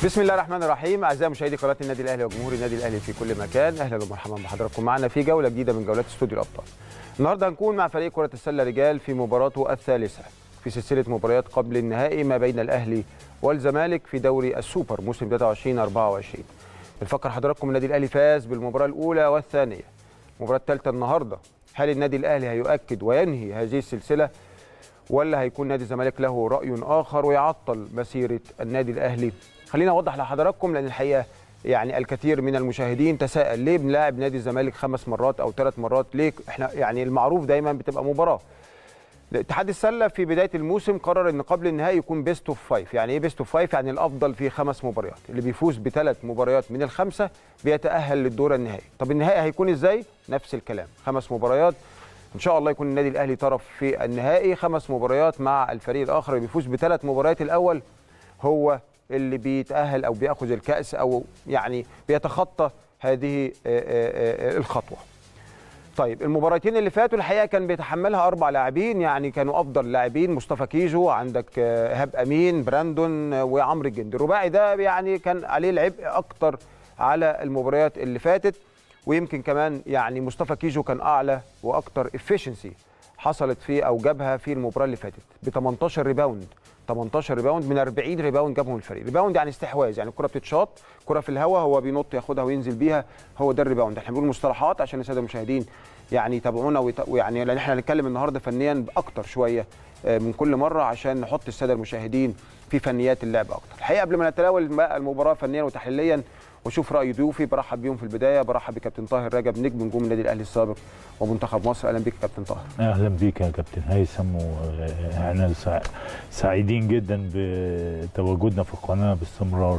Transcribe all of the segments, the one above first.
بسم الله الرحمن الرحيم اعزائي مشاهدي قناه النادي الاهلي وجمهور النادي الاهلي في كل مكان اهلا ومرحبا بحضراتكم معنا في جوله جديده من جولات استوديو الابطال النهارده هنكون مع فريق كره السله رجال في مباراته الثالثه في سلسله مباريات قبل النهائي ما بين الاهلي والزمالك في دوري السوبر موسم 23 24 بنفكر حضراتكم النادي الاهلي فاز بالمباراه الاولى والثانيه المباراه الثالثه النهارده هل النادي الاهلي هيؤكد وينهي هذه السلسله ولا هيكون نادي الزمالك له راي اخر ويعطل مسيره النادي الاهلي خلينا اوضح لحضراتكم لان الحقيقه يعني الكثير من المشاهدين تساءل ليه بنلاعب نادي الزمالك خمس مرات او ثلاث مرات ليه احنا يعني المعروف دايما بتبقى مباراه اتحاد السله في بدايه الموسم قرر ان قبل النهائي يكون بيست اوف فايف يعني ايه بيست اوف فايف يعني الافضل في خمس مباريات اللي بيفوز بثلاث مباريات من الخمسه بيتاهل للدور النهائي طب النهائي هيكون ازاي نفس الكلام خمس مباريات ان شاء الله يكون النادي الاهلي طرف في النهائي خمس مباريات مع الفريق الاخر اللي بيفوز بثلاث مباريات الاول هو اللي بيتاهل او بياخذ الكاس او يعني بيتخطى هذه الخطوه طيب المباراتين اللي فاتوا الحقيقه كان بيتحملها اربع لاعبين يعني كانوا افضل لاعبين مصطفى كيجو عندك ايهاب امين براندون وعمرو الجندي الرباعي ده يعني كان عليه العبء اكتر على المباريات اللي فاتت ويمكن كمان يعني مصطفى كيجو كان اعلى واكتر افشنسي حصلت فيه او جابها في المباراه اللي فاتت ب 18 ريباوند 18 ريباوند من 40 ريباوند جابهم الفريق ريباوند يعني استحواذ يعني الكره بتتشاط كره في الهواء هو بينط ياخدها وينزل بيها هو ده الريباوند احنا بنقول مصطلحات عشان الساده المشاهدين يعني يتابعونا ويعني لان احنا هنتكلم النهارده فنيا اكتر شويه من كل مره عشان نحط الساده المشاهدين في فنيات اللعب اكتر الحقيقه قبل ما نتناول المباراه فنيا وتحليليا واشوف راي ضيوفي برحب بيهم في البدايه برحب بكابتن طاهر رجب نجم نجوم النادي الاهلي السابق ومنتخب مصر اهلا بيك كابتن طاهر اهلا بيك يا كابتن هيثم واحنا سعيدين جدا بتواجدنا في القناه باستمرار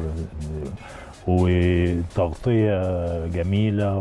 وتغطيه جميله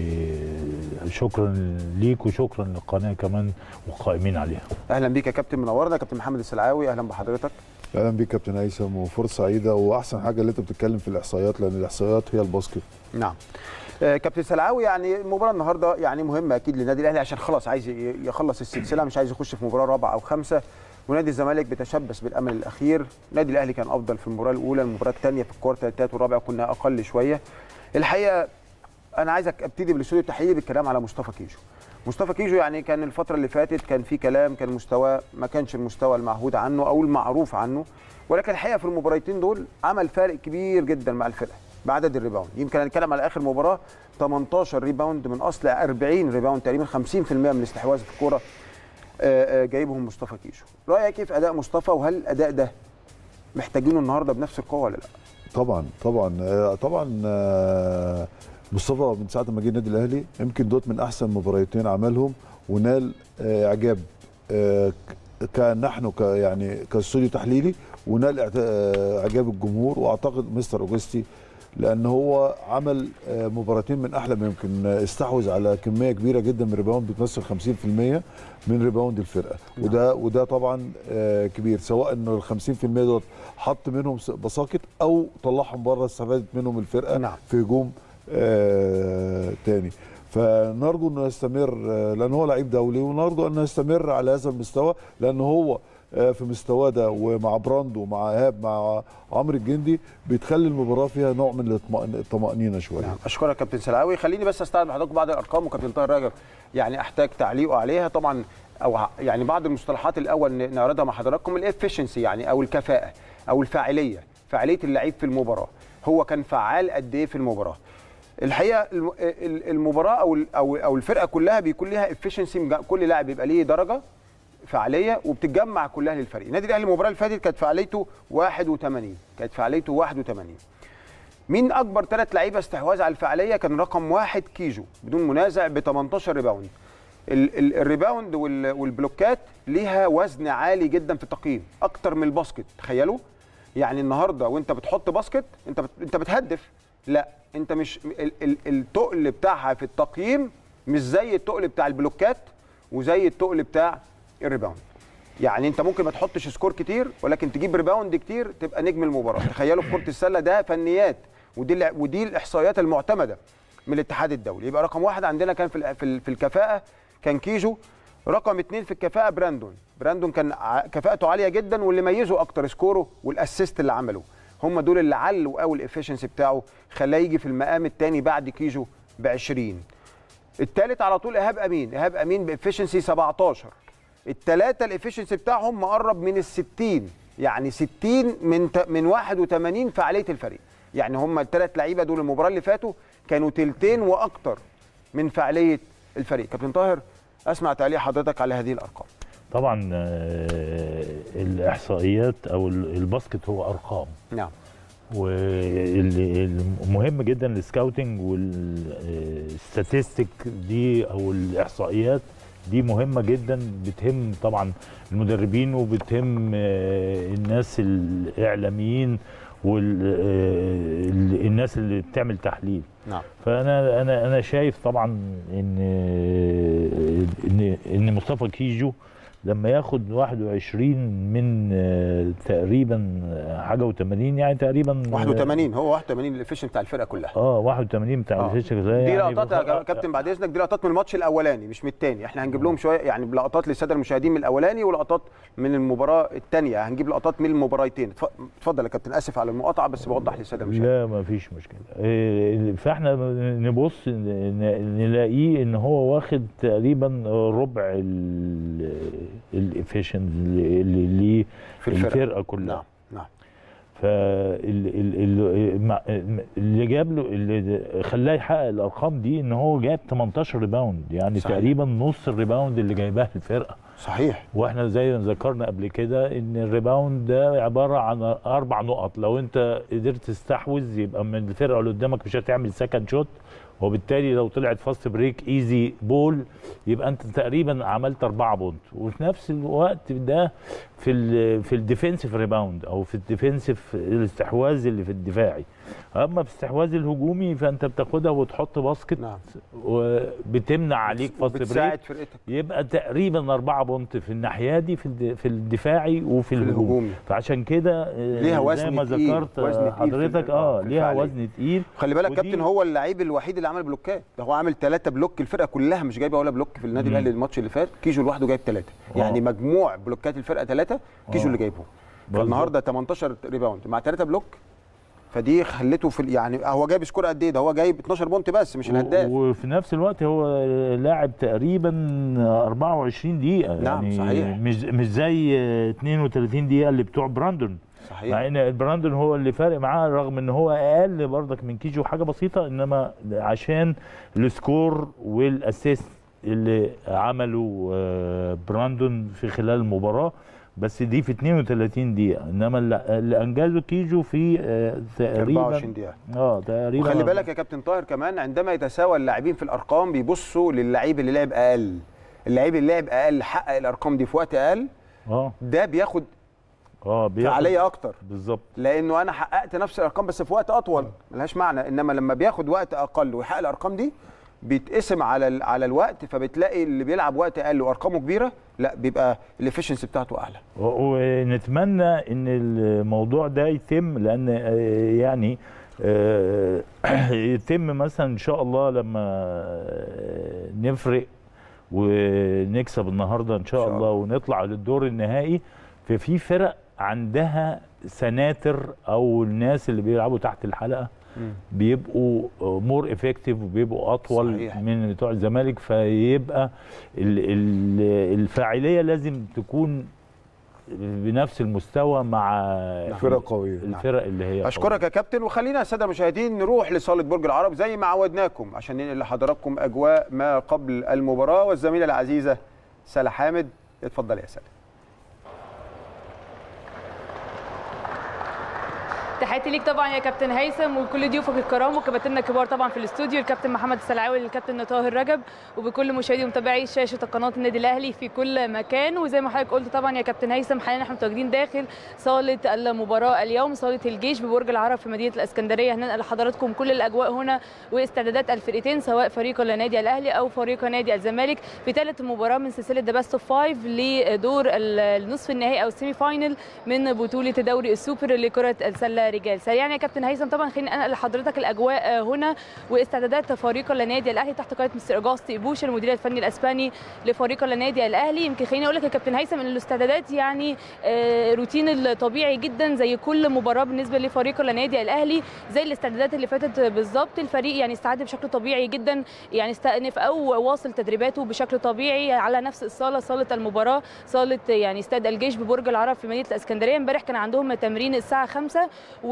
وشكرا ليك وشكرا للقناه كمان والقائمين عليها اهلا بيك يا كابتن منورنا كابتن محمد السلعاوي اهلا بحضرتك اهلا بيك كابتن هيثم وفرصه سعيده واحسن حاجه اللي انت بتتكلم في الاحصائيات لان الاحصائيات هي الباسكت نعم آه كابتن سلعاوي يعني المباراه النهارده يعني مهمه اكيد للنادي الاهلي عشان خلاص عايز يخلص السلسله مش عايز يخش في مباراه رابعه او خمسه ونادي الزمالك بيتشبث بالامل الاخير النادي الاهلي كان افضل في المباراه الاولى المباراه الثانيه في الكوارتر الثالث والرابع كنا اقل شويه الحقيقه انا عايزك ابتدي بالاستوديو التحليلي بالكلام على مصطفى كيجو مصطفى كيجو يعني كان الفتره اللي فاتت كان في كلام كان مستوى ما كانش المستوى المعهود عنه او المعروف عنه ولكن الحقيقه في المباراتين دول عمل فارق كبير جدا مع الفرقه بعدد الريباوند يمكن هنتكلم على اخر مباراه 18 ريباوند من اصل 40 ريباوند تقريبا 50% من الاستحواذ في الكوره جايبهم مصطفى كيجو رايك كيف اداء مصطفى وهل الاداء ده محتاجينه النهارده بنفس القوه ولا لا طبعا طبعا طبعا مصطفى من ساعه ما جه النادي الاهلي يمكن دوت من احسن مباراتين عملهم ونال اعجاب كنحن ك يعني كاستوديو تحليلي ونال اعجاب الجمهور واعتقد مستر اوجستي لان هو عمل مباراتين من احلى ما يمكن استحوذ على كميه كبيره جدا من الريباوند بتمثل 50% من ريباوند الفرقه نعم. وده وده طبعا كبير سواء انه ال 50% دول حط منهم بساقط او طلعهم بره استفادت منهم الفرقه نعم. في هجوم آه تاني فنرجو انه يستمر لان هو لعيب دولي ونرجو انه يستمر على هذا المستوى لان هو في مستواه ده ومع براندو ومع ايهاب مع عمرو الجندي بيتخلي المباراه فيها نوع من الطمانينه شويه. نعم اشكرك كابتن سلعاوي خليني بس استعرض لحضراتكم بعض الارقام وكابتن طاهر رجب يعني احتاج تعليقه عليها طبعا او يعني بعض المصطلحات الاول نعرضها مع حضراتكم الافشنسي يعني او الكفاءه او الفاعليه فاعليه اللعيب في المباراه هو كان فعال قد ايه في المباراه الحقيقه المباراه او او او الفرقه كلها بيكون ليها افشنسي كل لاعب بيبقى ليه درجه فعاليه وبتتجمع كلها للفريق النادي الاهلي المباراه اللي فاتت كانت فعاليته 81 كانت فعاليته 81 مين اكبر ثلاث لعيبه استحواذ على الفعاليه كان رقم واحد كيجو بدون منازع ب 18 ريباوند الريباوند والبلوكات ليها وزن عالي جدا في التقييم اكتر من الباسكت تخيلوا يعني النهارده وانت بتحط باسكت انت بت... انت بتهدف لا انت مش التقل بتاعها في التقييم مش زي التقل بتاع البلوكات وزي التقل بتاع الريباوند يعني انت ممكن ما تحطش سكور كتير ولكن تجيب ريباوند كتير تبقى نجم المباراه تخيلوا في كره السله ده فنيات ودي ودي الاحصائيات المعتمده من الاتحاد الدولي يبقى رقم واحد عندنا كان في في الكفاءه كان كيجو رقم اثنين في الكفاءه براندون براندون كان كفاءته عاليه جدا واللي ميزه اكتر سكوره والاسيست اللي عمله هم دول اللي علوا قوي الافشنسي بتاعه خلاه يجي في المقام الثاني بعد كيجو ب 20 الثالث على طول ايهاب امين ايهاب امين بافشنسي 17 الثلاثه الافشنسي بتاعهم مقرب من ال 60 يعني 60 من ت- من 81 فعاليه الفريق يعني هم الثلاث لعيبه دول المباراه اللي فاتوا كانوا تلتين واكتر من فعاليه الفريق كابتن طاهر اسمع تعليق حضرتك على هذه الارقام طبعا آه، الاحصائيات او ال- الباسكت هو ارقام نعم والمهم جدا السكاوتنج والستاتستيك دي او الاحصائيات دي مهمه جدا بتهم طبعا المدربين وبتهم آه، الناس الاعلاميين والناس اللي بتعمل تحليل نعم فانا انا انا شايف طبعا ان ان ان مصطفى كيجو لما ياخد 21 من آه، تقريبا حاجه و80 يعني تقريبا 81 هو 81 الافشن بتاع الفرقه كلها اه 81 بتاع آه. الفيش دي لقطات يا كابتن بعد اذنك دي لقطات من الماتش الاولاني مش من الثاني احنا هنجيب لهم شويه يعني لقطات للساده المشاهدين من الاولاني ولقطات من المباراه الثانيه هنجيب لقطات من المباراتين اتف- اتفضل يا كابتن اسف على المقاطعه بس بوضح للساده المشاهدين لا ما فيش مشكله إيه، فاحنا نبص ن- نلاقيه ان هو واخد تقريبا ربع الافيشنز اللي ليه في الفرقه الفرقه كلها نعم نعم فاللي جاب له اللي خلاه يحقق الارقام دي ان هو جاب 18 ريباوند يعني صحيح. تقريبا نص الريباوند اللي جايباه الفرقه صحيح واحنا زي ما ذكرنا قبل كده ان الريباوند ده عباره عن اربع نقط لو انت قدرت تستحوذ يبقى من الفرقه اللي قدامك مش هتعمل سكند شوت وبالتالي لو طلعت فاست بريك ايزي بول يبقى انت تقريبا عملت أربعة بونت وفي نفس الوقت ده في ال في الديفنسيف ريباوند او في الديفنسيف الاستحواذ اللي في الدفاعي اما في الاستحواذ الهجومي فانت بتاخدها وتحط باسكت نعم وبتمنع عليك فاست بريك بتساعد فرقتك يبقى تقريبا أربعة بونت في الناحية دي في الد- في الدفاعي وفي في الهجوم الهجومي فعشان كده آه، ليها زي وزن ما تقيل، ذكرت وزن تقيل في حضرتك ال- اه في ليها الفعالية. وزن تقيل خلي بالك ودي- كابتن هو اللعيب الوحيد اللي عمل بلوكات ده هو عامل ثلاثة بلوك الفرقه كلها مش جايبه ولا بلوك في النادي مم. الاهلي الماتش اللي فات كيجو لوحده جايب ثلاثه يعني آه. مجموع بلوكات الفرقه ثلاثه كيجو آه. اللي جايبهم بالظبط. فالنهارده 18 ريباوند مع ثلاثه بلوك فدي خلته في ال- يعني هو جايب سكور قد ايه ده هو جايب 12 بونت بس مش الهداف و- وفي نفس الوقت هو لاعب تقريبا 24 دقيقة نعم، يعني صحيح. مش مش زي 32 دقيقة اللي بتوع براندون صحيح مع ان براندون هو اللي فارق معاه رغم ان هو اقل برضك من كيجو حاجه بسيطه انما عشان السكور والاسيست اللي عمله آه، براندون في خلال المباراه بس دي في 32 دقيقه انما اللي- اللي انجزه كيجو في آه، 24 تقريبا دقيقه اه تقريبا وخلي بالك يا كابتن طاهر كمان عندما يتساوى اللاعبين في الارقام بيبصوا للعيب اللي لعب اقل اللعيب اللي لعب اقل حقق الارقام دي في وقت اقل اه ده بياخد اه بياخد- فعاليه اكتر بالظبط لانه انا حققت نفس الارقام بس في وقت اطول ملهاش معنى انما لما بياخد وقت اقل ويحقق الارقام دي بيتقسم على ال- على الوقت فبتلاقي اللي بيلعب وقت اقل وارقامه كبيره لا بيبقى الافشنسي بتاعته اعلى و- ونتمنى ان الموضوع ده يتم لان آه، يعني آه، يتم مثلا ان شاء الله لما آه، نفرق ونكسب النهارده ان شاء إن شاء الله ونطلع للدور النهائي ففي فرق عندها سناتر او الناس اللي بيلعبوا تحت الحلقه بيبقوا مور افكتيف وبيبقوا اطول صحيح. من بتوع الزمالك فيبقى ال- ال- الفاعليه لازم تكون بنفس المستوى مع فرق قويه الفرق اللي هي اشكرك يا كابتن وخلينا يا الساده المشاهدين نروح لصاله برج العرب زي ما عودناكم عشان ننقل لحضراتكم اجواء ما قبل المباراه والزميله العزيزه سلا حامد اتفضل يا سلا تحياتي ليك طبعا يا كابتن هيثم وكل ضيوفك الكرام وكباتننا الكبار طبعا في الاستوديو الكابتن محمد السلعاوي والكابتن طاهر رجب وبكل مشاهدي ومتابعي شاشه قناه النادي الاهلي في كل مكان وزي ما حضرتك قلت طبعا يا كابتن هيثم حاليا احنا متواجدين داخل صاله المباراه اليوم صاله الجيش ببرج العرب في مدينه الاسكندريه هننقل لحضراتكم كل الاجواء هنا واستعدادات الفرقتين سواء فريق النادي الاهلي او فريق نادي الزمالك في ثالث مباراه من سلسله ذا بيست اوف فايف لدور ال- النصف النهائي او السيمي فاينل من بطوله دوري السوبر لكره السله الرجال سريعا يا كابتن هيثم طبعا خليني انقل لحضرتك الاجواء هنا واستعدادات فريق النادي الاهلي تحت قياده مستر اجاستي بوش المدير الفني الاسباني لفريق النادي الاهلي يمكن خليني اقول لك يا كابتن هيثم ان الاستعدادات يعني آه، روتين الطبيعي جدا زي كل مباراه بالنسبه لفريق النادي الاهلي زي الاستعدادات اللي فاتت بالظبط الفريق يعني استعد بشكل طبيعي جدا يعني استأنف او واصل تدريباته بشكل طبيعي على نفس الصاله صاله المباراه صاله يعني استاد الجيش ببرج العرب في مدينه الاسكندريه امبارح كان عندهم تمرين الساعه 5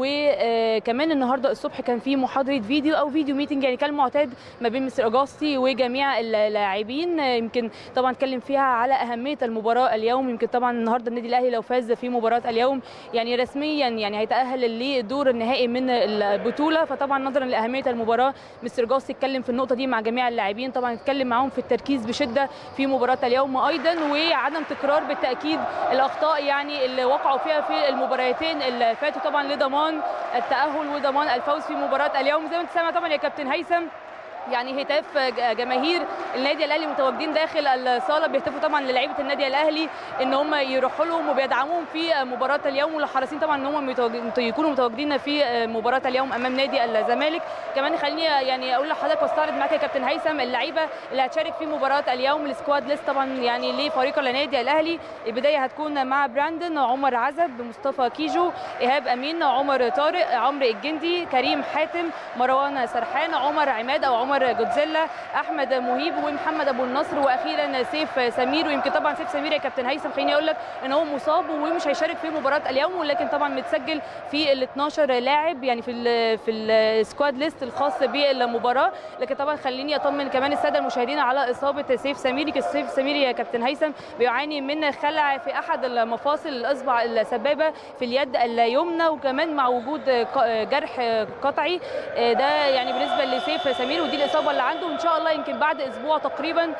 وكمان النهارده الصبح كان في محاضره فيديو او فيديو ميتنج يعني كالمعتاد ما بين مستر اجاستي وجميع اللاعبين يمكن طبعا اتكلم فيها على اهميه المباراه اليوم يمكن طبعا النهارده النادي الاهلي لو فاز في مباراه اليوم يعني رسميا يعني هيتاهل للدور النهائي من البطوله فطبعا نظرا لاهميه المباراه مستر جاستي اتكلم في النقطه دي مع جميع اللاعبين طبعا اتكلم معاهم في التركيز بشده في مباراه اليوم ايضا وعدم تكرار بالتاكيد الاخطاء يعني اللي وقعوا فيها في المباراتين اللي فاتوا طبعا لضمان التاهل وضمان الفوز في مباراه اليوم زي ما انت سامع طبعا يا كابتن هيثم يعني هتاف جماهير النادي الاهلي متواجدين داخل الصاله بيهتفوا طبعا للاعيبه النادي الاهلي ان هم يروحوا لهم وبيدعموهم في مباراه اليوم والحريصين طبعا ان هم يكونوا متواجدين في مباراه اليوم امام نادي الزمالك كمان خليني يعني اقول لحضرتك واستعرض معاك يا كابتن هيثم اللعيبه اللي هتشارك في مباراه اليوم السكواد ليست طبعا يعني لفريق النادي الاهلي البدايه هتكون مع براندن عمر عزب مصطفى كيجو ايهاب امين عمر طارق عمرو الجندي كريم حاتم مروان سرحان عمر عماد او عمر جودزيلا احمد مهيب ومحمد ابو النصر واخيرا سيف سمير ويمكن طبعا سيف سمير يا كابتن هيثم خليني اقول لك ان هو مصاب ومش هيشارك في مباراه اليوم ولكن طبعا متسجل في ال 12 لاعب يعني في ال في السكواد ليست الخاص بالمباراه لكن طبعا خليني اطمن كمان الساده المشاهدين على اصابه سيف سمير سيف سمير يا كابتن هيثم بيعاني من خلع في احد المفاصل الاصبع السبابه في اليد اليمنى وكمان مع وجود جرح قطعي ده يعني بالنسبه لسيف سمير ودي الاصابه اللي عنده وان شاء الله يمكن بعد اسبوع تقريبا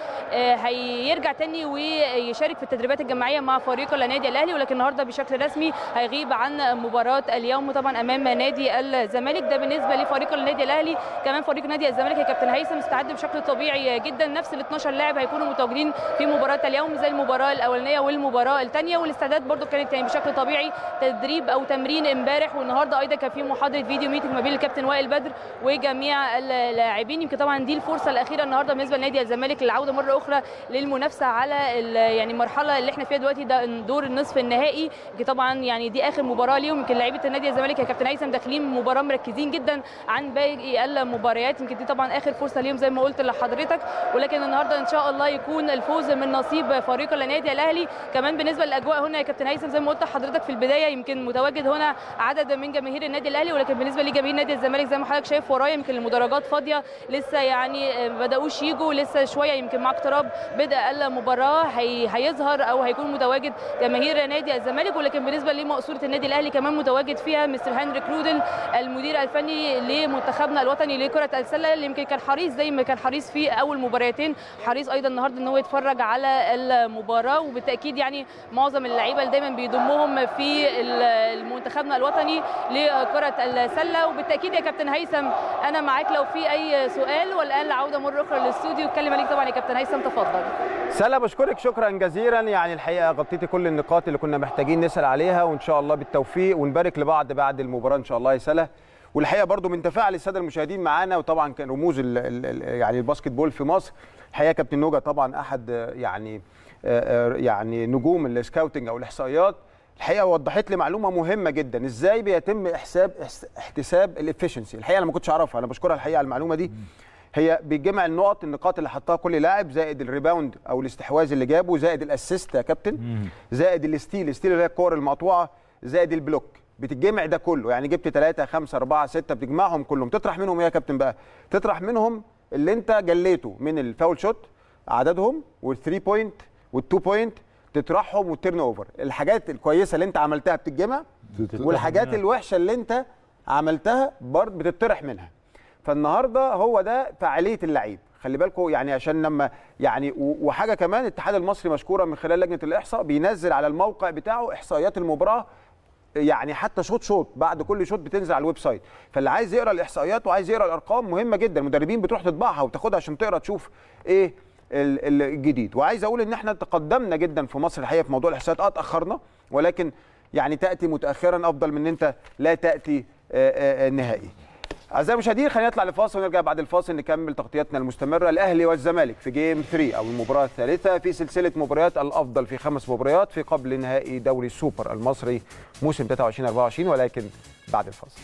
هيرجع تاني ويشارك في التدريبات الجماعيه مع فريق النادي الاهلي ولكن النهارده بشكل رسمي هيغيب عن مباراه اليوم طبعا امام نادي الزمالك ده بالنسبه لفريق النادي الاهلي كمان فريق نادي الزمالك يا كابتن هيثم استعد بشكل طبيعي جدا نفس ال 12 لاعب هيكونوا متواجدين في مباراه اليوم زي المباراه الاولانيه والمباراه الثانيه والاستعداد برده كانت يعني بشكل طبيعي تدريب او تمرين امبارح والنهارده ايضا كان في محاضره فيديو ميتنج ما بين الكابتن وائل بدر وجميع اللاعبين يمكن طبعا دي الفرصه الاخيره النهارده بالنسبه لنادي الزمالك للعوده مره اخرى للمنافسه على يعني المرحله اللي احنا فيها دلوقتي ده دور النصف النهائي طبعا يعني دي اخر مباراه ليهم يمكن لعيبه النادي الزمالك يا كابتن هيثم داخلين مباراه مركزين جدا عن باقي المباريات يمكن دي طبعا اخر فرصه ليهم زي ما قلت لحضرتك ولكن النهارده ان شاء الله يكون الفوز من نصيب فريق النادي الاهلي كمان بالنسبه للاجواء هنا يا كابتن هيثم زي ما قلت لحضرتك في البدايه يمكن متواجد هنا عدد من جماهير النادي الاهلي ولكن بالنسبه لجماهير نادي الزمالك زي ما حضرتك شايف ورايا يمكن المدرجات فاضيه لسه يعني بداوش يجوا لسه شويه يمكن مع اقتراب بدء المباراه هي هيظهر او هيكون متواجد جماهير نادي الزمالك ولكن بالنسبه لمقصوره النادي الاهلي كمان متواجد فيها مستر هنريك رودل المدير الفني لمنتخبنا الوطني لكره السله اللي يمكن كان حريص زي ما كان حريص في اول مباراتين حريص ايضا النهارده ان هو يتفرج على المباراه وبالتاكيد يعني معظم اللعيبه اللي دايما بيضمهم في منتخبنا الوطني لكره السله وبالتاكيد يا كابتن هيثم انا معاك لو في اي سؤال والان العوده مره اخرى للاستوديو اتكلم عليك طبعا يا كابتن هيثم تفضل سلا بشكرك شكرا جزيلا يعني الحقيقه غطيتي كل النقاط اللي كنا محتاجين نسال عليها وان شاء الله بالتوفيق ونبارك لبعض بعد المباراه ان شاء الله يا سلا والحقيقه برضو من تفاعل الساده المشاهدين معانا وطبعا كان رموز ال ال يعني الباسكت بول في مصر الحقيقه كابتن نوجا طبعا احد يعني يعني نجوم السكاوتنج او الاحصائيات الحقيقه وضحت لي معلومه مهمه جدا ازاي بيتم حساب احتساب الافشنسي الحقيقه انا ما كنتش اعرفها انا بشكرها الحقيقه على المعلومه دي هي بيجمع النقط النقاط اللي حطها كل لاعب زائد الريباوند او الاستحواذ اللي جابه زائد الاسيست يا كابتن زائد الستيل الستيل اللي هي الكور المقطوعه زائد البلوك بتتجمع ده كله يعني جبت 3 5 4 6 بتجمعهم كلهم تطرح منهم ايه يا كابتن بقى تطرح منهم اللي انت جليته من الفاول شوت عددهم والثري بوينت والتو بوينت تطرحهم والتيرن اوفر الحاجات الكويسه اللي انت عملتها بتتجمع والحاجات الوحشه اللي انت عملتها برضه بتطرح منها فالنهارده هو ده فعاليه اللعيب خلي بالكم يعني عشان لما يعني وحاجه كمان الاتحاد المصري مشكورا من خلال لجنه الاحصاء بينزل على الموقع بتاعه احصائيات المباراه يعني حتى شوط شوط بعد كل شوط بتنزل على الويب سايت فاللي عايز يقرا الاحصائيات وعايز يقرا الارقام مهمه جدا المدربين بتروح تطبعها وتاخدها عشان تقرا تشوف ايه الجديد وعايز اقول ان احنا تقدمنا جدا في مصر الحقيقه في موضوع الاحصائيات اه اتاخرنا ولكن يعني تاتي متاخرا افضل من ان انت لا تاتي آه، آه، نهائي اعزائي المشاهدين خلينا نطلع لفاصل ونرجع بعد الفاصل نكمل تغطيتنا المستمره الاهلي والزمالك في جيم 3 او المباراه الثالثه في سلسله مباريات الافضل في خمس مباريات في قبل نهائي دوري السوبر المصري موسم 23 24 ولكن بعد الفاصل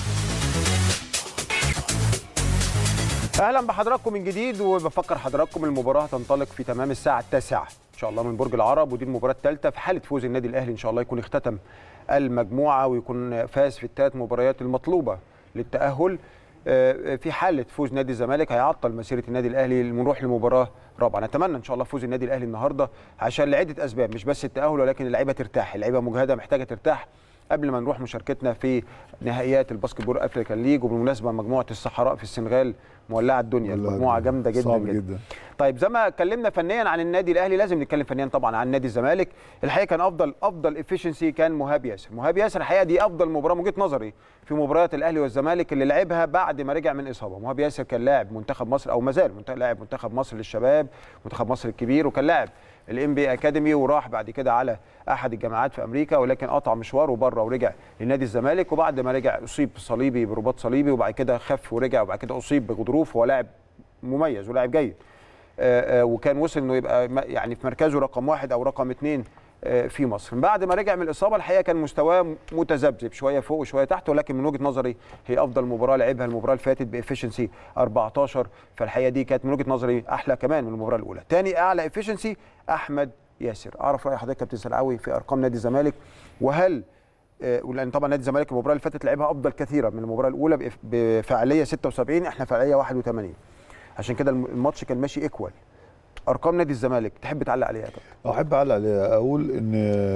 اهلا بحضراتكم من جديد وبفكر حضراتكم المباراه هتنطلق في تمام الساعه التاسعة ان شاء الله من برج العرب ودي المباراه الثالثه في حاله فوز النادي الاهلي ان شاء الله يكون اختتم المجموعه ويكون فاز في الثلاث مباريات المطلوبه للتاهل آه، في حاله فوز نادي الزمالك هيعطل مسيره النادي الاهلي نروح لمباراه رابعه نتمنى ان شاء الله فوز النادي الاهلي النهارده عشان لعده اسباب مش بس التاهل ولكن اللعيبه ترتاح اللعيبه مجهده محتاجه ترتاح قبل ما نروح مشاركتنا في نهائيات الباسكت بول افريكان ليج وبالمناسبه مجموعه الصحراء في السنغال مولعه الدنيا والله مجموعه جامده جدا صعب جدا, جدا. طيب زي ما اتكلمنا فنيا عن النادي الاهلي لازم نتكلم فنيا طبعا عن نادي الزمالك الحقيقه كان افضل افضل افشنسي كان مهاب ياسر مهاب ياسر الحقيقه دي افضل مباراه من وجهه نظري في مباريات الاهلي والزمالك اللي لعبها بعد ما رجع من اصابه مهاب ياسر كان لاعب منتخب مصر او ما زال منت- لاعب منتخب مصر للشباب منتخب مصر الكبير وكان لاعب الام بي اكاديمي وراح بعد كده على احد الجامعات في امريكا ولكن قطع مشواره بره ورجع لنادي الزمالك وبعد ما رجع اصيب صليبي برباط صليبي وبعد كده خف ورجع وبعد كده اصيب بغضروف هو لاعب مميز ولاعب جيد آه، آه، وكان وصل انه يبقى م- يعني في مركزه رقم واحد او رقم اثنين آه، في مصر بعد ما رجع من الاصابه الحقيقه كان مستواه متذبذب شويه فوق وشويه تحت ولكن من وجهه نظري هي افضل مباراه لعبها المباراه اللي فاتت بافشنسي 14 فالحقيقه دي كانت من وجهه نظري احلى كمان من المباراه الاولى تاني اعلى افشنسي احمد ياسر اعرف راي حضرتك كابتن سلعاوي في ارقام نادي الزمالك وهل آه، ولان طبعا نادي الزمالك المباراه اللي فاتت لعبها افضل كثيرا من المباراه الاولى بإف- بفعاليه 76 احنا فعاليه 81 عشان كده الم- الماتش كان ماشي ايكوال ارقام نادي الزمالك تحب تعلق عليها يا كابتن احب اعلق عليها اقول ان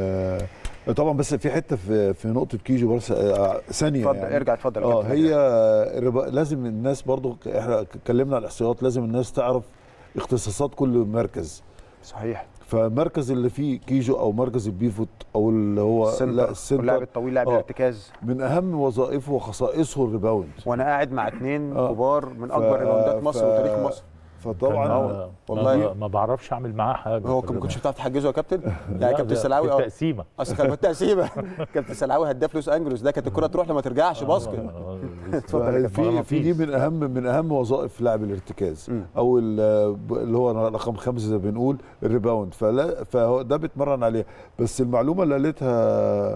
آه، طبعا بس في حته في في نقطه كيجو بس آه، ثانيه اتفضل يعني. ارجع اتفضل يا اه كابتن. هي الربا- لازم الناس برضو احنا اتكلمنا على الاحصائيات لازم الناس تعرف اختصاصات كل مركز صحيح فالمركز اللي فيه كيجو او مركز البيفوت او اللي هو لا السنتر واللاعب السنتر الطويل لاعب آه. الارتكاز من اهم وظائفه وخصائصه الريباوند وانا قاعد مع اثنين آه. كبار من ف- اكبر ريباوندات مصر ف- وتاريخ مصر فطبعا كان- هو- ما- والله. ما بعرفش اعمل معاه حاجه هو خلي ما كنتش بالك. بتعرف تحجزه يا كابتن لا، يعني كابتن ده سلاوي في اه التقسيمه اصل كان بالتقسيمه كابتن سلاوي هداف لوس انجلوس ده كانت الكره تروح لما ترجعش باسكت آه، اتفضل يا في كابتن. في دي من اهم من اهم وظائف لاعب الارتكاز مم. او ال- اللي هو رقم خمسه زي ما بنقول الريباوند فلا فهو ده بيتمرن عليه بس المعلومه اللي قالتها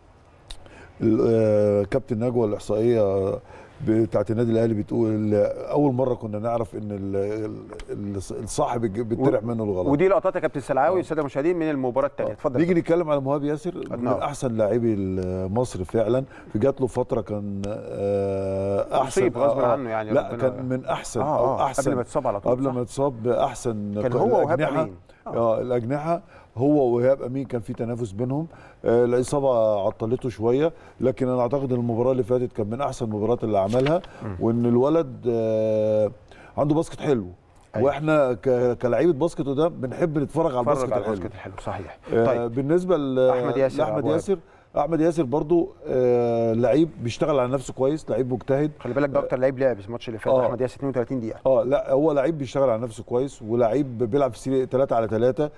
ال- آه، كابتن نجوى الاحصائيه بتاعت النادي الاهلي بتقول اول مره كنا نعرف ان ال- ال- الصاحب الج- بيطرح منه الغلط ودي لقطات يا كابتن سلاوي الساده المشاهدين من المباراه الثانيه اتفضل نيجي نتكلم على مهاب ياسر من نعم. احسن لاعبي مصر فعلا في جات له فتره كان آه، احسن أصيب غصب آه، آه. عنه يعني لا ربنا- كان من احسن آه، او آه، احسن قبل ما يتصاب على طول، قبل صح؟ ما يتصاب احسن كان هو وهاب الأجنحة. أمين. آه. اه الاجنحه هو وهاب امين كان في تنافس بينهم آه الاصابه عطلته شويه لكن انا اعتقد ان المباراه اللي فاتت كان من احسن المباريات اللي عملها وان الولد آه عنده باسكت حلو أيوة. واحنا ك- كلاعيبه باسكت وده بنحب نتفرج على اتفرج الباسكت على الحلو الباسكت الحلو صحيح طيب طيب بالنسبه ل- أحمد ياسر لاحمد أبو ياسر احمد ياسر برضو آه لعيب بيشتغل على نفسه كويس لعيب مجتهد خلي بالك ده اكتر لعيب لعب الماتش اللي فات آه. احمد ياسر 32 دقيقه اه لا هو لعيب بيشتغل على نفسه كويس ولعيب بيلعب في 3 على 3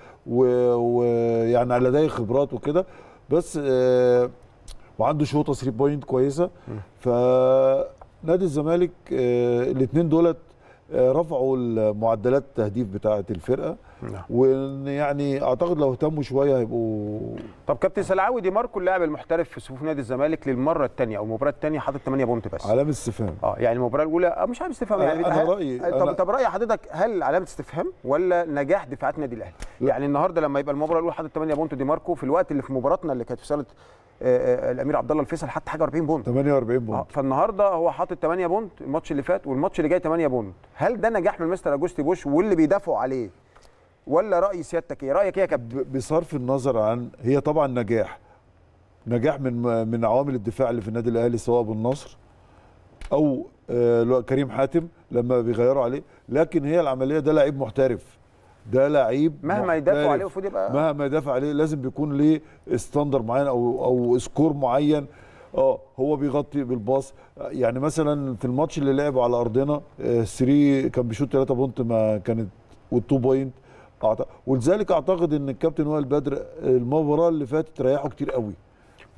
ويعني على لديه خبرات وكده بس آه وعنده شوطه 3 بوينت كويسه فنادي الزمالك آه الاثنين دولت آه رفعوا المعدلات التهديف بتاعه الفرقه نعم. وان يعني اعتقد لو اهتموا شويه هيبقوا طب كابتن سلاوي دي ماركو اللاعب المحترف في صفوف نادي الزمالك للمره الثانيه او المباراه الثانيه حاطط 8 بونت بس علامه استفهام اه يعني المباراه الاولى آه مش عارف استفهام أنا- يعني أنا بتأهل- رأيي- طب أنا- طب راي حضرتك هل علامه استفهام ولا نجاح دفاعات النادي الاهلي لا. يعني النهارده لما يبقى المباراه الاولى حاطط 8 بونت دي ماركو في الوقت اللي في مباراتنا اللي كانت في صاله آه، آه، الامير عبد الله الفيصل حط حاجه 40 بونت 48 آه، بونت فالنهارده هو حاطط 8 بونت الماتش اللي فات والماتش اللي جاي 8 بونت هل ده نجاح من مستر اجوستي بوش واللي بيدافعوا عليه ولا راي سيادتك ايه رايك ايه يا كابتن ب- بصرف النظر عن هي طبعا نجاح نجاح من من عوامل الدفاع اللي في النادي الاهلي سواء ابو النصر او آه، لو- كريم حاتم لما بيغيروا عليه لكن هي العمليه ده لعيب محترف ده لعيب مهما يدافعوا محترف. عليه المفروض يبقى مهما يدافع عليه لازم بيكون ليه ستاندر معين او او سكور معين اه هو بيغطي بالباص يعني مثلا في الماتش اللي لعبه على ارضنا 3 كان بيشوط 3 بونت ما كانت وال2 بوينت أعت- ولذلك اعتقد ان الكابتن وائل بدر المباراه اللي فاتت ريحه كتير قوي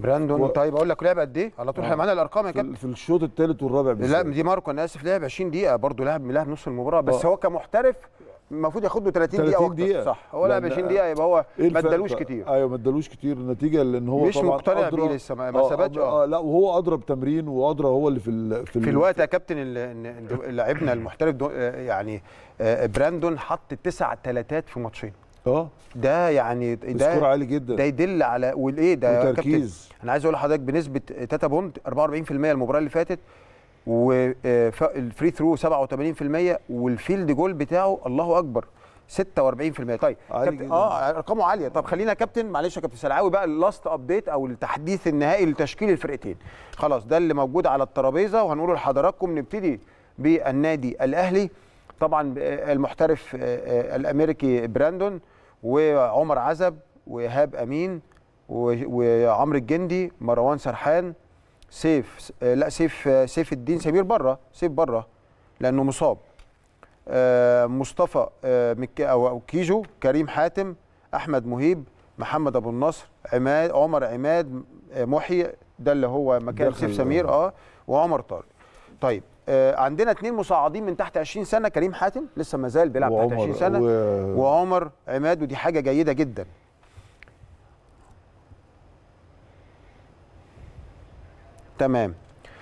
براندون و- طيب اقول لك لعب قد ايه على طول احنا آه. معانا الارقام يا في, كابتن ال- في الشوط الثالث والرابع لا بالذات دي ماركو انا اسف لعب 20 دقيقه برضه لعب لعب نص المباراه بس آه. هو كمحترف المفروض ياخد له 30 دقيقه 30 واكتر. دقيقة. صح هو لعب لأن- 20 دقيقه يبقى هو إيه ما الفرق؟ ادالوش كتير ايوه ما ادالوش كتير نتيجه لان هو مش طبعا مقتنع أدرى- بيه لسه، ما- ما آه، ثبتش، آه. آه. آه لا وهو ادرى بتمرين وادرى هو اللي في ال في, في ال- الوقت يا كابتن اللي- إن لاعبنا المحترف دو آه، يعني آه، براندون حط تسع تلاتات في ماتشين اه ده يعني سكور ده عالي جدا ده يدل على والايه ده يا كابتن وتركيز انا عايز اقول لحضرتك بنسبه تاتا بوند 44% المباراه اللي فاتت والفري ثرو 87% والفيلد جول بتاعه الله اكبر 46% طيب عالي كابتن جدا. اه ارقامه عاليه طب خلينا يا كابتن معلش يا كابتن سلعاوي بقى اللاست ابديت او التحديث النهائي لتشكيل الفرقتين خلاص ده اللي موجود على الترابيزه وهنقوله لحضراتكم نبتدي بالنادي الاهلي طبعا آه، المحترف آه، آه، الامريكي براندون وعمر عزب وإيهاب امين و- وعمرو الجندي مروان سرحان سيف آه، لا سيف آه، سيف الدين سمير بره سيف بره لانه مصاب آه، مصطفى آه، مك- او أو كيجو كريم حاتم احمد مهيب محمد ابو النصر عماد عمر عماد آه، محي ده اللي هو مكان دخل، سيف سمير اه وعمر طارق طيب آه، عندنا اثنين مصاعدين من تحت 20 سنه كريم حاتم لسه ما زال بيلعب تحت 20 سنه و... وعمر عماد ودي حاجه جيده جدا تمام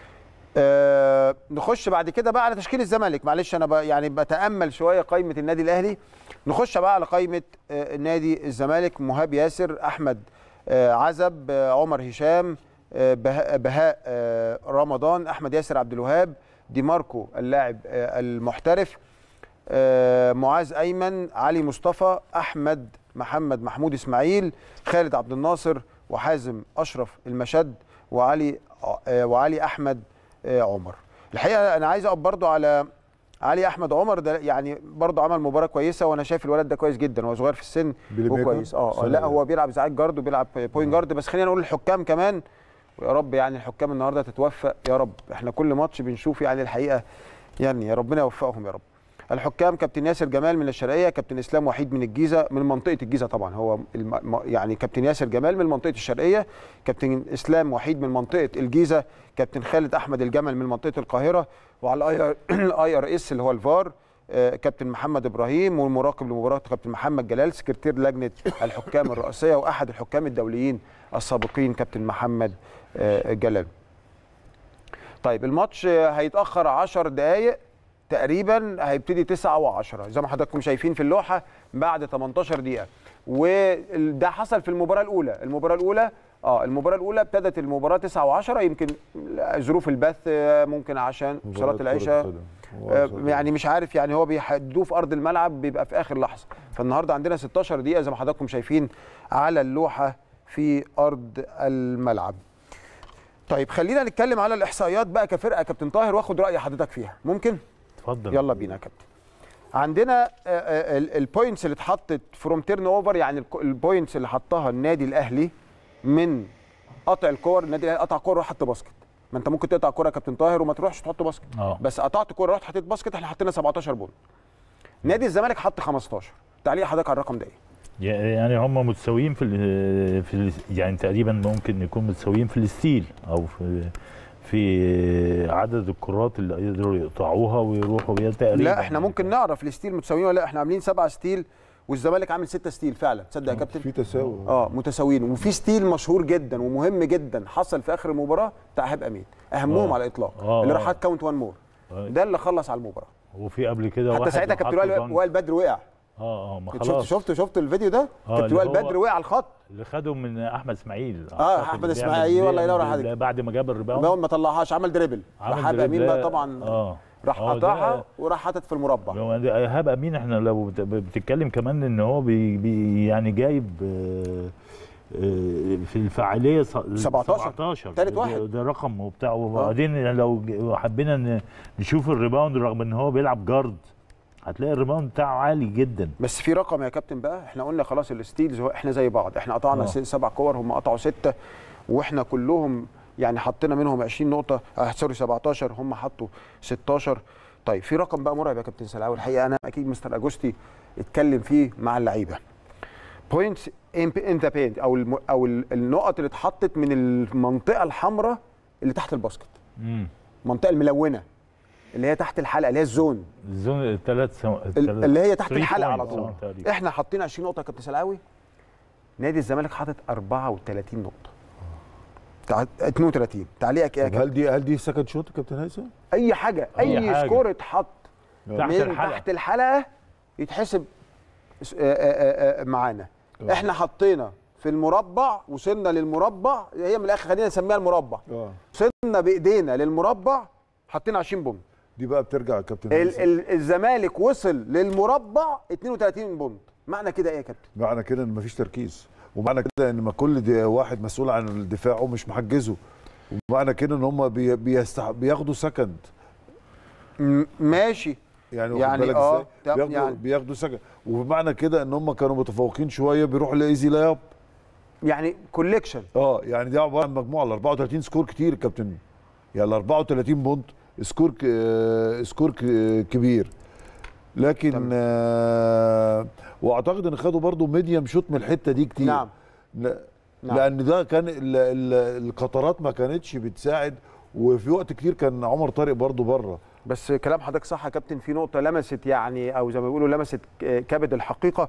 آه نخش بعد كده بقى على تشكيل الزمالك معلش انا ب يعني بتامل شويه قائمه النادي الاهلي نخش بقى على قائمه آه نادي الزمالك مهاب ياسر احمد آه عزب آه عمر هشام آه بهاء, بهاء آه رمضان احمد ياسر عبد الوهاب دي ماركو اللاعب آه المحترف آه، معاذ ايمن علي مصطفى احمد محمد محمود اسماعيل خالد عبد الناصر وحازم اشرف المشد وعلي آه، وعلي احمد آه، عمر الحقيقه انا عايز اقف برضو على علي احمد عمر ده يعني برضو عمل مباراه كويسه وانا شايف الولد ده كويس جدا هو صغير في السن بيلي ميكر؟ وكويس اه آه، سنة لا إيه؟ هو بيلعب ساعات جارد وبيلعب بوينت جارد بس خلينا نقول الحكام كمان ويا رب يعني الحكام النهارده تتوفق يا رب احنا كل ماتش بنشوف يعني الحقيقه يعني يا ربنا يوفقهم يا رب الحكام كابتن ياسر جمال من الشرقيه كابتن اسلام وحيد من الجيزه من منطقه الجيزه طبعا هو الم... م- يعني كابتن ياسر جمال من منطقه الشرقيه كابتن اسلام وحيد من منطقه الجيزه كابتن خالد احمد الجمل من منطقه القاهره وعلى الاي ار اس اللي هو الفار آه، كابتن محمد ابراهيم والمراقب لمباراه كابتن محمد جلال سكرتير لجنه الحكام الرئاسيه واحد الحكام الدوليين السابقين كابتن محمد آه، جلال طيب الماتش آه، هيتاخر 10 دقائق تقريبا هيبتدي 9 و10 زي ما حضراتكم شايفين في اللوحه بعد 18 دقيقه وده حصل في المباراه الاولى المباراه الاولى اه المباراه الاولى ابتدت المباراه 9 و10 يمكن ظروف البث آه، ممكن عشان صلاه مباراة كرة العشاء قدم. آه، هو يعني مش عارف يعني هو بيحدوه في ارض الملعب بيبقى في اخر لحظه فالنهارده عندنا 16 دقيقه زي ما حضراتكم شايفين على اللوحه في ارض الملعب طيب خلينا نتكلم على الاحصائيات بقى كفرقه كابتن طاهر واخد راي حضرتك فيها ممكن اتفضل يلا بينا يا كابتن عندنا البوينتس اللي اتحطت فروم تيرن اوفر يعني البوينتس اللي حطها النادي الاهلي من قطع الكور النادي الاهلي قطع كوره وراح حط باسكت ما انت ممكن تقطع كوره يا كابتن طاهر وما تروحش تحط باسكت اه بس قطعت كوره رحت حطيت باسكت احنا حطينا 17 بونت نادي الزمالك حط 15 تعليق حضرتك على الرقم ده ايه يعني هم متساويين في ال في ال يعني تقريبا ممكن يكون متساويين في الستيل او في في عدد الكرات اللي قدروا يقطعوها ويروحوا بيها تقريبا لا احنا ممكن نعرف الستيل متساويين ولا لا احنا عاملين سبعة ستيل والزمالك عامل ستة ستيل فعلا تصدق يا كابتن في تساوي اه متساويين وفي ستيل مشهور جدا ومهم جدا حصل في اخر المباراه بتاع ايهاب امين اهمهم آه. على الاطلاق آه، اللي آه. راح حط كاونت وان مور آه. ده اللي خلص على المباراه وفي قبل كده حتى واحد ساعتها كابتن حط وائل بنك. وائل بدر وقع اه اه ما شفت خلاص شفت شفت الفيديو ده آه، كابتن اللي وائل هو- بدر وقع على الخط اللي خده من احمد اسماعيل آه، أعتقد أحمد بيعمل- إسماعيل، والله ينور بيعمل- عليك. بعد ما جاب الريباوند اول ما طلعهاش عمل دريبل عمل راح ايهاب امين دريبل. بقى طبعا اه راح آه، ده- قطعها وراح حاطط في المربع لو ده ايهاب امين احنا لو بت- بتتكلم كمان ان هو بي بي يعني جايب آه، آه، في الفعاليه ص- 17. 17 تالت ده- واحد. ده رقم وبتاع وبعدين لو ج- حبينا ن- نشوف الريباوند رغم ان هو بيلعب جارد هتلاقي الريباوند بتاعه عالي جدا بس في رقم يا كابتن بقى احنا قلنا خلاص الستيلز هو احنا زي بعض احنا قطعنا آه. س- سبع كور هم قطعوا سته واحنا كلهم يعني حطينا منهم 20 نقطه اه سوري 17 هم حطوا 16 طيب في رقم بقى مرعب يا كابتن سلاوي الحقيقه انا اكيد مستر اجوستي اتكلم فيه مع اللعيبه بوينتس ان ذا بينت او الم... او ال- النقط اللي اتحطت من المنطقه الحمراء اللي تحت الباسكت امم المنطقه الملونه اللي هي تحت الحلقه اللي هي الزون الزون الثلاث سو... ال- اللي هي تحت three الحلقه على points، طول آه، تقريبا. احنا حاطين 20 نقطه يا كابتن سلاوي نادي الزمالك حاطط 34 نقطه تع- 32 تعليقك ايه يا طب كابتن هل دي هل دي سكند شوت يا كابتن هيثم؟ اي حاجه اي, أي حاجة. سكور اتحط تحت من الحلقة. تحت الحلقه يتحسب س- آه، آه، آه، معانا آه. احنا حطينا في المربع وصلنا للمربع هي من الاخر خلينا نسميها المربع اه وصلنا بايدينا للمربع حطينا 20 بوم دي بقى بترجع يا كابتن ال هيثم ال الزمالك وصل للمربع 32 بونت معنى كده ايه يا كابتن معنى كده ان مفيش تركيز ومعنى كده ان ما كل دي واحد مسؤول عن دفاعه مش محجزه ومعنى كده ان هم بي بيستح... بياخدوا سكند م- ماشي يعني واخد يعني بالك آه، ازاي طب بياخدوا يعني. بياخدوا سكند وبمعنى كده ان هم كانوا متفوقين شويه بيروحوا لايزي لايب يعني كوليكشن اه يعني دي عباره عن مجموعه ال 34 سكور كتير يا كابتن يعني ال 34 بونت سكور ك... آه، سكور ك... كبير لكن تمام. آه واعتقد ان خدوا برضو ميديم شوت من الحته دي كتير نعم لا نعم. لان ده كان ال ال القطرات ما كانتش بتساعد وفي وقت كتير كان عمر طارق برضو بره بس كلام حضرتك صح يا كابتن في نقطه لمست يعني او زي ما بيقولوا لمست ك- كبد الحقيقه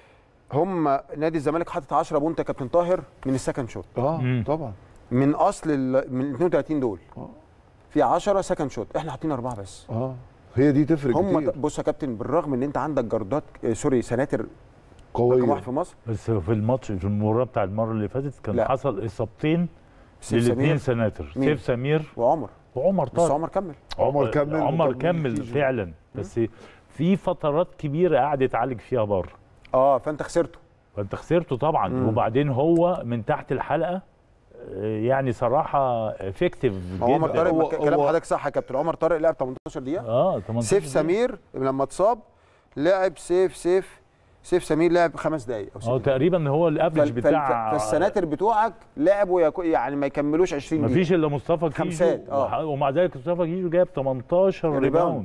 هم نادي الزمالك حاطط 10 بونت يا كابتن طاهر من السكند شوت اه مم. طبعا من اصل ال- من 32 دول آه. في 10 سكند شوت احنا حاطين اربعه بس اه هي دي تفرق هم كتير بص يا كابتن بالرغم ان انت عندك جردات آه، سوري سناتر رقم قويه واحد في مصر بس في الماتش في المباراه بتاع المره اللي فاتت كان لا. حصل اصابتين سيف للاثنين سمير سناتر مين؟ سيف سمير وعمر وعمر بس طارق عمر كمل عمر كمل عمر وكمل كمل كتير. فعلا بس في فترات كبيره قعد يتعالج فيها بره اه فانت خسرته فانت خسرته طبعا مم. وبعدين هو من تحت الحلقه آه، يعني صراحه افكتيف ما هو عمر جدا طارق هو- ما ك- كلام هو- حضرتك صح يا كابتن عمر طارق لعب 18 دقيقه اه 18 سيف دقيقة. سمير لما اتصاب لعب سيف سيف سيف سمير لعب خمس دقائق او ست اه دقايق. تقريبا هو الافرج فال- فال- بتاع فالسناتر بتوعك لعبوا يكو- يعني ما يكملوش 20 ما دقيقه فيش الا مصطفى كيجو خمسات، آه. وح- ومع ذلك مصطفى كيجو جاب 18 ريباوند. ريباوند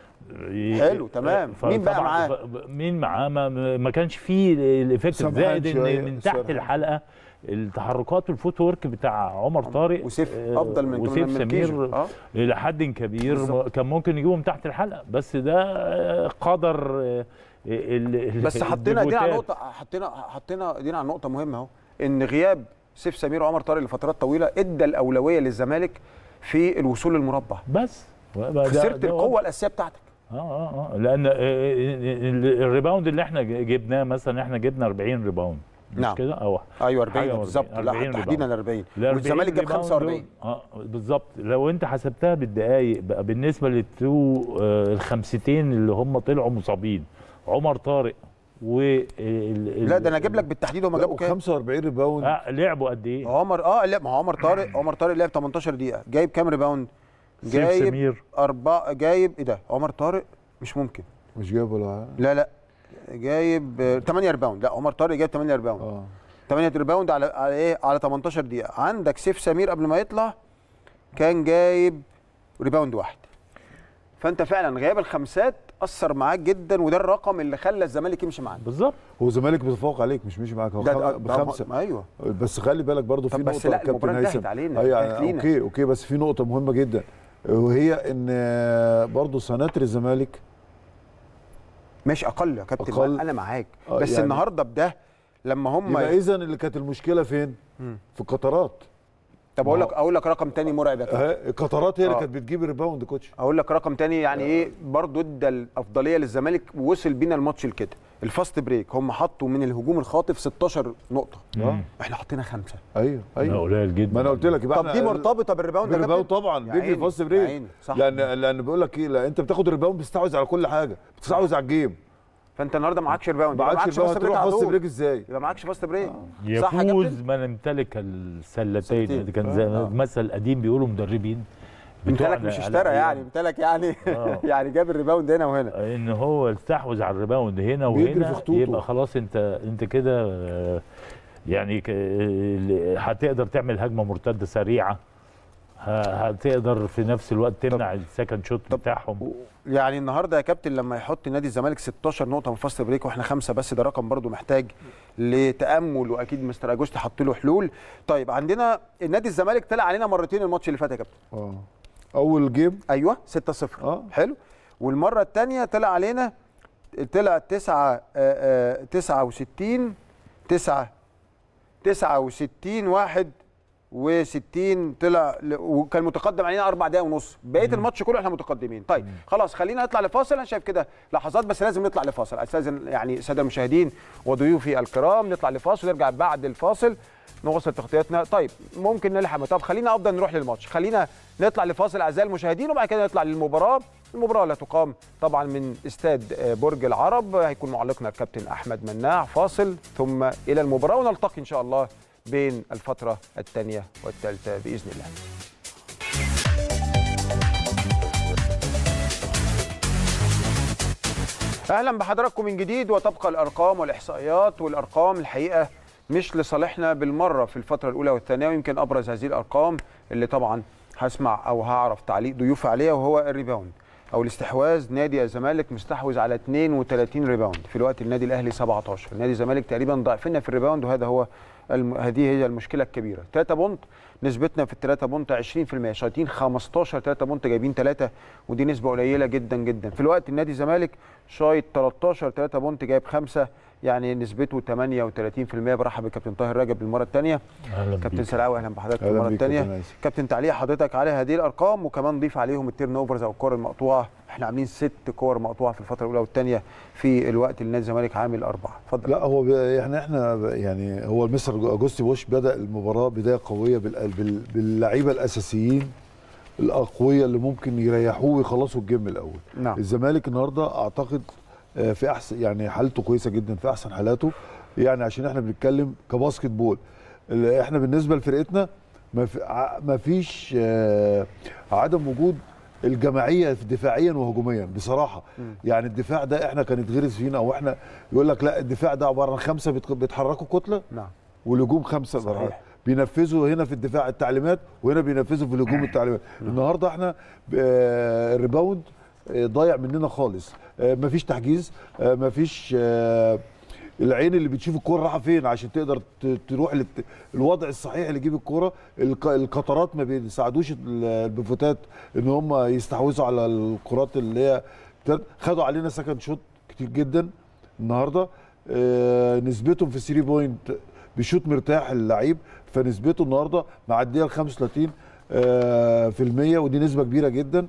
حلو، تمام. ف- مين بقى طبعاً معاه؟ ف- مين معاه ما, ما كانش فيه الايفكت سمحان زائد شوية، ان من تحت سرحان. الحلقه التحركات والفوت ورك بتاع عمر طارق وسيف آه، افضل من وسيف من سمير كيجو. اه الى حد كبير بالظبط. م- كان ممكن يجيبهم تحت الحلقه بس ده آه، قدر آه، ال- ال- بس حطينا دي على الديبوتات. نقطه حطينا حطينا دي على نقطه مهمه اهو ان غياب سيف سمير وعمر طارق لفترات طويله ادى الاولويه للزمالك في الوصول للمربع بس ده- خسرت ده القوه الاساسيه بتاعتك اه اه اه لان آه، ال- الريباوند اللي احنا جبناه مثلا احنا جبنا 40 ريباوند مش نعم. كده او ايوه حاجة 40 و40 بالظبط لا 40 تحديدا 40 ال 40 والزمالك جاب ريباوند 45 دول- اه بالظبط لو انت حسبتها بالدقائق بقى بالنسبه للتو آه الخمستين اللي هم طلعوا مصابين عمر طارق و ال- لا ده انا اجيب لك بالتحديد هم جابوا كام 45 ريباوند آه لعبوا قد ايه؟ عمر اه لا ما هو عمر طارق عمر طارق لعب 18 دقيقه جايب كام ريباوند سيف جايب سمير أربعة جايب ايه ده عمر طارق مش ممكن مش جايب ولا لا لا جايب آه، 8 ريباوند لا عمر طارق جايب 8 ريباوند اه 8 ريباوند على على ايه على 18 دقيقه عندك سيف سمير قبل ما يطلع كان جايب ريباوند واحد فانت فعلا غياب الخمسات اثر معاك جدا وده الرقم اللي خلى الزمالك يمشي معانا بالظبط هو الزمالك بيتفوق عليك مش ماشي معاك هو ده- خم- ده- ده- بخمسه ايوه بس خلي بالك برضو في طب نقطه بس لا، كابتن المباراة انتهت هيثم. علينا، أي انتهت لينا. اوكي اوكي بس في نقطه مهمه جدا وهي ان برضو سناتر الزمالك ماشي اقل يا كابتن أقل. انا معاك آه، بس يعني- النهارده بده لما هم يبقى اذا اللي كانت المشكله فين؟ مم. في القطرات طب اقول لك اقول لك رقم تاني مرعب يا كابتن أهي القطرات هي اللي آه. كانت بتجيب الريباوند كوتش اقول لك رقم تاني يعني ايه برضه ادى الافضليه للزمالك ووصل بينا الماتش لكده الفاست بريك هم حطوا من الهجوم الخاطف 16 نقطه مم. احنا حطينا خمسه ايوه ده ايوه قليل جدا ما انا قلت لك يبقى طب دي احنا- مرتبطه بالريباوند يا بالريباوند كابتن طبعا يا بيجي عيني، فاست يا بريك عيني، صح. لان لان بيقول لك ايه لا انت بتاخد الريباوند بتستحوذ على كل حاجه بتستحوذ على الجيم فانت النهارده معكش ريباوند يبقى معكش معكش الريباوند فاست بريك هتروح على فاست طول بريك ازاي؟ يبقى معكش فاست بريك صح يا يفوز كابتن من امتلك السلتين سلتين. ده كان آه، زي آه. مثل قديم بيقولوا مدربين امتلك بتوعنا مش على اشترى أيام. يعني امتلك يعني آه. يعني جاب الريباوند هنا وهنا ان هو استحوذ على الريباوند هنا بيجري في وهنا خطوطه. يبقى خلاص انت انت كده آه، يعني ك- ال- هتقدر تعمل هجمه مرتده سريعه ه- هتقدر في نفس الوقت تمنع السكند شوت طب- بتاعهم يعني النهارده يا كابتن لما يحط نادي الزمالك 16 نقطه من فاست بريك واحنا خمسه بس ده رقم برضو محتاج لتامل واكيد مستر اجوستي حط له حلول طيب عندنا النادي الزمالك طلع علينا مرتين الماتش اللي فات يا كابتن اه اول جيم ايوه 6 0 اه حلو والمره الثانيه طلع علينا طلع 9 69 9 69 واحد و60 طلع ل- وكان متقدم علينا اربع دقايق ونص بقيه الماتش كله احنا متقدمين طيب خلاص خلينا نطلع لفاصل انا شايف كده لحظات بس لازم نطلع لفاصل استاذن يعني الساده المشاهدين وضيوفي الكرام نطلع لفاصل ونرجع بعد الفاصل نواصل تغطياتنا طيب ممكن نلحق طب خلينا افضل نروح للماتش خلينا نطلع لفاصل اعزائي المشاهدين وبعد كده نطلع للمباراه المباراه لا تقام طبعا من استاد آه، برج العرب هيكون معلقنا الكابتن احمد مناع فاصل ثم الى المباراه ونلتقي ان شاء الله بين الفتره الثانيه والثالثه باذن الله اهلا بحضراتكم من جديد وتبقى الارقام والاحصائيات والارقام الحقيقه مش لصالحنا بالمره في الفتره الاولى والثانيه ويمكن ابرز هذه الارقام اللي طبعا هسمع او هعرف تعليق ضيوفي عليها وهو الريباوند او الاستحواذ نادي الزمالك مستحوذ على 32 ريباوند في الوقت النادي الاهلي 17 نادي الزمالك تقريبا ضعفنا في الريباوند وهذا هو الم... هذه هي المشكله الكبيره 3 بونت نسبتنا في الثلاثة بونت 20% شايطين 15 3 بونت جايبين 3 ودي نسبه قليله جدا جدا في الوقت النادي الزمالك شايط 13 3 بونت جايب 5 يعني نسبته 38% برحب بالكابتن طاهر رجب للمره الثانيه اهلا كابتن بيك. سلاوي اهلا بحضرتك أهلا المره بيك الثانيه كابتن هيثم. كابتن تعليق حضرتك على هذه الارقام وكمان ضيف عليهم التيرن اوفرز او الكور المقطوعه احنا عاملين ست كور مقطوعه في الفتره الاولى والثانيه في الوقت اللي نادي الزمالك عامل اربعه اتفضل لا هو ب- يعني احنا ب- يعني هو المستر اجوستي بوش بدا المباراه بدايه قويه بال- بال- باللعيبه الاساسيين الاقوياء اللي ممكن يريحوه ويخلصوا الجيم من الاول نعم الزمالك النهارده اعتقد آه، في احسن يعني حالته كويسه جدا في احسن حالاته يعني عشان احنا بنتكلم كباسكت بول ال- احنا بالنسبه لفرقتنا ما في- ع- ما فيش آه، عدم وجود الجماعيه دفاعيا وهجوميا بصراحه مم. يعني الدفاع ده احنا كان يتغرس فينا او احنا يقول لك لا الدفاع ده عباره عن خمسه بيتق- بيتحركوا كتله نعم والهجوم خمسه صحيح. بينفذوا هنا في الدفاع التعليمات وهنا بينفذوا في الهجوم التعليمات النهارده احنا آه، الريباوند آه، ضايع مننا خالص آه، مفيش تحجيز آه، مفيش آه، العين اللي بتشوف الكوره رايحه فين عشان تقدر ت- تروح للت- الوضع الصحيح اللي يجيب الكوره الق- القطرات ما بيساعدوش ال- البفوتات ان هم يستحوذوا على الكرات اللي هي بتاعت- خدوا علينا سكند شوت كتير جدا النهارده آه، نسبتهم في 3 بوينت بيشوط مرتاح اللعيب فنسبته النهارده معديه ال 35 آه، في المية ودي نسبه كبيره جدا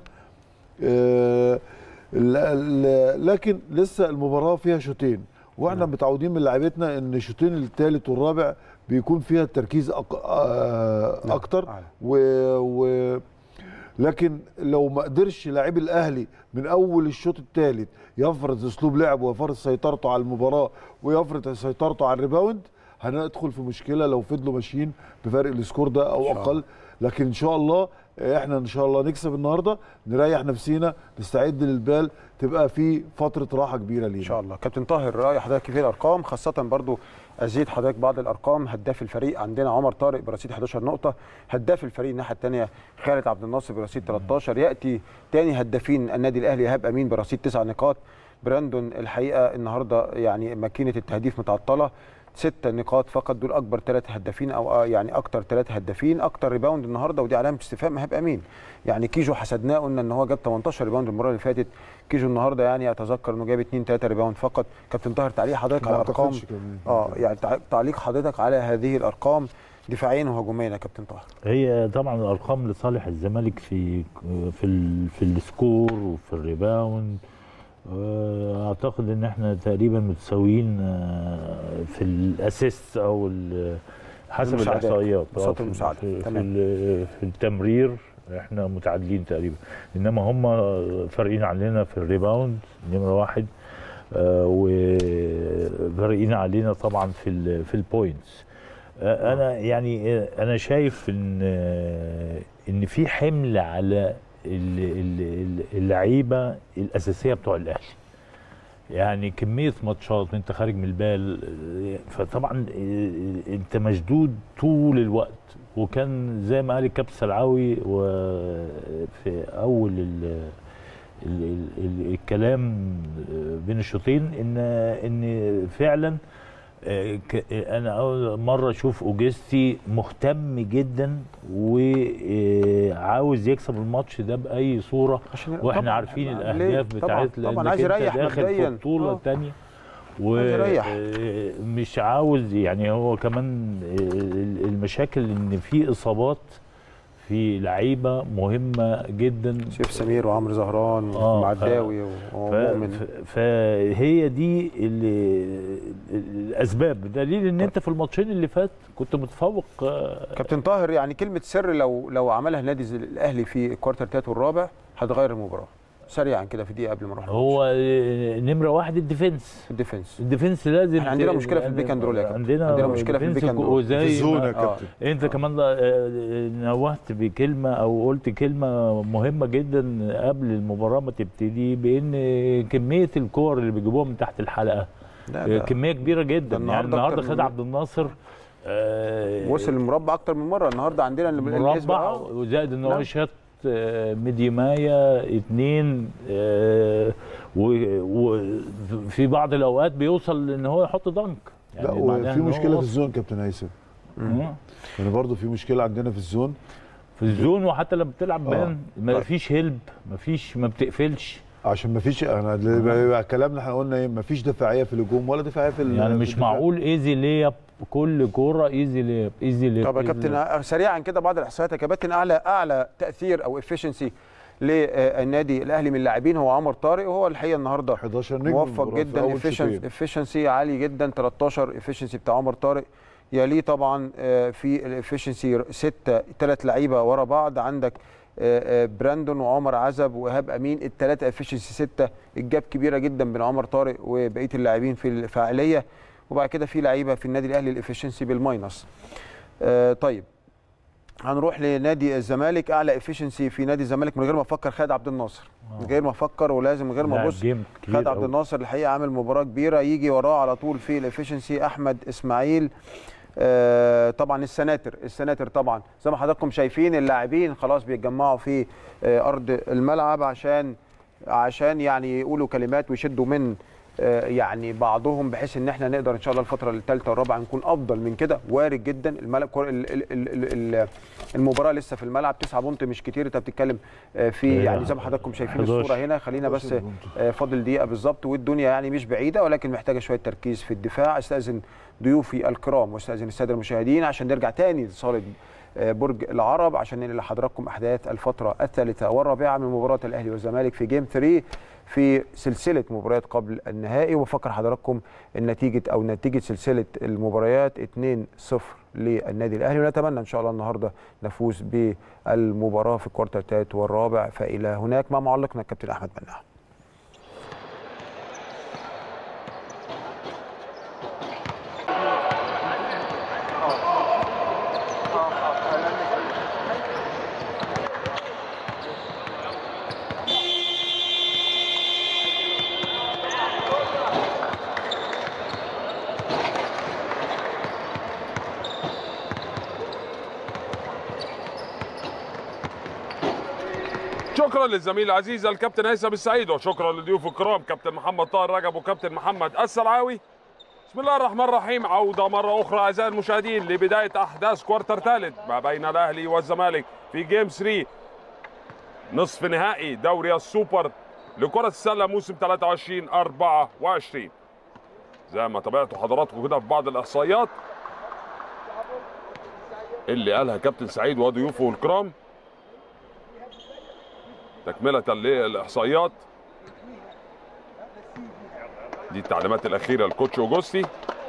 آه، لا- لا- لكن لسه المباراه فيها شوطين واحنا متعودين من لعيبتنا ان الشوطين الثالث والرابع بيكون فيها التركيز أك... آه، نعم، اكتر أعلى. و... و... لكن لو ما قدرش لاعب الاهلي من اول الشوط الثالث يفرض اسلوب لعبه ويفرض سيطرته على المباراه ويفرض سيطرته على الريباوند هندخل في مشكله لو فضلوا ماشيين بفرق السكور ده او إن شاء اقل لكن ان شاء الله احنا ان شاء الله نكسب النهارده نريح نفسينا نستعد للبال تبقى في فتره راحه كبيره لينا ان شاء الله كابتن طاهر راي حضرتك في الارقام خاصه برضو ازيد حضرتك بعض الارقام هداف الفريق عندنا عمر طارق برصيد 11 نقطه هداف الفريق الناحيه الثانيه خالد عبد الناصر برصيد 13 ياتي ثاني هدافين النادي الاهلي ايهاب امين برصيد 9 نقاط براندون الحقيقه النهارده يعني ماكينه التهديف متعطله ست نقاط فقط دول اكبر ثلاث هدافين او آه يعني اكتر ثلاث هدافين اكتر ريباوند النهارده ودي علامه استفهام ايهاب امين يعني كيجو حسدناه قلنا ان هو جاب 18 ريباوند المره اللي فاتت كيجو النهارده يعني اتذكر انه جاب 2 3 ريباوند فقط كابتن طاهر تعليق حضرتك على ما الارقام اعتقدش كمان اه يعني تع- تعليق حضرتك على هذه الارقام دفاعيا وهجوميا يا كابتن طاهر هي طبعا الارقام لصالح الزمالك في في ال في السكور وفي الريباوند آه، اعتقد ان احنا تقريبا متساويين آه، في الاسيست او ال- حسب المساعدات. الاحصائيات آه، صوت في- المساعدة. في, في, تمام. ال- في التمرير احنا متعادلين تقريبا انما هم فارقين عننا في الريباوند نمره واحد آه، وفارقين علينا طبعا في ال في البوينتس آه، انا يعني آه، انا شايف ان آه، ان في حمل على ال- ال- ال- اللعيبه الاساسيه بتوع الاهلي يعني كميه ماتشات وانت خارج من البال آه، فطبعا آه، انت مشدود طول الوقت وكان زي ما قال الكابتن سلعاوي وفي اول ال ال ال ال الكلام بين الشوطين ان ان فعلا آه، ك- آه، انا اول مره اشوف اوجستي مهتم جدا وعاوز يكسب الماتش ده باي صوره عشان واحنا طبعاً، عارفين ليه؟ الاهداف طبعاً، بتاعت طبعا لأنك عايز أنت يريح داخل مبدئيا في بطوله آه. تانية عايز يريح. ومش عاوز يعني هو كمان ال- المشاكل ان في اصابات في لعيبه مهمه جدا شيف سمير وعمرو زهران آه، ومعداوي ف- ومؤمن ف- فهي دي اللي الاسباب دليل ان انت في الماتشين اللي فات كنت متفوق آه، كابتن طاهر يعني كلمه سر لو لو عملها النادي زي الاهلي في الكوارتر الثالث والرابع هتغير المباراه سريعا كده في دقيقه قبل ما نروح هو آه، نمره واحد الديفنس الديفنس الديفنس لازم احنا عندنا ت- مشكلة في البيك اند رول يا كابتن. عندنا عندنا مشكلة في ديفنس البيك اند رول. وزي في الزون ما- يا كابتن انت كمان آه، نوهت بكلمه او قلت كلمه مهمه جدا قبل المباراه ما تبتدي بان كميه الكور اللي بيجيبوها من تحت الحلقه لا لا كميه كبيره جدا ده يعني النهاردة النهارده أكتر خد من- عبد الناصر آه، وصل المربع اكتر من مره النهارده عندنا اللي- النسبة- مربع آه. وزائد ان هو نعم. شاط آه، ميديمايا اتنين آه، و- وفي بعض الاوقات بيوصل ان هو يحط دنك لا معناها وفي إن هو مشكله في وصل. الزون كابتن هيثم مم. يعني برضه في مشكله عندنا في الزون في الزون وحتى لما بتلعب آه. مان ما طيب. فيش هيلب ما فيش ما بتقفلش عشان ما فيش انا اللي بقى كلامنا احنا قلنا ايه ما فيش دفاعيه في الهجوم ولا دفاعيه في ال- يعني في مش الدفاع. معقول ايزي لياب كل كوره ايزي لياب ايزي لياب طب يا إيزي كابتن لياب. آه، سريعا كده بعض الاحصائيات يا كابتن اعلى اعلى تاثير او افشنسي للنادي الاهلي من اللاعبين هو عمر طارق وهو الحقيقه النهارده 11 نجم موفق المباراة في جدا أول شوطين. افشنسي عالي جدا 13 افشنسي بتاع عمر طارق يليه طبعا آه، في الافشنسي ستة ثلاث لعيبه ورا بعض عندك آه، آه، براندون وعمر عزب وايهاب امين الثلاثه افشنسي ستة الجاب كبيره جدا بين عمر طارق وبقيه اللاعبين في الفاعليه وبعد كده في لعيبه في النادي الاهلي الافشنسي بالماينس آه، طيب هنروح لنادي الزمالك اعلى افشنسي في نادي الزمالك من غير ما افكر خالد عبد الناصر من غير ما افكر ولازم من غير ما لاعب ابص جيم كبير خالد عبد أوي. الناصر الحقيقه عامل مباراه كبيره يجي وراه على طول في الافشنسي احمد اسماعيل آه طبعا السناتر السناتر طبعا زي ما حضراتكم شايفين اللاعبين خلاص بيتجمعوا في آه ارض الملعب عشان عشان يعني يقولوا كلمات ويشدوا من آه يعني بعضهم بحيث ان احنا نقدر ان شاء الله الفتره الثالثه والرابعه نكون افضل من كده وارد جدا الملعب كور- ال- ال- ال- ال- المباراه لسه في الملعب 9 بونت مش كتير انت بتتكلم آه، في يعني زي ما حضراتكم شايفين 11. الصوره هنا خلينا بس 11 بونت. آه، فاضل دقيقه بالظبط والدنيا يعني مش بعيده ولكن محتاجه شويه تركيز في الدفاع استاذن ضيوفي الكرام واستاذن الساده المشاهدين عشان نرجع تاني لصاله آه، برج العرب عشان ننقل لحضراتكم احداث الفتره الثالثه والرابعه من مباراه الاهلي والزمالك في جيم 3 في سلسله مباريات قبل النهائي وبفكر حضراتكم النتيجه او نتيجه سلسله المباريات 2-0 للنادي الاهلي ونتمنى ان شاء الله النهارده نفوز بالمباراه في الكوارتر الثالث والرابع فالى هناك مع معلقنا الكابتن احمد مناع شكرا للزميل العزيز الكابتن هيثم السعيد وشكرا لضيوف الكرام كابتن محمد طاهر رجب وكابتن محمد السلعاوي بسم الله الرحمن الرحيم عودة مرة أخرى أعزائي المشاهدين لبداية أحداث كوارتر ثالث ما بين الأهلي والزمالك في جيم 3 نصف نهائي دوري السوبر لكرة السلة موسم 23 24 زي ما تابعتوا حضراتكم كده في بعض الإحصائيات اللي قالها كابتن سعيد وضيوفه الكرام تكملة للإحصائيات دي التعليمات الأخيرة للكوتش أوجوستي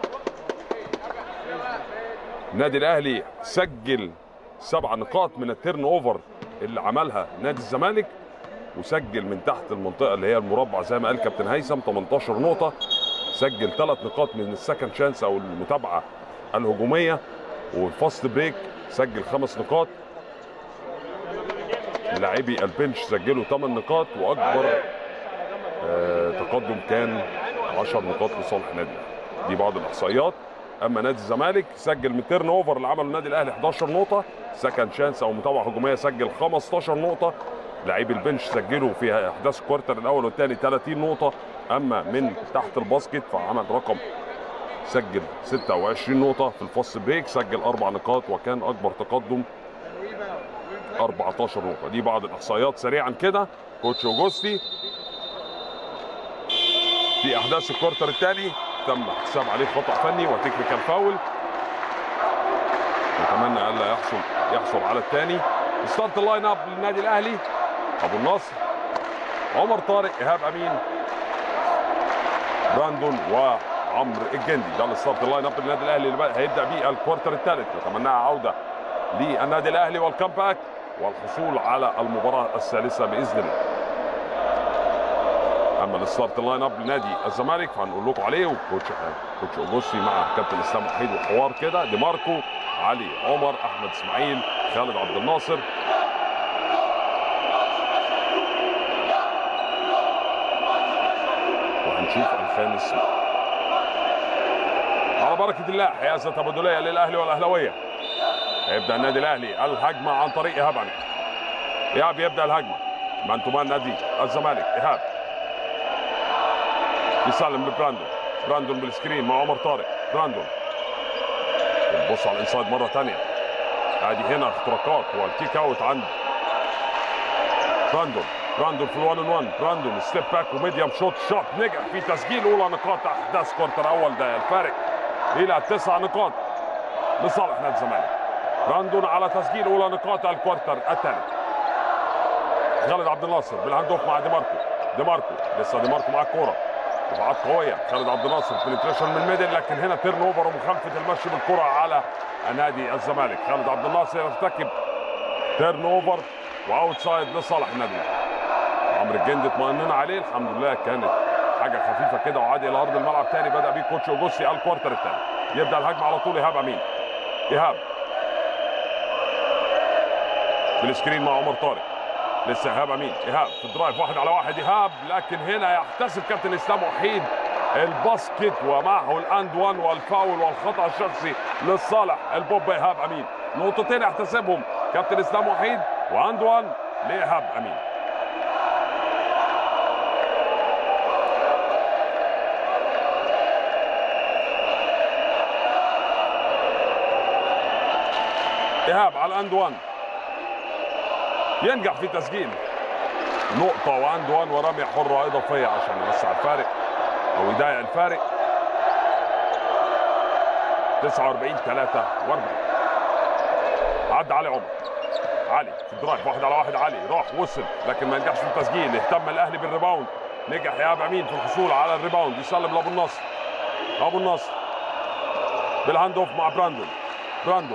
النادي الأهلي سجل سبع نقاط من التيرن أوفر اللي عملها نادي الزمالك وسجل من تحت المنطقة اللي هي المربع زي ما قال كابتن هيثم 18 نقطة سجل ثلاث نقاط من السكند شانس أو المتابعة الهجومية والفاست بريك سجل خمس نقاط لاعبي البنش سجلوا 8 نقاط واكبر آه، تقدم كان 10 نقاط لصالح النادي الاهلي دي بعض الاحصائيات اما نادي الزمالك سجل من تيرن اوفر اللي عمله النادي الاهلي 11 نقطه سكند شانس او متابعه هجوميه سجل 15 نقطه لاعبي البنش سجلوا في احداث الكوارتر الاول والثاني 30 نقطه اما من تحت الباسكت فعمل رقم سجل 26 نقطه في الفاست بريك سجل اربع نقاط وكان اكبر تقدم 14 نقطه دي بعض الاحصائيات سريعا كده كوتش اوجوستي في احداث الكوارتر الثاني تم احتساب عليه خطا فني وتكنيكال فاول نتمنى الا يحصل يحصل على الثاني ستارت اللاين اب للنادي الاهلي ابو النصر عمر طارق ايهاب امين براندون وعمرو الجندي ده الستارت اللاين اب للنادي الاهلي اللي بقى- هيبدا بيه الكوارتر الثالث نتمناها عوده للنادي الاهلي والكامباك والحصول على المباراه الثالثه باذن الله اما الستارت لاين اب لنادي الزمالك فهنقول لكم عليه وكوتش كوتش اوجوستي مع كابتن اسلام وحيد وحوار كده دي ماركو علي عمر احمد اسماعيل خالد عبد الناصر وهنشوف الخامس على بركه الله حيازه تبادليه للاهلي والاهلاويه هيبدا النادي الاهلي الهجمه عن طريق ايهاب علي ايهاب يبدا الهجمه من تمان نادي الزمالك ايهاب يسلم لبراندون براندون بالسكرين مع عمر طارق براندون بص على الانسايد مره ثانيه ادي هنا اختراقات والكيك اوت عند براندون براندون في الوان 1 براندون ستيب باك وميديم شوت شوت نجح في تسجيل اولى نقاط احداث كورتر اول ده الفارق الى تسع نقاط لصالح نادي الزمالك براندون على تسجيل اولى نقاط الكوارتر الثاني خالد عبد الناصر بالهاند اوف مع دي ماركو دي ماركو لسه دي ماركو مع الكوره دفاعات قويه خالد عبد الناصر بنتريشن من الميدل لكن هنا تيرن اوفر ومخالفه المشي بالكره على نادي الزمالك خالد عبد الناصر يرتكب تيرن اوفر واوت سايد لصالح النادي الأهلي. عمرو الجندي اطمئننا عليه الحمد لله كانت حاجه خفيفه كده وعاد الى ارض الملعب تاني بدا بيه كوتش اوجوستي الكوارتر الثاني يبدا الهجمه على طول ايهاب امين ايهاب بالسكرين مع عمر طارق لسه ايهاب امين ايهاب في الدرايف واحد على واحد ايهاب لكن هنا يحتسب كابتن اسلام وحيد الباسكت ومعه الاند وان والفاول والخطا الشخصي لصالح البوب ايهاب امين نقطتين يحتسبهم كابتن اسلام وحيد واند وان لايهاب امين ايهاب على الاند وان ينجح في تسجيل نقطة واند وان ورمية حرة إضافية عشان يوسع الفارق أو يضيق الفارق 49 43 عدى علي عمر علي في الدرايف واحد على واحد علي راح وصل لكن ما نجحش في التسجيل اهتم الاهلي بالريباوند نجح ايهاب امين في الحصول على الريباوند يسلم لابو النصر ابو النصر بالهاند اوف مع براندون براندون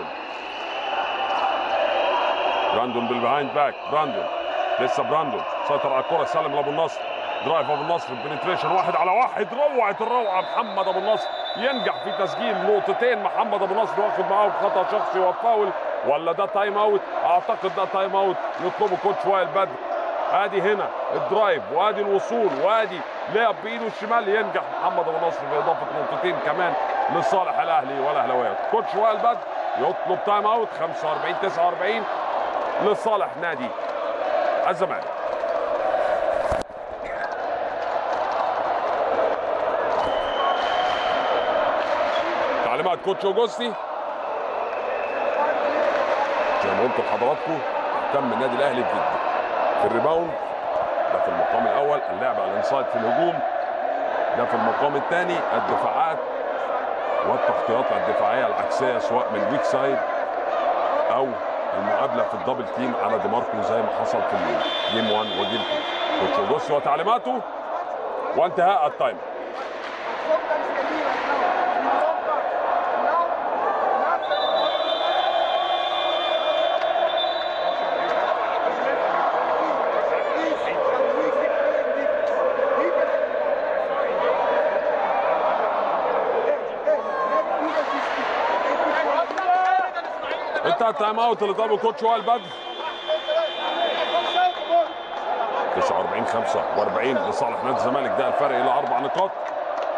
براندون بالبيهايند باك براندون لسه براندون سيطر على الكره سلم لابو النصر درايف ابو النصر بنتريشن واحد على واحد روعه الروعه محمد ابو النصر ينجح في تسجيل نقطتين محمد ابو النصر واخد معاه خطا شخصي وفاول ولا ده تايم اوت اعتقد ده تايم اوت يطلبه كوتش وائل بدر ادي هنا الدرايف وادي الوصول وادي لعب بايده الشمال ينجح محمد ابو النصر في اضافه نقطتين كمان لصالح الاهلي والاهلاويه كوتش وائل بدر يطلب تايم اوت 45 49 لصالح نادي الزمالك تعليمات كوتش اوجوستي زي ما قلت لحضراتكم اهتم النادي الاهلي جدا في الريباوند ده في المقام الاول اللعب على الانسايد في الهجوم ده في المقام الثاني الدفاعات والتغطيات الدفاعيه العكسيه سواء من ويك سايد او المقابله في الدبل تيم على دي ماركو زي ما حصل في الجيم 1 وجيم 2 كوتش اوجوستي وتعليماته وانتهاء التايم انتهى التايم اوت اللي طلبه كوتش وائل بدر 49 45 لصالح نادي الزمالك ده الفرق الى اربع نقاط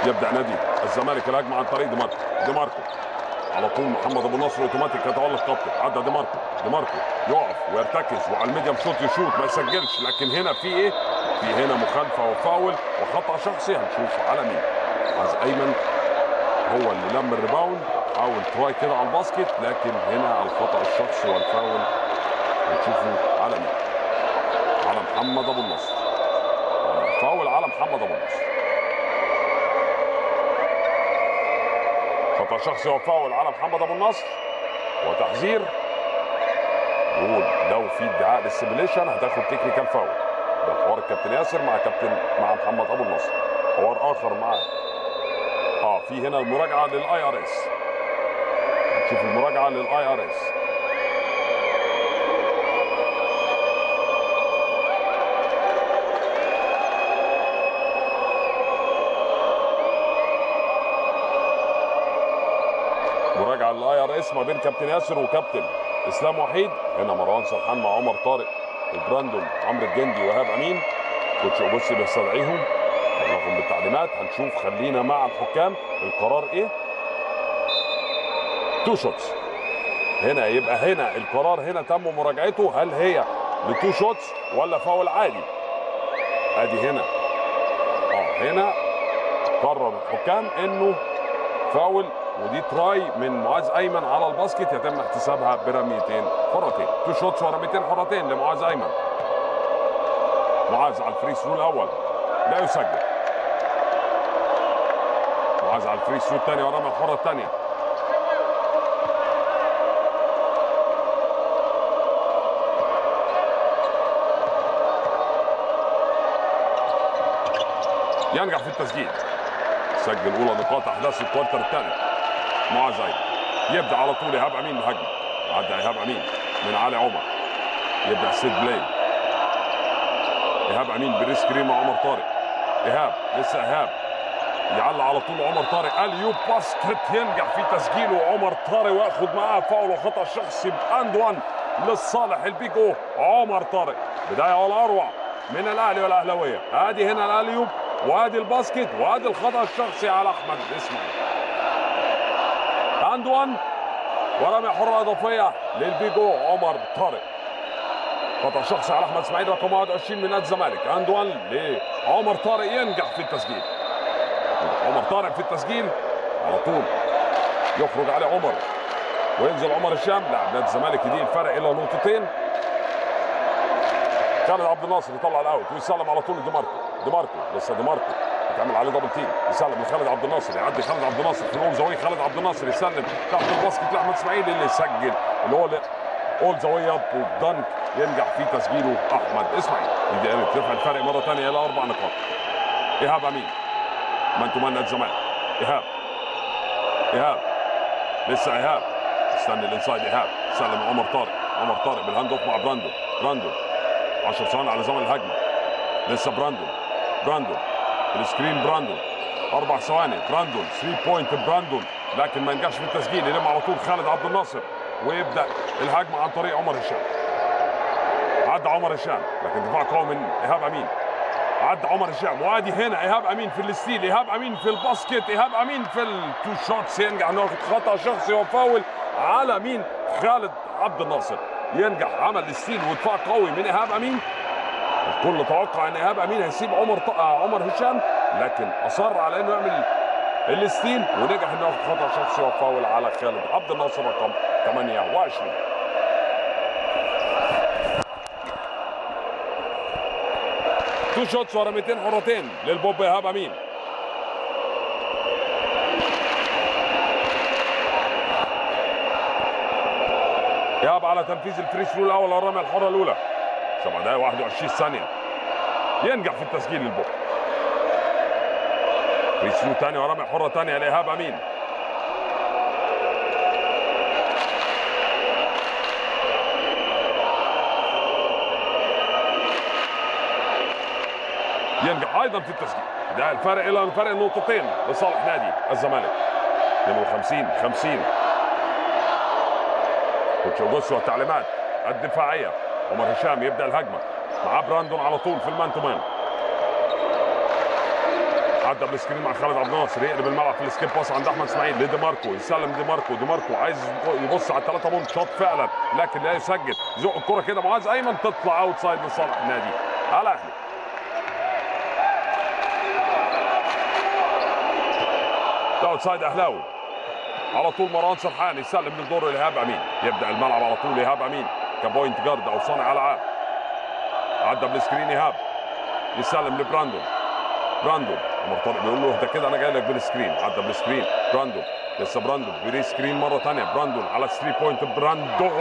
يبدا نادي الزمالك الهجمه عن طريق دي ماركو دي ماركو على طول محمد ابو النصر اوتوماتيك يتولى الخط عدى دي ماركو دي ماركو يقف ويرتكز وعلى الميديم شوت يشوط ما يسجلش لكن هنا في ايه؟ في هنا مخالفه وفاول وخطا شخصي هنشوف على مين عايز ايمن هو اللي لم الريباوند حاول تراي كده على الباسكت لكن هنا الخطا الشخصي والفاول هنشوفه على مين؟ على محمد ابو النصر فاول على محمد ابو النصر خطا شخصي وفاول على محمد ابو النصر وتحذير يقول لو في ادعاء للسيميليشن هتاخد تكنيكال فاول ده حوار الكابتن ياسر مع كابتن مع محمد ابو النصر حوار اخر مع اه في هنا المراجعه للاي ار اس نشوف المراجعه للاي ار اس مراجعه للاي ار اس ما بين كابتن ياسر وكابتن اسلام وحيد هنا مروان سرحان مع عمر طارق وبراندون عمرو الجندي وهاب امين كوتش اوبوسي بيستدعيهم بلغهم بالتعليمات هنشوف خلينا مع الحكام القرار ايه تو شوتس هنا يبقى هنا القرار هنا تم مراجعته هل هي لتو شوتس ولا فاول عادي ادي هنا اه هنا قرر الحكام انه فاول ودي تراي من معاذ ايمن على الباسكت يتم احتسابها برميتين حرتين تو شوتس ورميتين حرتين لمعاذ ايمن معاذ على الفري ثرو الاول لا يسجل معاذ على الفري ثرو الثاني ورمى الحره الثانيه ينجح في التسجيل سجل اولى نقاط احداث الكوارتر الثالث معاذ ايمن يبدا على طول ايهاب امين الهجمه عدى ايهاب امين من علي عمر يبدا سيد بلاي ايهاب امين بريسكرين مع عمر طارق ايهاب لسه ايهاب يعلق على طول عمر طارق اليوب باسكت ينجح في تسجيله عمر طارق وياخد معاه فاول وخطا شخصي باند وان للصالح البيج او عمر طارق بدايه ولا اروع من الاهلي والاهلاويه ادي هنا الاليوب وادي الباسكت وادي الخطا الشخصي على احمد اسماعيل اند وان ورمي حره اضافيه للبيجو عمر طارق خطا شخصي على احمد اسماعيل رقم 21 من نادي الزمالك اند وان لعمر طارق ينجح في التسجيل عمر طارق في التسجيل على طول يخرج عليه عمر وينزل عمر الشام لاعب نادي الزمالك يديه الفرق الى نقطتين خالد عبد الناصر يطلع الاوت ويسلم على طول دي ماركو دي ماركو لسه دي ماركو يتعمل عليه دبل تيم يسلم لخالد عبد الناصر يعدي خالد عبد الناصر في الاول زاويه خالد عبد الناصر يسلم تحت الباسكت لاحمد اسماعيل اللي يسجل اللي هو اول زاويه اب ودنك ينجح في تسجيله احمد اسماعيل يدي قامت ترفع الفرق مره ثانيه الى اربع نقاط ايهاب امين من تمان نادي الزمالك ايهاب ايهاب لسه ايهاب استنى الانسايد ايهاب سلم عمر طارق عمر طارق بالهاند اوف مع براندون براندون 10 ثواني على زمن الهجمه لسه براندون براندون السكرين براندون اربع ثواني براندون 3 بوينت براندون لكن ما ينجحش في التسجيل يلم على طول خالد عبد الناصر ويبدا الهجمه عن طريق عمر هشام عدى عمر هشام لكن دفاع قوي من ايهاب امين عدى عمر هشام وادي هنا ايهاب امين في الستيل ايهاب امين في الباسكت ايهاب امين في التو شوتس ينجح انه ياخد خطا شخصي وفاول على مين خالد عبد الناصر ينجح عمل الستيل ودفاع قوي من ايهاب امين الكل توقع ان ايهاب امين هيسيب عمر ط... آه عمر هشام لكن اصر على انه يعمل الستيل ونجح انه ياخد خطا شخصي وفاول على خالد عبد الناصر رقم 28 تو شوتس ورميتين حرتين للبوب ايهاب امين ايهاب على تنفيذ الفري ثرو الاول الرميه الحره الاولى 7 دقائق 21 ثانيه ينجح في التسجيل للبوب فري ثرو ثاني ورميه حره ثانيه لايهاب امين ينجح ايضا في التسجيل ده الفرق الى الفرق نقطتين لصالح نادي الزمالك 52 50 كوتش اوجوستو التعليمات الدفاعيه عمر هشام يبدا الهجمه مع براندون على طول في المان تو مان عدى بالسكرين مع خالد عبد الناصر يقلب الملعب في السكيب باس عند احمد اسماعيل لدي ماركو يسلم دي ماركو دي ماركو عايز يبص على الثلاثه بونت شوت فعلا لكن لا يسجل زق الكره كده معاذ ايمن تطلع اوت سايد لصالح النادي الاهلي اوت سايد اهلاوي على طول مروان سرحان يسلم للدور لايهاب امين يبدا الملعب على طول ايهاب امين كبوينت جارد او صانع العاب عدى بالسكرين ايهاب يسلم لبراندون براندون عمر طارق بيقول له اهدى كده انا جاي لك بالسكرين عدى بالسكرين براندون لسه براندون بري سكرين مره ثانيه براندون على 3 بوينت براندون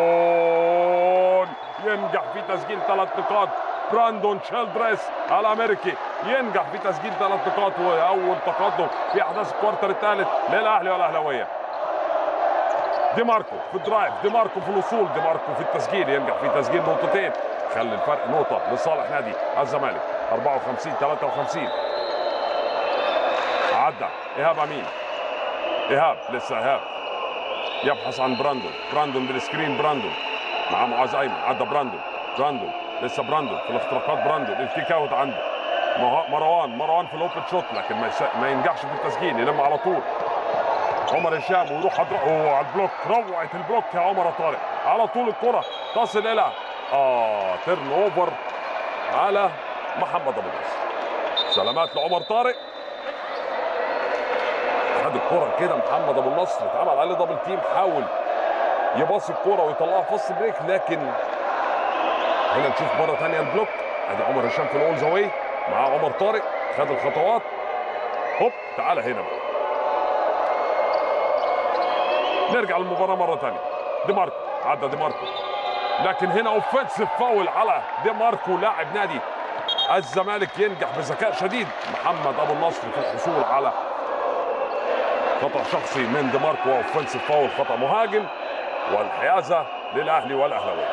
ينجح في تسجيل ثلاث نقاط براندون شيلدريس الامريكي ينجح في تسجيل ثلاث نقاط واول تقدم في احداث الكوارتر الثالث للاهلي والاهلاويه دي ماركو في الدرايف دي ماركو في الوصول دي ماركو في التسجيل ينجح في تسجيل نقطتين خلي الفرق نقطه لصالح نادي الزمالك 54 53 عدى ايهاب امين ايهاب لسه ايهاب يبحث عن براندون براندون بالسكرين براندون مع معاذ ايمن عدى براندون براندون لسه براندون في الاختراقات براندون الكيك اوت عنده مه- مروان مروان في الاوبن شوت لكن ما, يس- ما ينجحش في التسجيل يلم على طول عمر هشام ويروح أدر... أوه على البلوك روعه البلوك يا عمر طارق على طول الكره تصل الى اه تيرن اوفر على محمد ابو نصر سلامات لعمر طارق خد الكره كده محمد ابو النصر اتعمل عليه دبل تيم حاول يباصي الكره ويطلعها في وسط بريك لكن هنا نشوف مره ثانيه البلوك ادي عمر هشام في الاول زاويه مع عمر طارق خد الخطوات هوب تعالى هنا بقى نرجع للمباراه مره ثانيه دي ماركو عدى دي ماركو لكن هنا اوفنسيف فاول على دي ماركو لاعب نادي الزمالك ينجح بذكاء شديد محمد ابو النصر في الحصول على خطا شخصي من دي ماركو اوفنسيف فاول خطا مهاجم والحيازه للاهلي والاهلاويه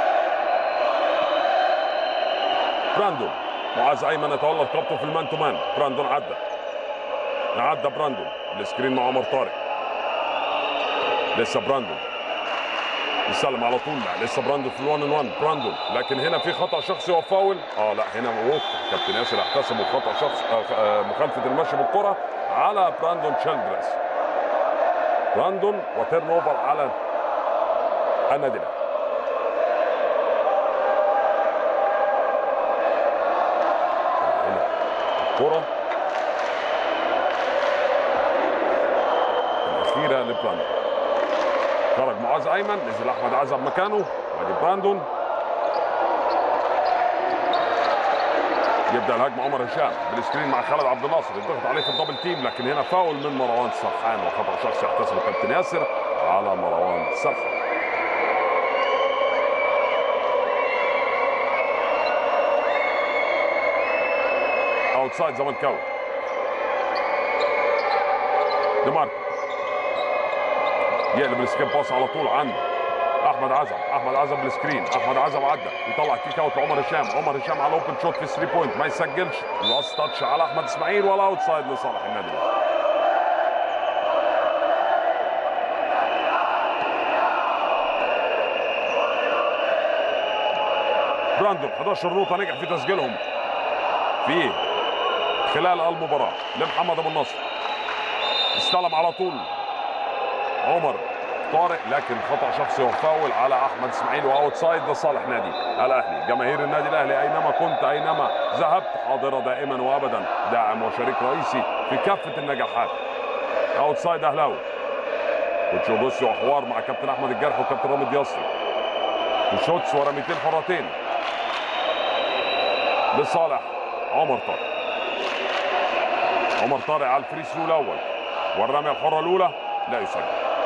براندون معاذ ايمن يتولى رقبته في المان تو مان براندون عدى عدى براندون السكرين مع عمر طارق لسه براندون يسلم على طول لا لسه براندون في الوان ان وان براندون لكن هنا في خطا شخصي وفاول اه لا هنا ووك كابتن ياسر احتسبوا خطا شخصي آه آه مخالفه المشي بالكره على براندون تشيلدرس براندون وتيرن اوفر على النادي الاهلي هنا الكره الاخيره لبراندون خرج معاذ ايمن نزل احمد عزب مكانه ادي براندون يبدا الهجمه عمر هشام بالسكرين مع خالد عبد الناصر يضغط عليه في الدبل تيم لكن هنا فاول من مروان سرحان وخطا شخصي يحتسبه كابتن ياسر على مروان سرحان اوتسايد زملكاوي دي ماركو يقلب السكيب باص على طول عند احمد عزب احمد عزب بالسكرين احمد عزب عدى يطلع كيك اوت لعمر هشام عمر هشام على اوبن شوت في 3 بوينت ما يسجلش لاست تاتش على احمد اسماعيل ولا اوت سايد لصالح النادي الاهلي براندون 11 نقطه نجح في تسجيلهم في خلال المباراه لمحمد ابو النصر استلم على طول عمر طارق لكن خطا شخصي وفاول على احمد اسماعيل واوت سايد لصالح نادي الاهلي جماهير النادي الاهلي اينما كنت اينما ذهبت حاضره دائما وابدا داعم وشريك رئيسي في كافه النجاحات اوت سايد اهلاوي كوتش بصي وحوار مع كابتن احمد الجرح وكابتن رامي الياسري وشوتس ورميتين حرتين لصالح عمر طارق عمر طارق على الفري ثرو الاول والرميه الحره الاولى لا يسجل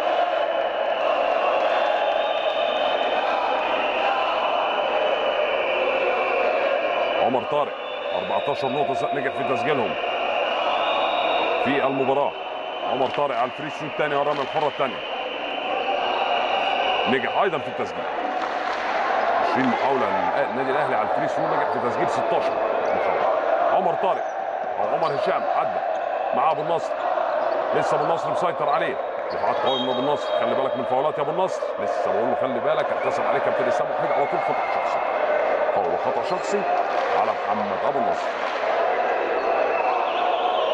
عمر طارق 14 نقطة نجح في تسجيلهم في المباراة عمر طارق على الفري ثرو الثاني والرمية الحرة الثانية نجح أيضا في التسجيل 20 محاولة للنادي الأهلي على الفري ثرو نجح في تسجيل 16 محاولة عمر طارق أو عمر هشام عدى مع أبو النصر لسه أبو النصر مسيطر عليه دفاعات قوية من أبو النصر خلي بالك من فاولات يا أبو النصر لسه بقول له خلي بالك احتسب عليه كابتن إسلام وحيد على طول خطأ شخصي فاول خطأ شخصي على محمد أبو النصر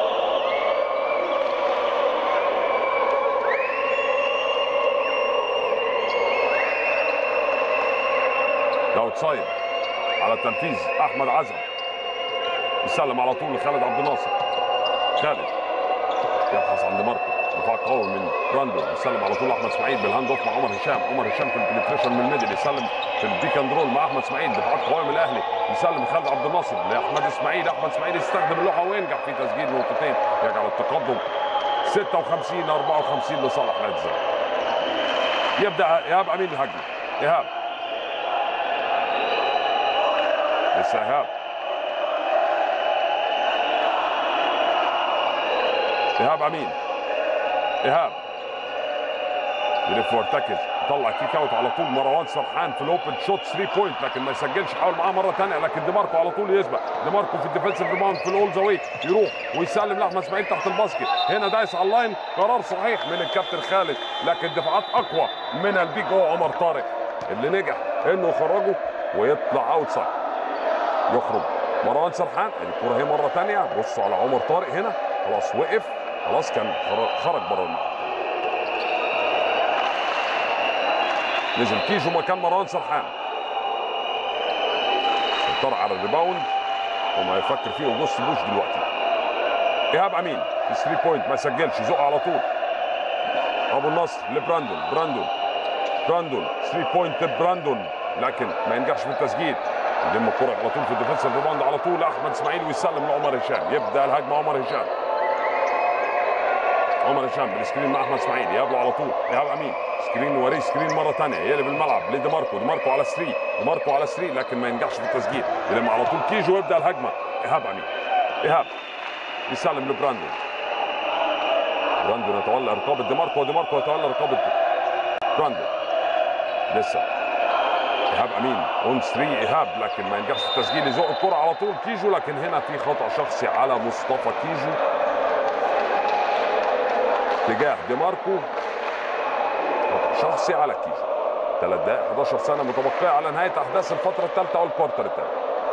اوتسايد على التنفيذ احمد عزم يسلم على طول لخالد عبد الناصر خالد يبحث عند ماركو دفاع قوي من براندو يسلم على طول احمد اسماعيل بالهاند اوف مع عمر هشام عمر هشام في البنتريشن من الميدل يسلم في البيك اند رول مع احمد اسماعيل دفاعات قويه من الاهلي يسلم خالد عبد الناصر لاحمد اسماعيل احمد اسماعيل يستخدم اللوحه وينجح في تسجيل نقطتين يجعل التقدم 56 54 لصالح نادي الزمالك يبدا ايهاب امين الهجمه ايهاب لسه ايهاب ايهاب امين ايهاب يلف ويرتكز يطلع كيك اوت على طول مروان سرحان في الاوبن شوت 3 بوينت لكن ما يسجلش حاول معاه مره ثانيه لكن دي ماركو على طول يسبق دي ماركو في الديفنسيف ريباوند في الاول ذا يروح ويسلم لاحمد اسماعيل تحت الباسكت هنا دايس على اللاين قرار صحيح من الكابتن خالد لكن دفاعات اقوى من البيج هو عمر طارق اللي نجح انه يخرجه ويطلع اوت سايد يخرج مروان سرحان الكره هي مره ثانيه بصوا على عمر طارق هنا خلاص وقف خلاص كان خرج بره الملعب نزل كيجو مكان مروان سرحان سيطر على الريباوند وما يفكر فيه اوجوست بوش دلوقتي ايهاب امين في 3 بوينت ما سجلش يزق على طول ابو النصر لبراندون براندون براندون 3 بوينت براندون لكن ما ينجحش في التسجيل يلم الكره على طول في الديفنسيف ريباوند على طول احمد اسماعيل ويسلم لعمر هشام يبدا الهجمه عمر هشام عمر هشام بالسكرين مع احمد اسماعيل يقابله على طول ايهاب امين سكرين وريه سكرين مره ثانيه يقلب الملعب لدي ماركو دي ماركو على 3 دي ماركو على 3 لكن ما ينجحش في التسجيل يلم على طول كيجو ويبدا الهجمه ايهاب امين ايهاب يسلم لبراندو براندو يتولى رقابه دي ماركو ودي ماركو يتولى رقابه براندو لسه ايهاب امين اون 3 ايهاب لكن ما ينجحش في التسجيل يزق الكره على طول كيجو لكن هنا في خطا شخصي على مصطفى كيجو تجاه دي ماركو خطا شخصي على كيجو ثلاث دقائق 11 سنه متبقيه على نهايه احداث الفتره الثالثه او الكوارتر الثاني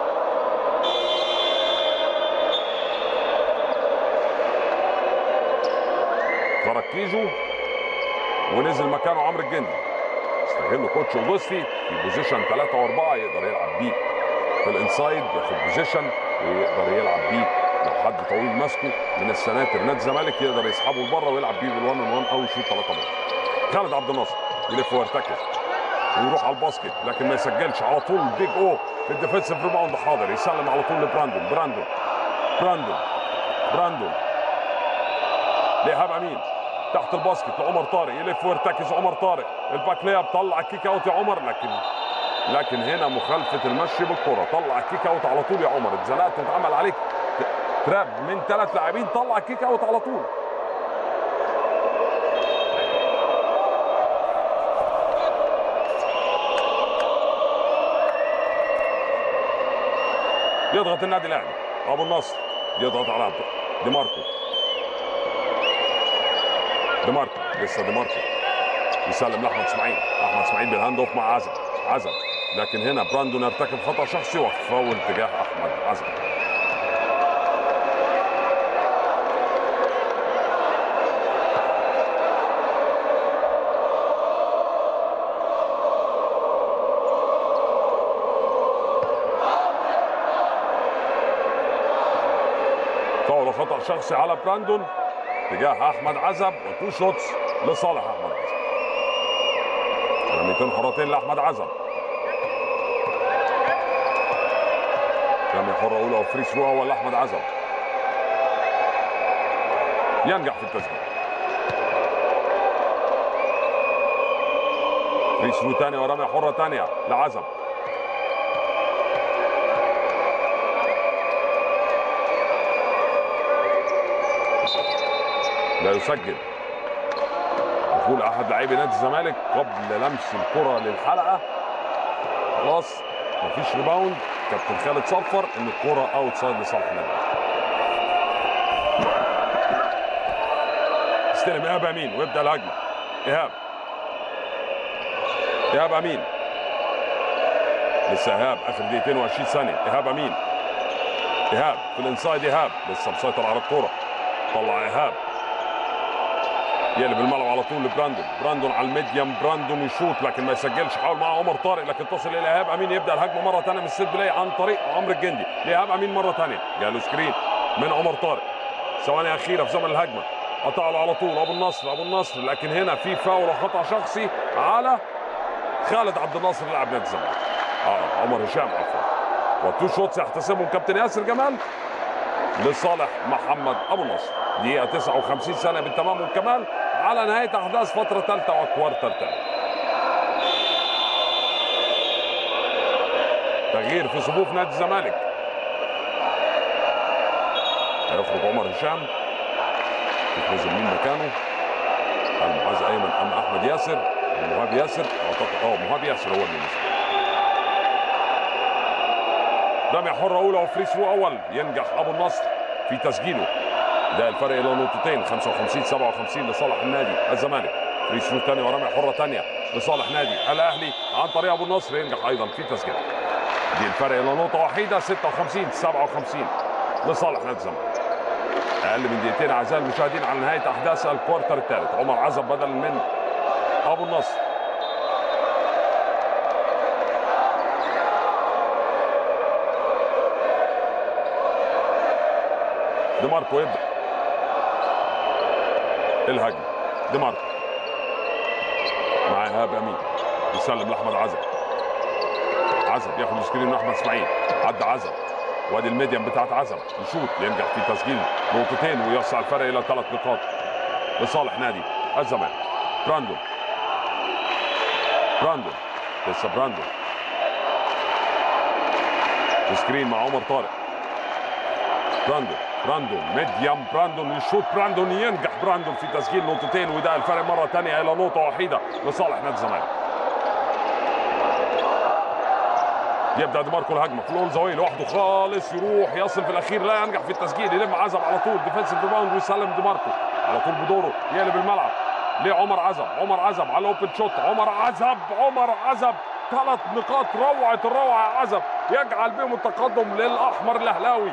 خرج كيجو ونزل مكانه عمرو الجندي استغل كوتش اوجوستي في بوزيشن 3 و4 يقدر يلعب بيه في الانسايد ياخد بوزيشن ويقدر يلعب بيه لو حد طويل ماسكه من السناتر نادي الزمالك يقدر يسحبه لبره ويلعب بيه بالوان ان وان او يشوط 3 بره خالد عبد الناصر يلف ويرتكز ويروح على الباسكت لكن ما يسجلش على طول بيج او في الديفنسيف ريباوند حاضر يسلم على طول لبراندون براندون براندون براندون لايهاب امين تحت الباسكت لعمر طارق يلف ويرتكز عمر طارق الباك لياب طلع كيك اوت يا عمر لكن لكن هنا مخالفه المشي بالكره طلع كيك اوت على طول يا عمر اتزنقت واتعمل عليك تراب من ثلاث لاعبين طلع كيك اوت على طول يضغط النادي الاهلي ابو النصر يضغط على دي ماركو دي ماركو لسه دي ماركو يسلم لاحمد اسماعيل احمد اسماعيل بالهاند اوف مع عزم عزم لكن هنا براندون يرتكب خطا شخصي وفاول تجاه احمد عزم فاول خطا شخصي على براندون تجاه احمد عزب وتو شوتس لصالح احمد عزب رميتين حرتين لاحمد عزب رمي حره اولى وفري ثرو اول لاحمد عزب ينجح في التسجيل فري ثرو ثاني ورمي حره ثانيه لعزب لا يسجل دخول احد لاعبي نادي الزمالك قبل لمس الكره للحلقه خلاص مفيش ريباوند كابتن خالد صفر ان الكره اوت سايد لصالح النادي استلم ايهاب امين ويبدا الهجمه ايهاب ايهاب امين لسه ايهاب اخر دقيقتين و20 ثانيه ايهاب امين ايهاب في الانسايد ايهاب لسه مسيطر على الكره طلع ايهاب يقلب الملعب على طول لبراندون براندون على الميديم براندون يشوط لكن ما يسجلش حاول مع عمر طارق لكن تصل الى ايهاب امين يبدا الهجمه مره ثانيه من السيت بلاي عن طريق عمرو الجندي لايهاب امين مره ثانيه جاله سكرين من عمر طارق ثواني اخيره في زمن الهجمه قطع له على طول ابو النصر ابو النصر لكن هنا في فاول وخطا شخصي على خالد عبد الناصر لاعب نادي الزمالك اه عمر هشام عفوا وتو شوتس يحتسبهم كابتن ياسر جمال لصالح محمد ابو النصر دقيقه 59 سنه بالتمام والكمال على نهايه احداث فتره ثالثه وكوارتر ثالث تغيير في صفوف نادي الزمالك هيخرج عمر هشام شوف نزل مين مكانه هل معاذ ايمن ام احمد ياسر مهاب ياسر اعتقد اه مهاب ياسر هو اللي نزل رمية حرة أولى وفري ثرو أول ينجح أبو النصر في تسجيله ده الفرق إلى نقطتين 55 57 لصالح النادي الزمالك فري ثرو ثانية ورمية حرة ثانية لصالح نادي الأهلي عن طريق أبو النصر ينجح أيضا في تسجيله دي الفرق إلى نقطة وحيدة 56 57 لصالح نادي الزمالك أقل من دقيقتين أعزائي المشاهدين على نهاية أحداث الكوارتر الثالث عمر عزب بدل من أبو النصر دي ماركو يبدا الهجمه دي ماركو مع ايهاب امين يسلم لاحمد عزب عزب ياخد السكرين من احمد اسماعيل عدى عزب وادي الميديم بتاعت عزب يشوط ينجح في تسجيل نقطتين ويوسع الفرق الى ثلاث نقاط لصالح نادي الزمالك براندون براندون لسه براندون سكرين مع عمر طارق براندون براندون ميديام براندون يشوط براندون ينجح براندون في تسجيل نقطتين وده الفرق مره ثانيه الى نقطه وحيده لصالح نادي الزمالك يبدا دي ماركو الهجمه في الاول زاويه لوحده خالص يروح يصل في الاخير لا ينجح في التسجيل يلم عزب على طول ديفensive ريباوند ويسلم دي ماركو على طول بدوره يقلب الملعب لعمر عزب عمر عزب على اوبن شوت عمر عزب عمر عزب ثلاث نقاط روعه الروعه عزب يجعل بهم التقدم للاحمر الاهلاوي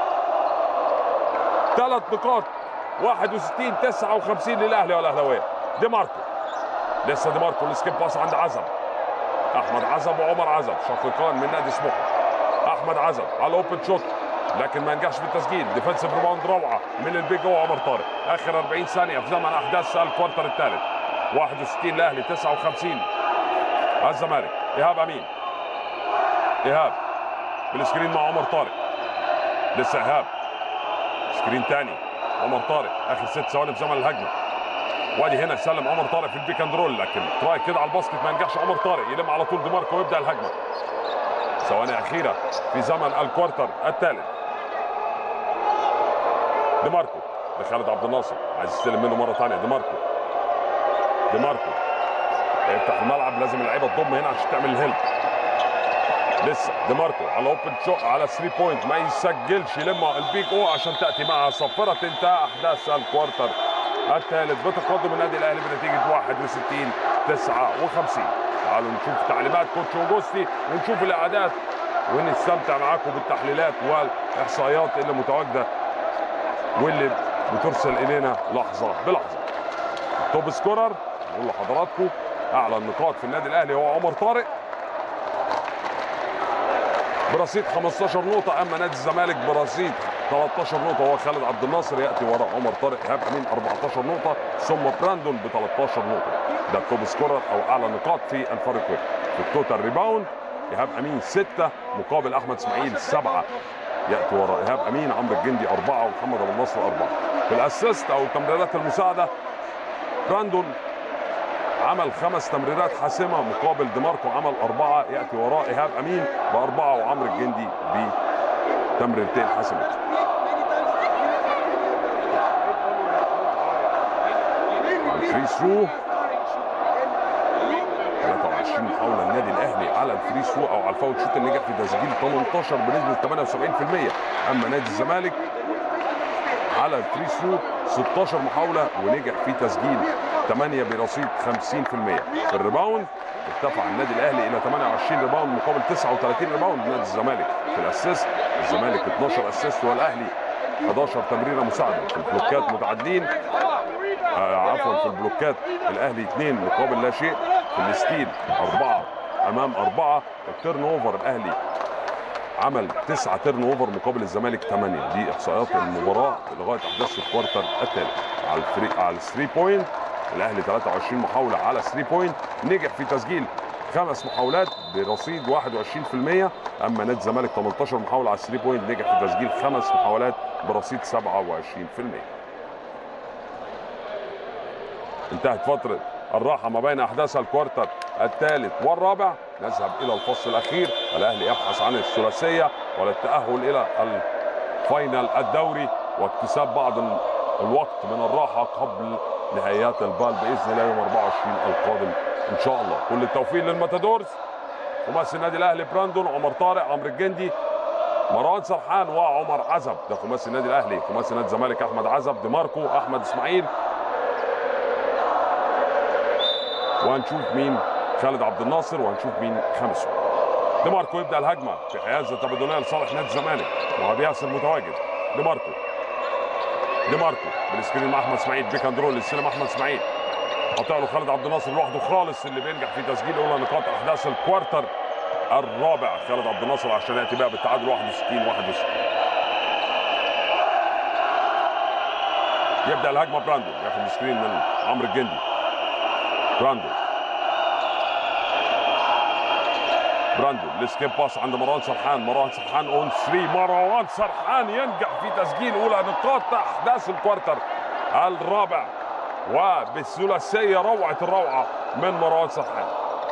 ثلاث نقاط 61 59 للاهلي والاهلاويه دي ماركو لسه دي ماركو السكيب باس عند عزب احمد عزب وعمر عزب شقيقان من نادي سموحه احمد عزب على اوبن شوت لكن ما نجحش في التسجيل ديفنسيف ريباوند روعه من البيج وعمر طارق اخر 40 ثانيه في زمن احداث الكوارتر الثالث 61 الاهلي 59 الزمالك ايهاب امين ايهاب بالسكرين مع عمر طارق لسه ايهاب سكرين تاني عمر طارق اخر ست ثواني في زمن الهجمه وادي هنا سلم عمر طارق في البيك اند رول لكن تراي كده على الباسكت ما ينجحش عمر طارق يلم على طول دي ماركو ويبدا الهجمه ثواني اخيره في زمن الكوارتر الثالث دي ماركو لخالد عبد الناصر عايز يستلم منه مره ثانيه دي ماركو دي ماركو يفتح الملعب لازم اللعيبه تضم هنا عشان تعمل الهيلب لسه دي ماركو على اوبن شوت على 3 بوينت ما يسجلش يلم البيك او عشان تاتي معها صفره انتهى احداث الكوارتر الثالث بتقدم النادي الاهلي بنتيجه 61 59 تعالوا نشوف تعليمات كوتش اوجوستي ونشوف الاعداد ونستمتع معاكم بالتحليلات والاحصائيات اللي متواجده واللي بترسل الينا لحظه بلحظه توب سكورر نقول لحضراتكم اعلى النقاط في النادي الاهلي هو عمر طارق برصيد 15 نقطة أما نادي الزمالك برصيد 13 نقطة هو خالد عبد الناصر يأتي وراء عمر طارق إيهاب أمين 14 نقطة ثم براندون ب 13 نقطة ده التوب سكورر أو أعلى نقاط في الفريق في التوتال ريباوند إيهاب أمين 6 مقابل أحمد إسماعيل 7 يأتي وراء إيهاب أمين عمرو الجندي 4 ومحمد أبو النصر 4 في الأسيست أو التمريرات المساعدة براندون عمل خمس تمريرات حاسمه مقابل ديماركو عمل اربعه ياتي وراه ايهاب امين باربعه وعمرو الجندي بتمريرتين حاسمه الفري ثرو 23 محاولة النادي الأهلي على الفري ثرو أو على الفاول شوت اللي نجح في تسجيل 18 بنسبة 78% أما نادي الزمالك على الفري ثرو 16 محاولة ونجح في تسجيل 8 برصيد 50% في الريباوند ارتفع النادي الاهلي الى 28 ريباوند مقابل 39 ريباوند نادي الزمالك في الاسيست الزمالك 12 اسيست والاهلي 11 تمريره مساعده في البلوكات متعادلين آه عفوا في البلوكات الاهلي اثنين مقابل لا شيء في الستيل اربعه امام اربعه التيرن اوفر الاهلي عمل تسعة تيرن اوفر مقابل الزمالك 8 دي احصائيات المباراه لغايه احداث الكوارتر الثالث على الفري على الثري بوينت الاهلي 23 محاوله على 3 بوينت نجح في تسجيل خمس محاولات برصيد 21% اما نادي الزمالك 18 محاوله على 3 بوينت نجح في تسجيل خمس محاولات برصيد 27% انتهت فتره الراحه ما بين احداث الكوارتر الثالث والرابع نذهب الى الفصل الاخير الاهلي يبحث عن الثلاثيه والتاهل الى الفاينل الدوري واكتساب بعض الوقت من الراحه قبل نهائيات البال باذن الله يوم 24 القادم ان شاء الله كل التوفيق للماتادورز خماسي النادي الاهلي براندون عمر طارق عمرو الجندي مروان سرحان وعمر عزب ده خماسي النادي الاهلي خماسي نادي الزمالك احمد عزب دي ماركو احمد اسماعيل وهنشوف مين خالد عبد الناصر وهنشوف مين خامسه دي ماركو يبدا الهجمه في حيازه تبادليه لصالح نادي الزمالك وهو ياسر متواجد دي ماركو دي ماركو بالسكرين مع احمد اسماعيل بيك اند رول للسلم احمد اسماعيل قطع له خالد عبد الناصر لوحده خالص اللي بينجح في تسجيل اولى نقاط احداث الكوارتر الرابع خالد عبد الناصر عشان ياتي بقى بالتعادل 61 61 يبدا الهجمه براندو ياخد السكرين من عمرو الجندي براندو براندو السكيب باس عند مروان سرحان مروان سرحان اون 3 مروان سرحان ينجح في تسجيل اولى نقاط احداث الكوارتر الرابع وبالثلاثيه روعه الروعه من مروان سرحان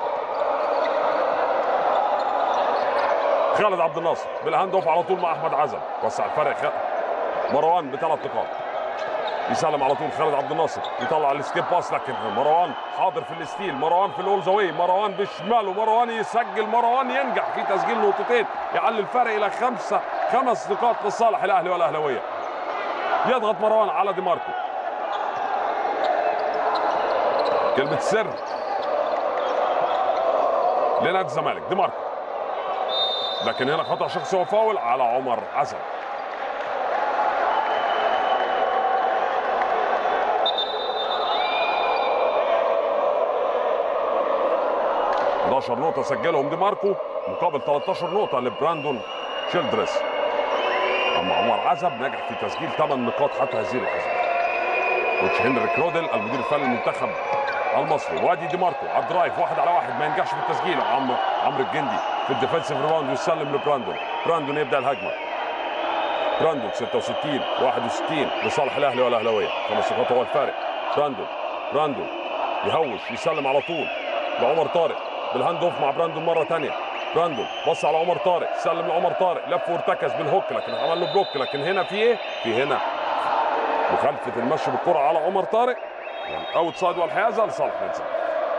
خالد عبد الناصر بالهاند اوف على طول مع احمد عزم وسع الفرق خ... مروان بثلاث نقاط يسلم على طول خالد عبد الناصر يطلع السكيب باس لكن مروان حاضر في الستيل مروان في الاول زاوي مروان بشماله مروان يسجل مروان ينجح في تسجيل نقطتين يعلي الفرق الى خمسه خمس نقاط لصالح الاهلي والاهلاويه يضغط مروان على دي ماركو كلمه سر لنادي الزمالك دي ماركو لكن هنا خطا شخصي وفاول على عمر عزم نقطة سجلهم دي ماركو مقابل 13 نقطة لبراندون شيلدرس أما عمر عزب نجح في تسجيل 8 نقاط حتى هذه اللحظة كوتش هنري كرودل المدير الفني للمنتخب المصري وادي دي ماركو على الدرايف واحد على واحد ما ينجحش في التسجيل عمرو عمرو الجندي في الديفنسيف ريباوند ويسلم لبراندون براندون يبدا الهجمه براندون 66 61 لصالح الاهلي والاهلاويه خمس نقاط هو الفارق براندون براندون يهوش يسلم على طول لعمر طارق بالهاند اوف مع براندون مره ثانيه براندون بص على عمر طارق سلم لعمر طارق لف وارتكز بالهوك لكن عمل له بلوك لكن هنا في ايه؟ في هنا مخالفه المشي بالكره على عمر طارق والاوت سايد والحيازه لصالح نادي الزمالك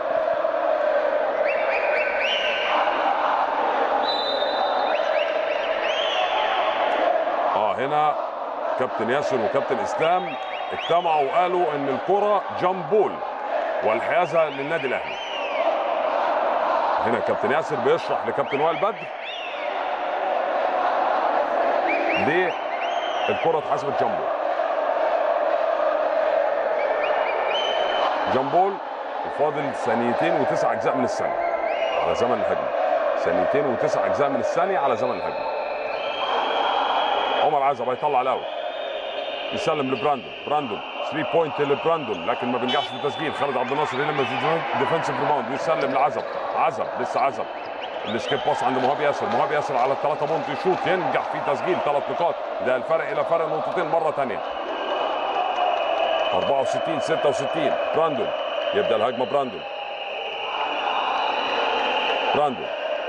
اه هنا كابتن ياسر وكابتن اسلام اجتمعوا وقالوا ان الكره جامبول والحيازه للنادي الاهلي هنا كابتن ياسر بيشرح لكابتن وائل بدر ليه الكره اتحسبت جامبول جامبول وفاضل ثانيتين وتسع اجزاء من الثانيه على زمن الهجمه ثانيتين وتسع اجزاء من الثانيه على زمن الهجمه عمر عزب هيطلع الاول يسلم لبراندون براندون 3 بوينت لبراندون لكن ما بينجحش في التسجيل خالد عبد الناصر يلم ديفنسيف ريباوند ويسلم لعزب عزب لسه عزب السكيب باس عند مهاب ياسر مهاب ياسر على الثلاثه بونت يشوط ينجح في تسجيل ثلاث نقاط ده الفرق الى فرق نقطتين مره ثانيه 64 66 براندون يبدا الهجمه براندون براندون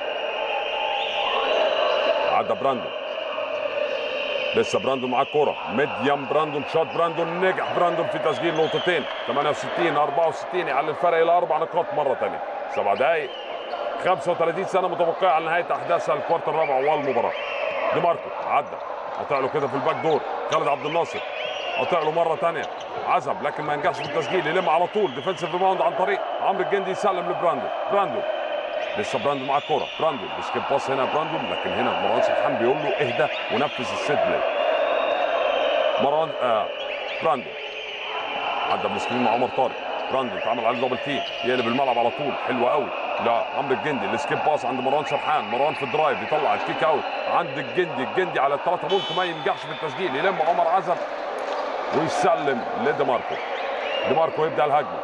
عدى براندون لسه براندون معاه الكوره ميديم براندون شوت براندون نجح براندون في تسجيل نقطتين 68 64 يعلي الفرق الى اربع نقاط مره ثانيه سبع دقائق 35 سنه متبقيه على نهايه احداث الكوارتر الرابع والمباراه دي ماركو عدى قطع له كده في الباك دور خالد عبد الناصر قطع له مره ثانيه عزب لكن ما ينجحش في التسجيل يلم على طول ديفنسيف ريباوند عن طريق عمرو الجندي يسلم لبراندو براندو لسه براندو مع الكوره براندو بيسكيب باس هنا براندو لكن هنا مروان سرحان بيقول له اهدى ونفذ السيت بلاي مروان آه براندو عدى بالسكرين مع عمر طارق براندون اتعمل عليه دبل تيم يقلب الملعب على طول حلو قوي لا عمرو الجندي السكيب باس عند مروان سرحان مروان في الدرايف يطلع الكيك اوت عند الجندي الجندي على الثلاثه بونت ما ينجحش في التسجيل يلم عمر عزب ويسلم لدي ماركو دي ماركو يبدا الهجمه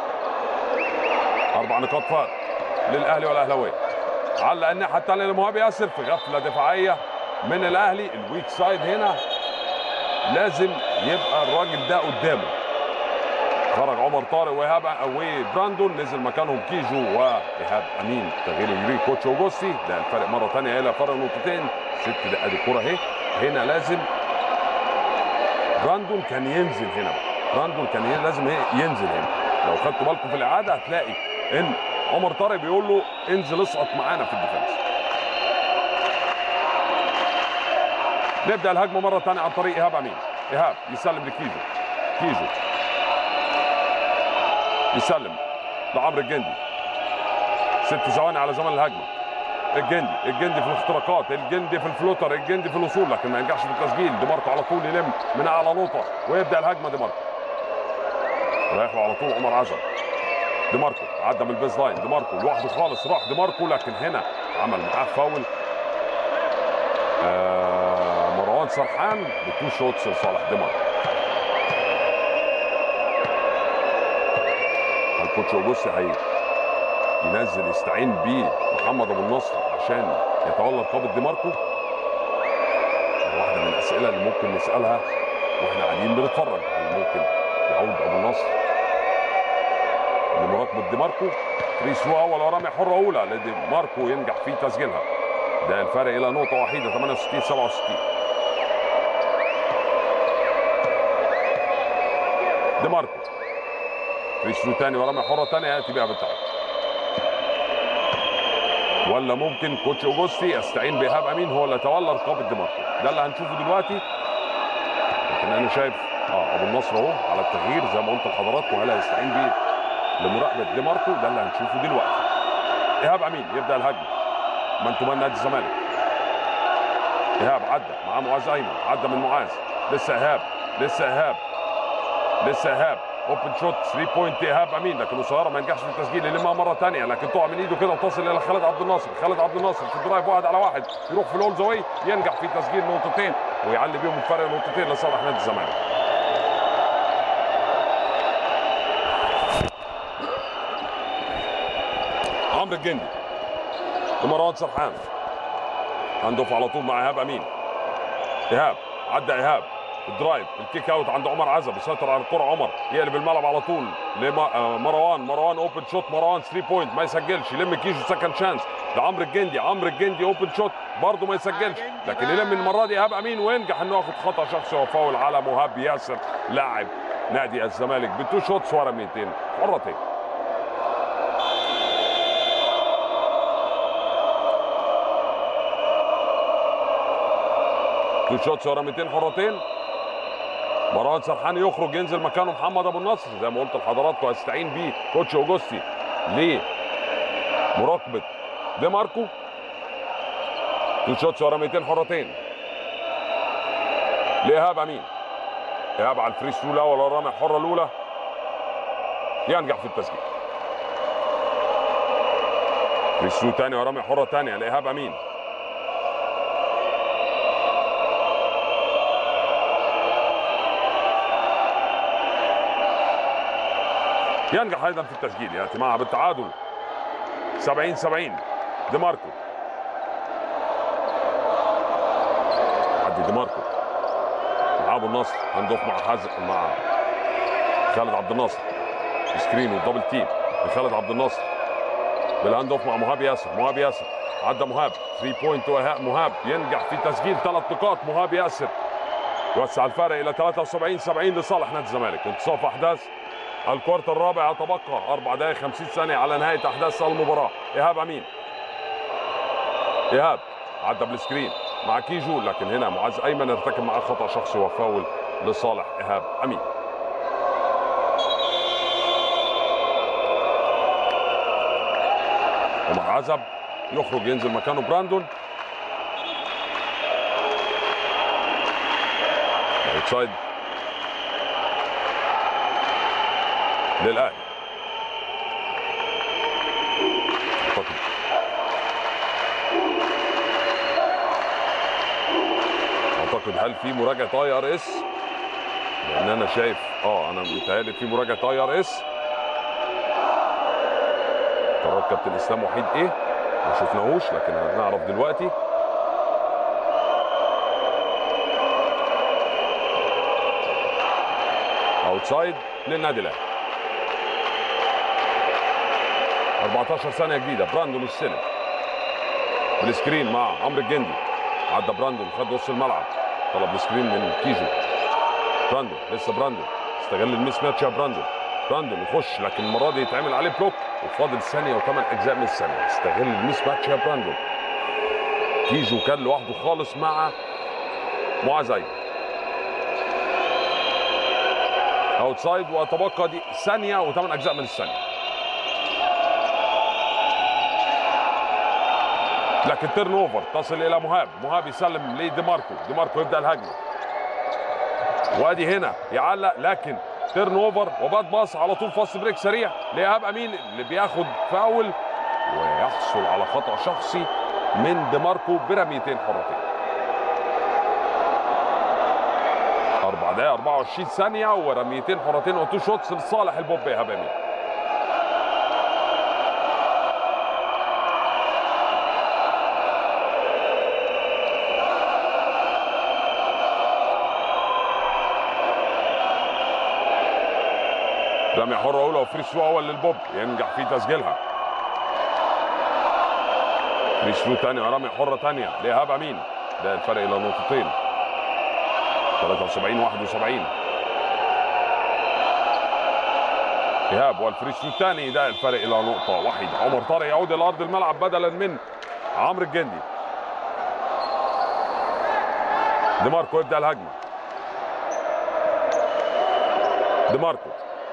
اربع نقاط فرق للاهلي والاهلاويه علق الناحيه الثانيه لمهاب ياسر في غفله دفاعيه من الاهلي الويك سايد هنا لازم يبقى الراجل ده قدامه خرج عمر طارق وايهاب وبراندون نزل مكانهم كيجو وايهاب امين تغيير يجري كوتش اوجوستي ده الفرق مره ثانيه الى فرق نقطتين ست دقائق الكره اهي هنا لازم براندون كان ينزل هنا بقى. براندون كان ي- لازم إيه؟ ينزل هنا لو خدتوا بالكم في الاعاده هتلاقي ان عمر طارق بيقول له انزل اسقط معانا في الديفنس نبدا الهجمه مره ثانيه عن طريق ايهاب امين ايهاب يسلم لكيجو كيجو يسلم لعمرو الجندي ست ثواني على زمن الهجمه الجندي الجندي في الاختراقات الجندي في الفلوتر الجندي في الوصول لكن ما ينجحش في التسجيل دي ماركو على طول يلم من اعلى نقطه ويبدا الهجمه دي ماركو رايح له على طول عمر عزم دي ماركو عدى من البيز لاين دي ماركو لوحده خالص راح دي ماركو لكن هنا عمل معاه فاول آه مروان سرحان بتو شوتس لصالح دي ماركو الكوتش اوجوستي هي ينزل يستعين بيه محمد ابو النصر عشان يتولى رقابه دي ماركو واحده من الاسئله اللي ممكن نسالها واحنا قاعدين بنتفرج هل ممكن يعود ابو النصر لمراقبه دي ماركو فري ثرو اول ورمي حره اولى لدي ماركو ينجح في تسجيلها ده الفرق الى نقطه وحيده 68 67 دي ماركو فري ثرو تاني ورمي حره تانية ياتي بها بالتعادل ولا ممكن كوتش اوجوستي يستعين بايهاب امين هو اللي يتولى رقابه دي ماركو ده اللي هنشوفه دلوقتي لكن انا شايف اه ابو النصر اهو على التغيير زي ما قلت لحضراتكم هل هيستعين بيه لمراقبه دي ماركو ده اللي هنشوفه دلوقتي ايهاب امين يبدا الهجمه من تمنى نادي الزمالك ايهاب عدى مع معاذ ايمن عدى من معاذ لسه ايهاب لسه ايهاب لسه ايهاب اوبن شوت 3 بوينت ايهاب امين لكن قصيره ما ينجحش في التسجيل يلمها مره ثانيه لكن تقع من ايده كده وتصل الى خالد عبد الناصر خالد عبد الناصر في الدرايف واحد على واحد يروح في الاول زاويه ينجح في تسجيل نقطتين ويعلي بيهم الفرق نقطتين لصالح نادي الزمالك عمرو الجندي لمروان سرحان هندوف على طول مع ايهاب امين ايهاب عدى ايهاب الدرايف الكيك اوت عند عمر عزب يسيطر على الكره عمر يقلب الملعب على طول لمروان مروان اوبن شوت مروان 3 بوينت ما يسجلش يلم كيجو سكند شانس لعمرو الجندي عمرو الجندي اوبن شوت برضه ما يسجلش لكن يلم المره دي ايهاب امين وينجح انه ياخد خطا شخصي وفاول على مهاب ياسر لاعب نادي الزمالك بتو شوتس ورا 200 حرتين تو شوتس ورا 200 حرتين مروان سرحان يخرج ينزل مكانه محمد ابو النصر زي ما قلت لحضراتكم هستعين بيه كوتش اوجوستي ليه مراقبه دي ماركو تو شوتس ورا 200 حرتين لايهاب امين ايهاب على الفري ثرو الاول والرمي الحره الاولى ينجح في التسجيل فري ثرو ثاني ورمي حره ثانيه لايهاب امين ينجح ايضا في التسجيل ياتي معها بالتعادل 70 70 دي ماركو عدي دي ماركو مع ابو النصر هندوف مع حازم مع خالد عبد الناصر سكرين والدبل تيم لخالد عبد الناصر بالهاند اوف مع مهاب ياسر مهاب ياسر عدى مهاب 3 بوينت مهاب ينجح في تسجيل ثلاث نقاط مهاب ياسر يوسع الفارق الى 73 70 لصالح نادي الزمالك انتصاف احداث الكوارت الرابع يتبقى اربع دقائق 50 ثانيه على نهايه احداث المباراه ايهاب امين ايهاب عدى بالسكرين مع كيجو لكن هنا معاذ ايمن ارتكب معاه خطا شخصي وفاول لصالح ايهاب امين عمر عزب يخرج ينزل مكانه براندون اوتسايد للاهلي اعتقد اعتقد هل في مراجعه اي ار اس لان انا شايف اه انا متهيألي في مراجعه اي ار اس قرار كابتن اسلام وحيد ايه ما شفناهوش لكن هنعرف دلوقتي اوتسايد للنادي الاهلي 14 ثانيه جديده براندون السلم بالسكرين مع عمرو الجندي عدى براندون خد نص الملعب طلب السكرين من كيجو براندون لسه براندون استغل الميس ماتش يا براندون براندون يخش لكن المره دي يتعمل عليه بلوك وفاضل ثانيه وثمان اجزاء من الثانيه استغل الميس ماتش يا براندون كيجو كان لوحده خالص مع معاذ أيمن. اوتسايد وتبقى دي ثانيه وثمان اجزاء من الثانيه لكن تيرن اوفر تصل الى مهاب مهاب يسلم لدي ماركو دي ماركو يبدا الهجمه وادي هنا يعلق لكن تيرن اوفر وباد باص على طول فاست بريك سريع لايهاب امين اللي بياخد فاول ويحصل على خطا شخصي من دي ماركو برميتين حرتين أربع دقايق 24 ثانية ورميتين حرتين وتو شوتس لصالح البوب إيهاب أمين رمية حرة أولى وفري ثرو أول للبوب ينجح في تسجيلها فري ثرو تانية ورمية حرة تانية لإيهاب أمين ده الفرق إلى نقطتين 73 71 ايهاب والفري ثرو الثاني ده الفرق الى نقطه واحده عمر طارق يعود الى ارض الملعب بدلا من عمرو الجندي دي ماركو يبدا الهجمه دي ماركو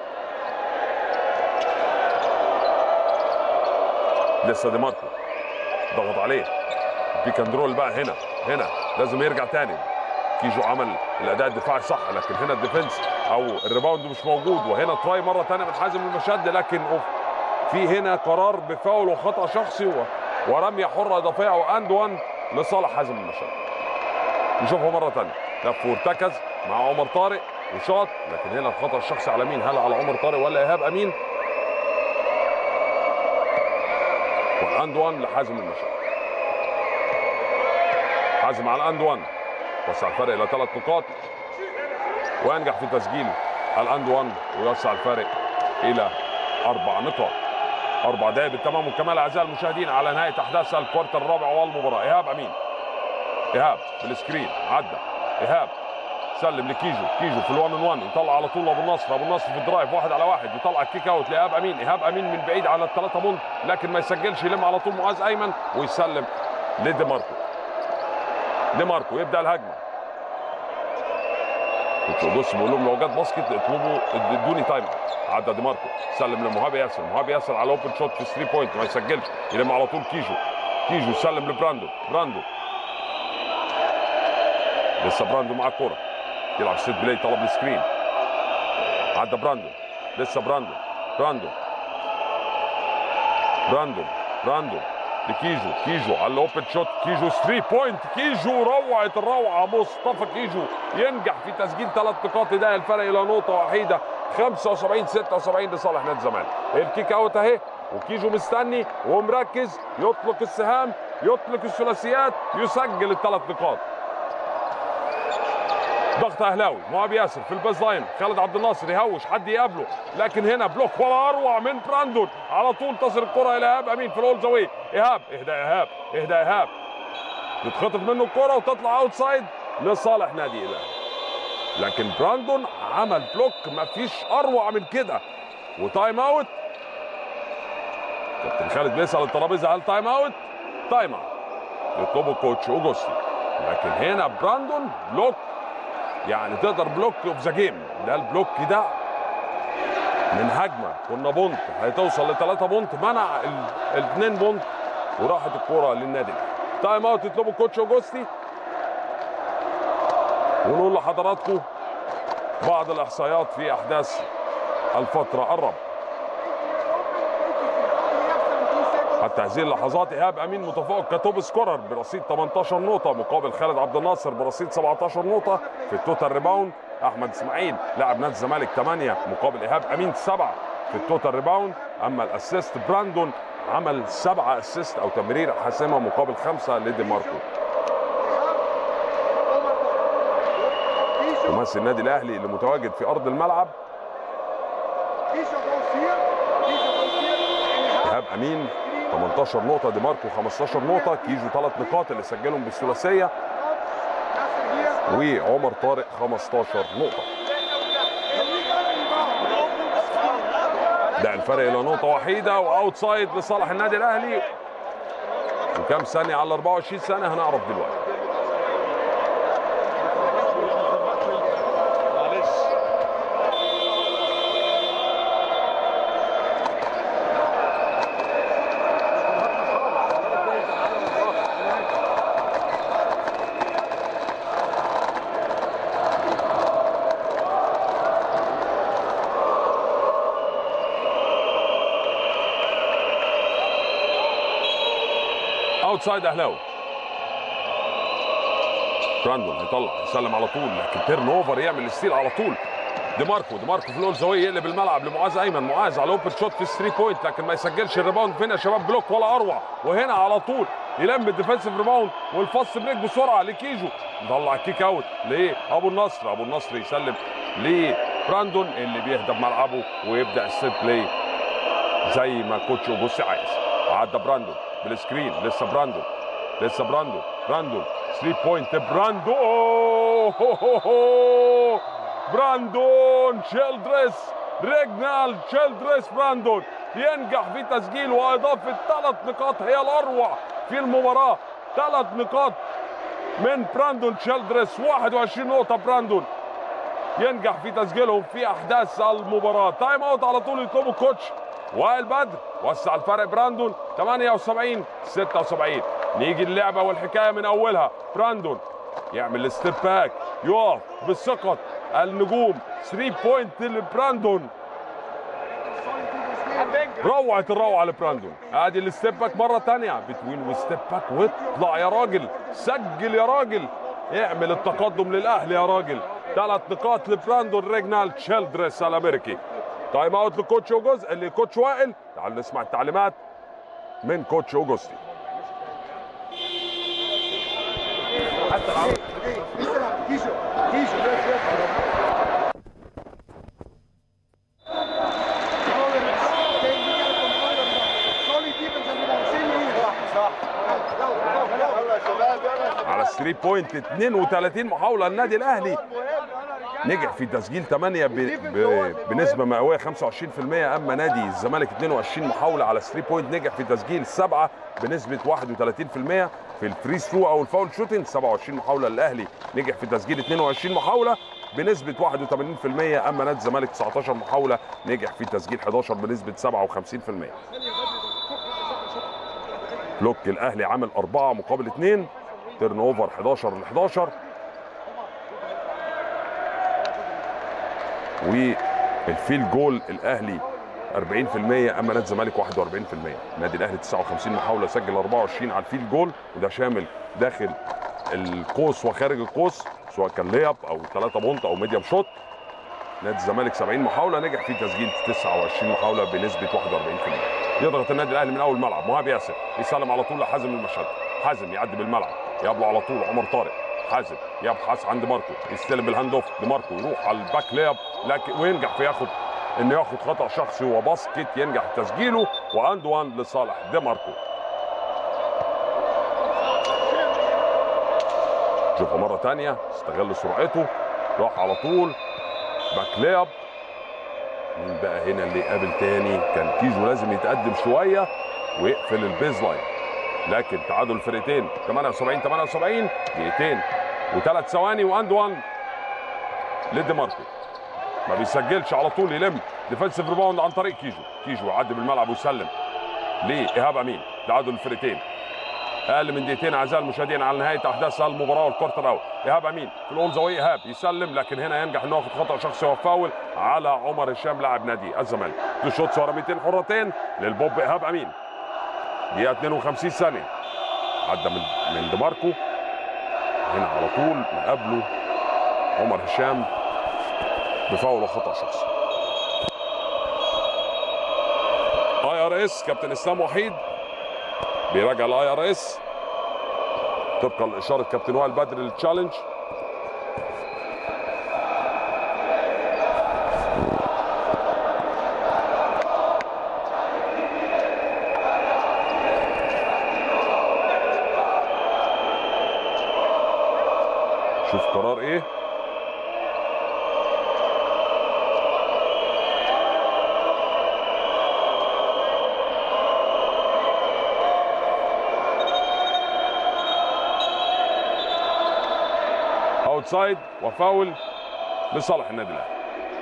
لسه دي ماركو ضغط عليه بيك اند رول بقى هنا هنا لازم يرجع تاني كيجو عمل الاداء الدفاعي صح لكن هنا الديفنس او الريباوند مش موجود وهنا تراي مره ثانيه من حازم المشد لكن أوف في هنا قرار بفاول وخطا شخصي و- ورميه حره اضافيه او اند وان لصالح حازم المشد نشوفها مره ثانيه لف وارتكز مع عمر طارق وشاط لكن هنا الخطا الشخصي على مين هل على عمر طارق ولا ايهاب امين والاند وان لحازم المشد حازم على الاند وان وسع الفرق الى ثلاث نقاط وينجح في تسجيل الاند وان ويوسع الفارق الى اربع نقاط اربع دقائق بالتمام والكمال اعزائي المشاهدين على نهايه احداث الكوارتر الرابع والمباراه ايهاب امين ايهاب بالسكرين عدى ايهاب سلم لكيجو كيجو في الوان 1 يطلع على طول ابو النصر ابو النصر في الدرايف واحد على واحد يطلع الكيك اوت لايهاب امين ايهاب امين من بعيد على الثلاثه بونت لكن ما يسجلش يلم على طول معاذ ايمن ويسلم لدي ماركو دي ماركو يبدا الهجمه بص بقول لهم لو جت باسكت اطلبوا ادوني تايم اوت عدى دي ماركو سلم لمهاب ياسر مهاب ياسر على اوبن شوت في 3 بوينت ما يسجلش يلم على طول كيجو كيجو سلم لبراندو براندو لسه براندو مع الكوره يلعب سيت بلاي طلب السكرين عدى براندو لسه براندو براندو براندو براندو لكيجو كيجو على الاوبن شوت كيجو 3 بوينت كيجو روعه الروعه مصطفى كيجو ينجح في تسجيل ثلاث نقاط ده الفرق الى نقطه وحيده 75 76 لصالح نادي الزمالك الكيك اوت اهي وكيجو مستني ومركز يطلق السهام يطلق الثلاثيات يسجل الثلاث نقاط ضغط اهلاوي مهاب ياسر في الباز لاين خالد عبد الناصر يهوش حد يقابله لكن هنا بلوك ولا اروع من براندون على طول تصل الكره الى ايهاب امين في الاول زاويه ايهاب اهدى يا ايهاب اهدى يا ايهاب تتخطف منه الكره وتطلع اوت سايد لصالح نادي الاهلي لكن براندون عمل بلوك مفيش اروع من كده وتايم اوت كابتن خالد بيسال الترابيزه هل تايم اوت؟ تايم اوت يطلبه كوتش اوجوستي لكن هنا براندون بلوك يعني تقدر بلوك اوف ذا جيم ده البلوك ده من هجمه كنا بونت هتوصل لثلاثه بونت منع الاثنين بونت وراحت الكره للنادي الاهلي تايم اوت يطلبه كوتش اوجوستي ونقول لحضراتكم بعض الاحصائيات في احداث الفتره الرابعه حتى هذه اللحظات ايهاب امين متفوق كتوب سكورر برصيد 18 نقطه مقابل خالد عبد الناصر برصيد 17 نقطه في التوتال ريباوند احمد اسماعيل لاعب نادي الزمالك 8 مقابل ايهاب امين 7 في التوتال ريباوند اما الاسيست براندون عمل 7 اسيست او تمرير حاسمه مقابل 5 لدي ماركو ممثل النادي الاهلي اللي متواجد في ارض الملعب ايهاب امين 18 نقطة دي ماركو 15 نقطة كيجو ثلاث نقاط اللي سجلهم بالثلاثية وعمر طارق 15 نقطة ده الفرق إلى نقطة وحيدة وأوتسايد لصالح النادي الأهلي وكم ثانية على 24 ثانية هنعرف دلوقتي اوتسايد اهلاوي براندون هيطلع يسلم على طول لكن تيرن اوفر يعمل ستيل على طول دي ماركو دي ماركو في الاول زاويه يقلب الملعب لمعاذ ايمن معاذ على اوبن شوت في الثري بوينت لكن ما يسجلش الريباوند فين يا شباب بلوك ولا اروع وهنا على طول يلم الديفensive ريباوند والفاست بريك بسرعه لكيجو طلع كيك اوت لابو النصر ابو النصر يسلم لبراندون اللي بيهدى بملعبه ويبدا السيت بلاي زي ما كوتش اوجوستي عايز عدى براندون بالسكرين لسه براندون لسه براندون براندون 3 بوينت براندون أوه هو هو هو. براندون شيلدريس ريجنال شيلدريس براندون ينجح في تسجيل واضافه ثلاث نقاط هي الاروع في المباراه ثلاث نقاط من براندون شيلدريس 21 نقطه براندون ينجح في تسجيلهم في احداث المباراه تايم اوت على طول يطلبه كوتش وائل بدر وسع الفرق براندون 78 76 نيجي اللعبه والحكايه من اولها براندون يعمل ستيب باك يقف بالثقه النجوم 3 بوينت لبراندون روعة الروعة لبراندون ادي الستيب باك مرة تانية بتوين وستيب باك واطلع يا راجل سجل يا راجل اعمل التقدم للاهلي يا راجل ثلاث نقاط لبراندون ريجنال تشيلدريس الامريكي تايم اوت لكوتش اوجوز اللي كوتش وائل تعال نسمع التعليمات من كوتش اوجوستي على 3 بوينت 32 محاولة النادي الاهلي نجح في تسجيل 8 ب... ب... بنسبه مئويه 25% اما نادي الزمالك 22 محاوله على 3 بوينت نجح في تسجيل 7 بنسبه 31% في الفري ثرو او الفاول شوتنج 27 محاوله للاهلي نجح في تسجيل 22 محاوله بنسبه 81% اما نادي الزمالك 19 محاوله نجح في تسجيل 11 بنسبه 57% بلوك الاهلي عامل 4 مقابل 2 تيرن اوفر 11 ل 11 والفيل جول الاهلي 40% اما نادي الزمالك 41% نادي الاهلي 59 محاوله سجل 24 على الفيل جول وده شامل داخل القوس وخارج القوس سواء كان لياب او 3 بونت او ميديم شوت نادي الزمالك 70 محاوله نجح في تسجيل 29 محاوله بنسبه 41% يضغط النادي الاهلي من اول ملعب مهاب ياسر يسلم على طول لحازم المشهد حازم يعدي بالملعب يقابله على طول عمر طارق حازم يبحث عن دي ماركو يستلم بالهاند اوف دي ماركو يروح على الباك لياب لكن وينجح في ياخد انه ياخد خطا شخصي وباسكت ينجح تسجيله واند وان لصالح دي ماركو شوفها مره ثانيه استغل سرعته راح على طول باك لياب مين بقى هنا اللي قابل تاني كان كيجو لازم يتقدم شويه ويقفل البيز لاين لكن تعادل الفرقتين 78 78 دقيقتين وثلاث ثواني واند وان لدي ماركو ما بيسجلش على طول يلم ديفensive ريباوند عن طريق كيجو كيجو يعدي بالملعب ويسلم لايهاب امين تعادل الفرقتين اقل من دقيقتين اعزائي المشاهدين على نهايه احداث المباراه والكورتر الاول ايهاب امين في الاول زاويه ايهاب يسلم لكن هنا ينجح انه ياخد خطا شخصي وفاول على عمر هشام لاعب نادي الزمالك تو شوتس ورا 200 حرتين للبوب ايهاب امين دقيقه 52 ثانيه عدى من من ديماركو هنا على طول مقابله عمر هشام بفاول وخطا شخصي اي ار اس كابتن اسلام وحيد بيراجع الاي ار اس طبقا لاشاره كابتن وائل بدر للتشالنج شوف قرار ايه اوتسايد وفاول لصالح النادي الاهلي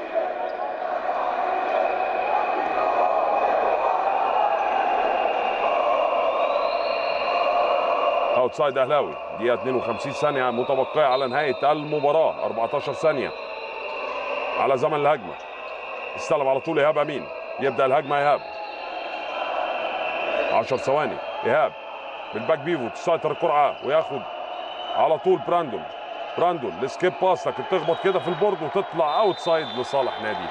اوتسايد اهلاوي دقيقه 52 ثانيه متبقيه على نهايه المباراه 14 ثانيه على زمن الهجمه استلم على طول ايهاب امين يبدا الهجمه ايهاب 10 ثواني ايهاب بالباك بيفو تسيطر الكره وياخد على طول براندون براندون السكيب باس لكن تخبط كده في البورد وتطلع اوتسايد لصالح نادي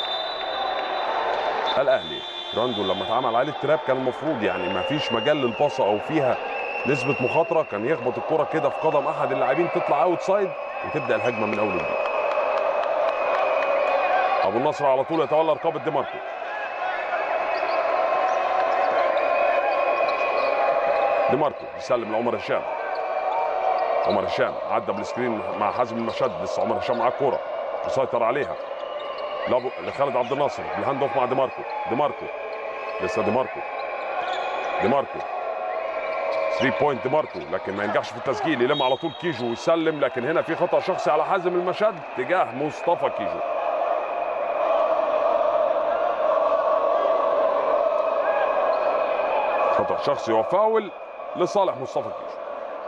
الاهلي براندون لما اتعمل عليه التراب كان المفروض يعني ما فيش مجال للباصه او فيها نسبه مخاطره كان يخبط الكره كده في قدم احد اللاعبين تطلع اوتسايد وتبدا الهجمه من اول وجديد ابو النصر على طول يتولى رقابه دي ماركو دي ماركو يسلم لعمر هشام عمر هشام عدى بالسكرين مع حازم المشد لسه عمر هشام معاه الكوره يسيطر عليها لابو لخالد عبد الناصر الهاند اوف مع دي ماركو دي ماركو لسه دي ماركو دي ماركو 3 بوينت دي ماركو لكن ما ينجحش في التسجيل يلم على طول كيجو ويسلم لكن هنا في خطا شخصي على حازم المشد تجاه مصطفى كيجو خطا شخصي وفاول لصالح مصطفى كيجو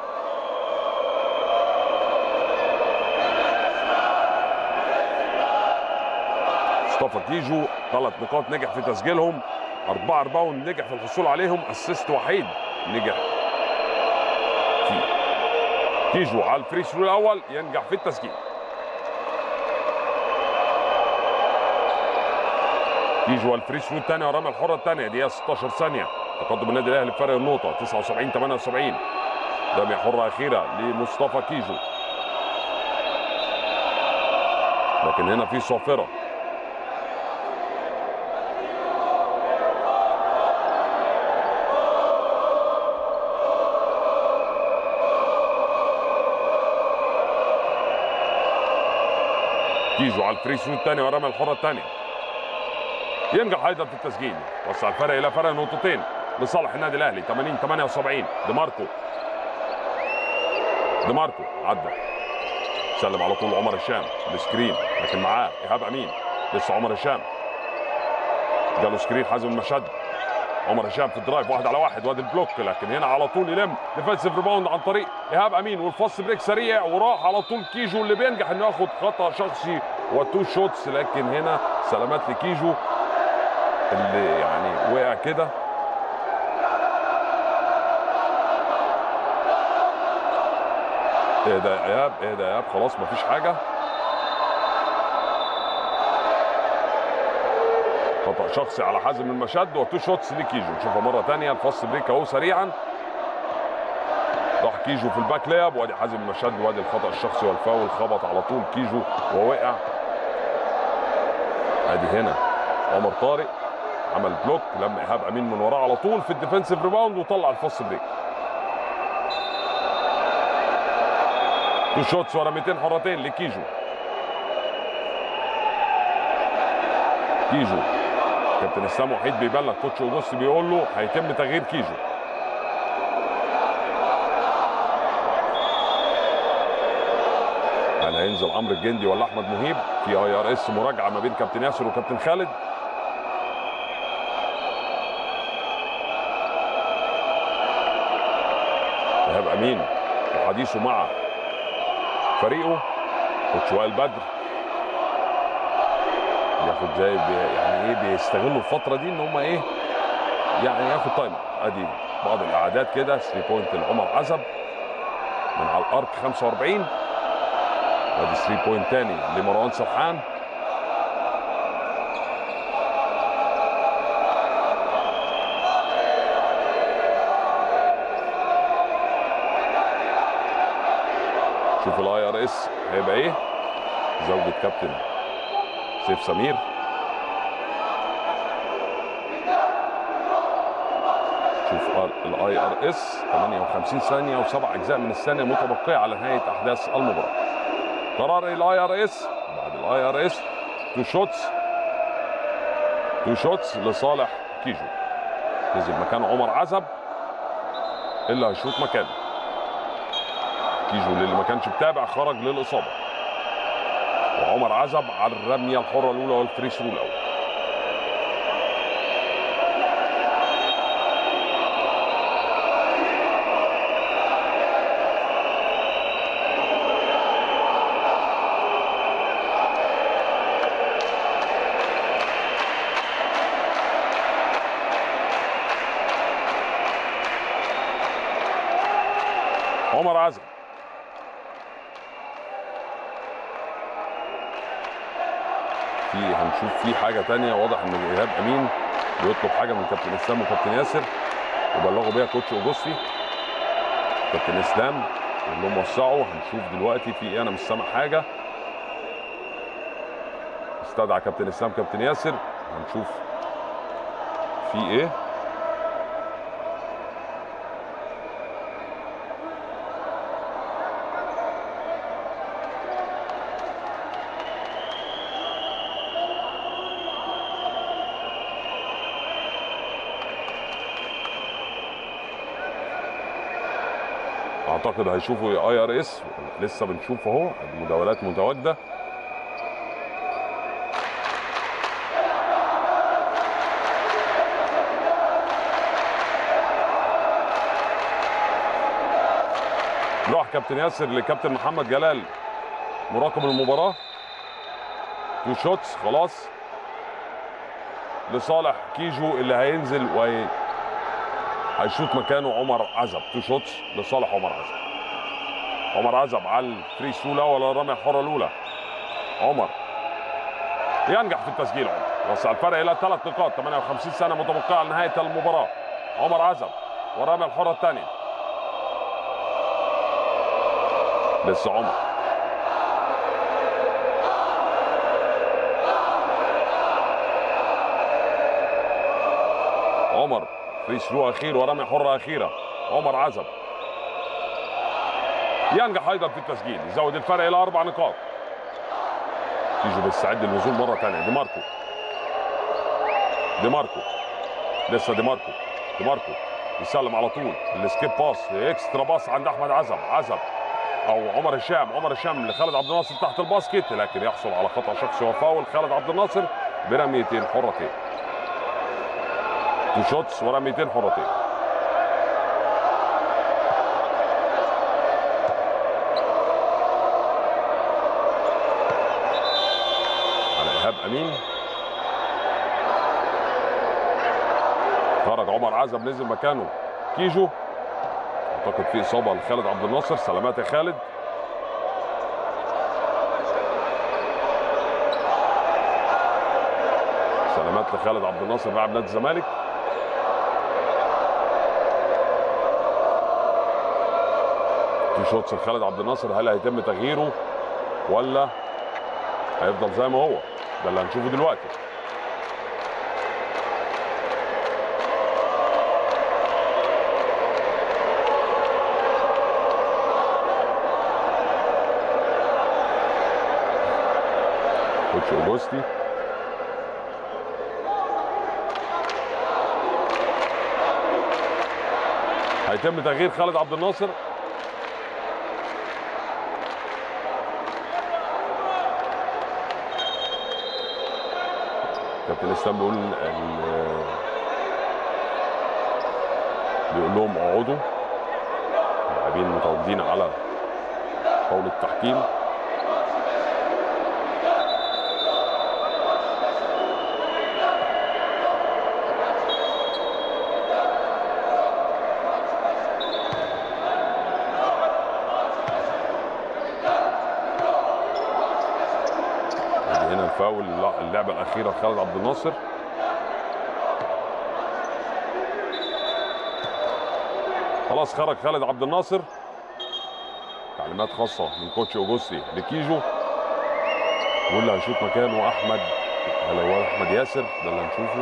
مصطفى كيجو ثلاث نقاط نجح في تسجيلهم أربعة ريباوند نجح في الحصول عليهم اسيست وحيد نجح فيه كيجو على الفري ثرو الأول ينجح في التسجيل كيجو على الفري ثرو الثانية ورمى الحرة الثانية دقيقة 16 ثانية تقدم النادي الأهلي بفرق النقطة 79 78 رمية حرة أخيرة لمصطفى كيجو لكن هنا في صافرة كيجو على الفري ثرو الثاني ورمى الحره الثانيه ينجح ايضا في التسجيل وسع الفرق الى فرق نقطتين لصالح النادي الاهلي 80 78 دي ماركو دي ماركو عدى سلم على طول عمر هشام السكرين لكن معاه ايهاب امين لسه عمر هشام جاله سكرين حازم المشد عمر هشام في الدرايف واحد على واحد وادي البلوك لكن هنا على طول يلم ديفensive ريباوند عن طريق ايهاب امين والفاست بريك سريع وراح على طول كيجو اللي بينجح انه ياخد خطا شخصي وتو شوتس لكن هنا سلامات لكيجو اللي يعني وقع كده ايه ده يا ايهاب ايه ده يا ايهاب خلاص مفيش حاجه خطا شخصي على حازم المشد وتو شوتس لكيجو نشوفها مره ثانيه الفاست بريك اهو سريعا راح كيجو في الباك لاب وادي حازم المشد وادي الخطا الشخصي والفاول خبط على طول كيجو ووقع ادي هنا عمر طارق عمل بلوك لما ايهاب امين من وراه على طول في الديفنسيف ريباوند وطلع الفاست بريك تو شوتس ورا 200 حرتين لكيجو كيجو كابتن اسلام وحيد بيبلغ كوتش اوجوست بيقول له هيتم تغيير كيجو هل هينزل عمرو الجندي ولا احمد مهيب في اي ار اس مراجعه ما بين كابتن ياسر وكابتن خالد ايهاب امين وحديثه مع فريقه كوتش وائل بدر ياخد زي بي يعني ايه بيستغلوا الفتره دي ان هم ايه يعني ياخد تايم ادي بعض الاعداد كده 3 بوينت لعمر عزب من على الارك 45 ادي 3 بوينت تاني لمروان سرحان شوف الاي ار اس هيبقى ايه زوجة كابتن سيف سمير شوف الاي ار اس 58 ثانية وسبع اجزاء من الثانية متبقية على نهاية احداث المباراة قرار الاي ار اس بعد الاي ار اس تو شوتس تو شوتس لصالح كيجو نزل مكان عمر عزب اللي هيشوط مكانه كيجو اللي ما كانش متابع خرج للاصابه وعمر عزب على الرميه الحره الاولى والفري ثرو الاول عمر عزب في هنشوف في حاجه تانية واضح ان ايهاب امين بيطلب حاجه من كابتن اسلام وكابتن ياسر وبلغوا بيها كوتش اوجوستي كابتن اسلام يقول لهم وسعوا هنشوف دلوقتي في ايه انا مش سامع حاجه استدعى كابتن اسلام كابتن ياسر هنشوف في ايه اعتقد هيشوفوا اي ار اس لسه بنشوف اهو المداولات متواجده راح كابتن ياسر لكابتن محمد جلال مراقب المباراه تو شوتس خلاص لصالح كيجو اللي هينزل وهي هيشوط مكانه عمر عزب تو شوتس لصالح عمر عزب عمر عزب على الفري ثرو الاول الرميه الحره الاولى عمر ينجح في التسجيل عمر وسع الفرق الى ثلاث نقاط 58 سنه متبقيه على نهايه المباراه عمر عزب والرميه الحره الثانيه لسه عمر عمر فري ثرو اخير ورميه حره اخيره عمر عزب ينجح ايضا في التسجيل يزود الفرق الى اربع نقاط تيجي بيستعد للنزول مره ثانيه دي ماركو دي ماركو لسه دي ماركو دي ماركو يسلم على طول السكيب باس اكسترا باس عند احمد عزب عزب او عمر هشام عمر هشام لخالد عبد الناصر تحت الباسكت لكن يحصل على خطا شخصي وفاول خالد عبد الناصر برميتين حرتين تو شوتس ورميتين حرتين على ايهاب امين خرج عمر عزب نزل مكانه كيجو اعتقد في اصابه لخالد عبد الناصر سلامات يا خالد سلامات لخالد عبد الناصر لاعب نادي الزمالك تو شوتس لخالد عبد الناصر هل هيتم تغييره ولا هيفضل زي ما هو ده اللي هنشوفه دلوقتي كوتش اوجوستي هيتم تغيير خالد عبد الناصر كابتن اسلام بيقول ال- بيقول لهم اقعدوا لاعبين متواجدين على قول التحكيم ادي هنا الفاول اللعبه الاخيره خالد عبد الناصر خلاص خرج خالد عبد الناصر تعليمات خاصه من كوتش اوجوستي لكيجو واللي هنشوف مكانه احمد هلا هو احمد ياسر ده اللي هنشوفه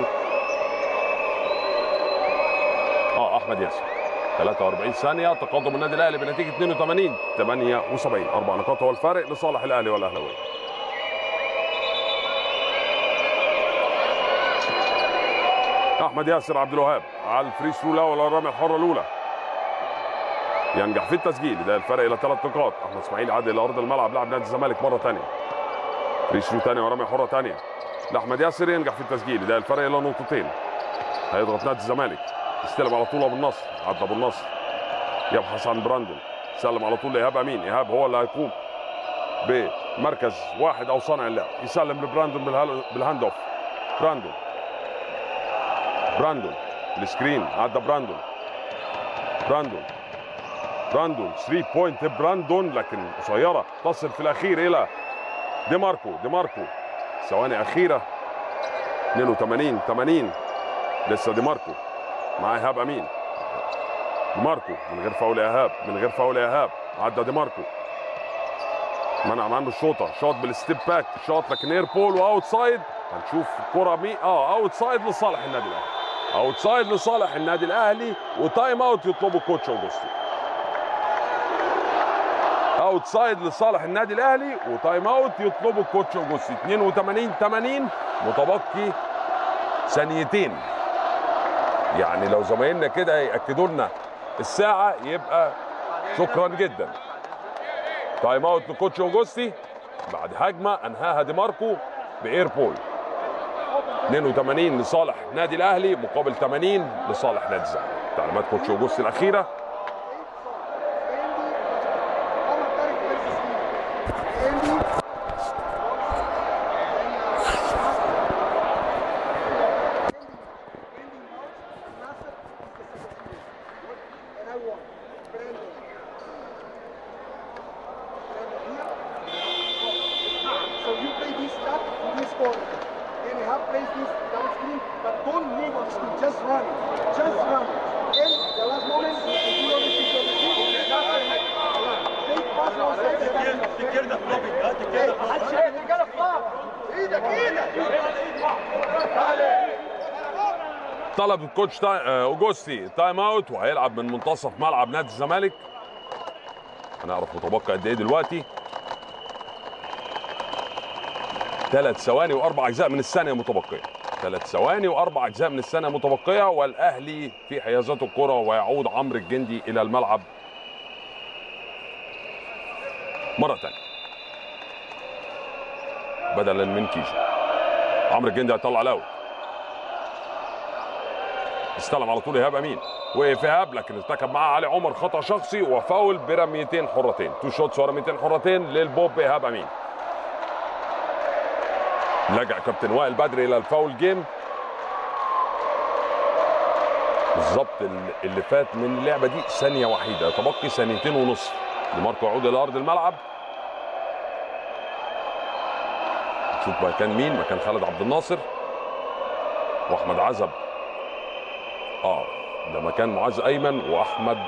اه احمد ياسر 43 ثانيه تقدم النادي الاهلي بنتيجه 82 78 اربع نقاط هو الفارق لصالح الاهلي والاهلاويه احمد ياسر عبد الوهاب على الفري ثرو الاول الرميه الحره الاولى ينجح في التسجيل ده الفرق الى ثلاث نقاط احمد اسماعيل عاد الى ارض الملعب لاعب نادي الزمالك مره ثانيه فري ثرو ثانيه ورميه حره ثانيه لاحمد ياسر ينجح في التسجيل ده الفرق الى نقطتين هيضغط نادي الزمالك يستلم على طول ابو النصر عدى ابو النصر يبحث عن براندون سلم على طول لايهاب امين ايهاب هو اللي هيقوم بمركز واحد او صانع اللعب يسلم لبراندون بالهال- بالهاند اوف براندون براندون السكرين عدى براندون براندون براندون 3 بوينت براندون لكن قصيره تصل في الاخير الى دي ماركو دي ماركو ثواني اخيره 82 80 لسه دي ماركو مع ايهاب امين دي ماركو من غير فاول ايهاب من غير فاول ايهاب عدى دي ماركو منع عنه الشوطه شوط بالستيب باك شوط لكن اير بول واوت سايد هنشوف كره مين اه اوت سايد لصالح النادي الاهلي اوت سايد لصالح النادي الاهلي وتايم اوت يطلبه كوتش اوجوستي اوت سايد لصالح النادي الاهلي وتايم اوت يطلبه كوتش اوجوستي 82 80 متبقي ثانيتين يعني لو زمايلنا كده ياكدوا لنا الساعه يبقى شكرا جدا تايم اوت لكوتش اوجوستي بعد هجمه انهاها دي ماركو باير بول 82 لصالح نادي الاهلي مقابل 80 لصالح نادي الزمالك تعليمات كوتش اوجوستي الاخيره So you play this stuff in this corner. Then you have plays this down screen, but don't move on screen. Just run. Just run. And the last moment, you can do all the things on the field. Take pass outside the back. Hey, عشان you gotta flop. ايدك ايدك. طلب الكوتش تا... آه، اوجوستي تايم اوت وهيلعب من منتصف ملعب نادي الزمالك هنعرف متبقى قد ايه دلوقتي ثلاث ثواني واربع اجزاء من الثانيه متبقيه ثلاث ثواني واربع اجزاء من الثانيه متبقيه والاهلي في حيازات الكره ويعود عمرو الجندي الى الملعب مره ثانيه بدلا من كيجو عمرو الجندي هيطلع الاول استلم على طول ايهاب امين وقف ايهاب لكن ارتكب معاه علي عمر خطا شخصي وفاول برميتين حرتين تو شوتس ورميتين حرتين للبوب ايهاب امين لجأ كابتن وائل بدري الى الفاول جيم بالظبط ال- اللي فات من اللعبه دي ثانيه وحيده تبقي ثانيتين ونصف لماركو يعود الى ارض الملعب نشوف مكان مين مكان خالد عبد الناصر واحمد عزب اه ده مكان معاذ ايمن واحمد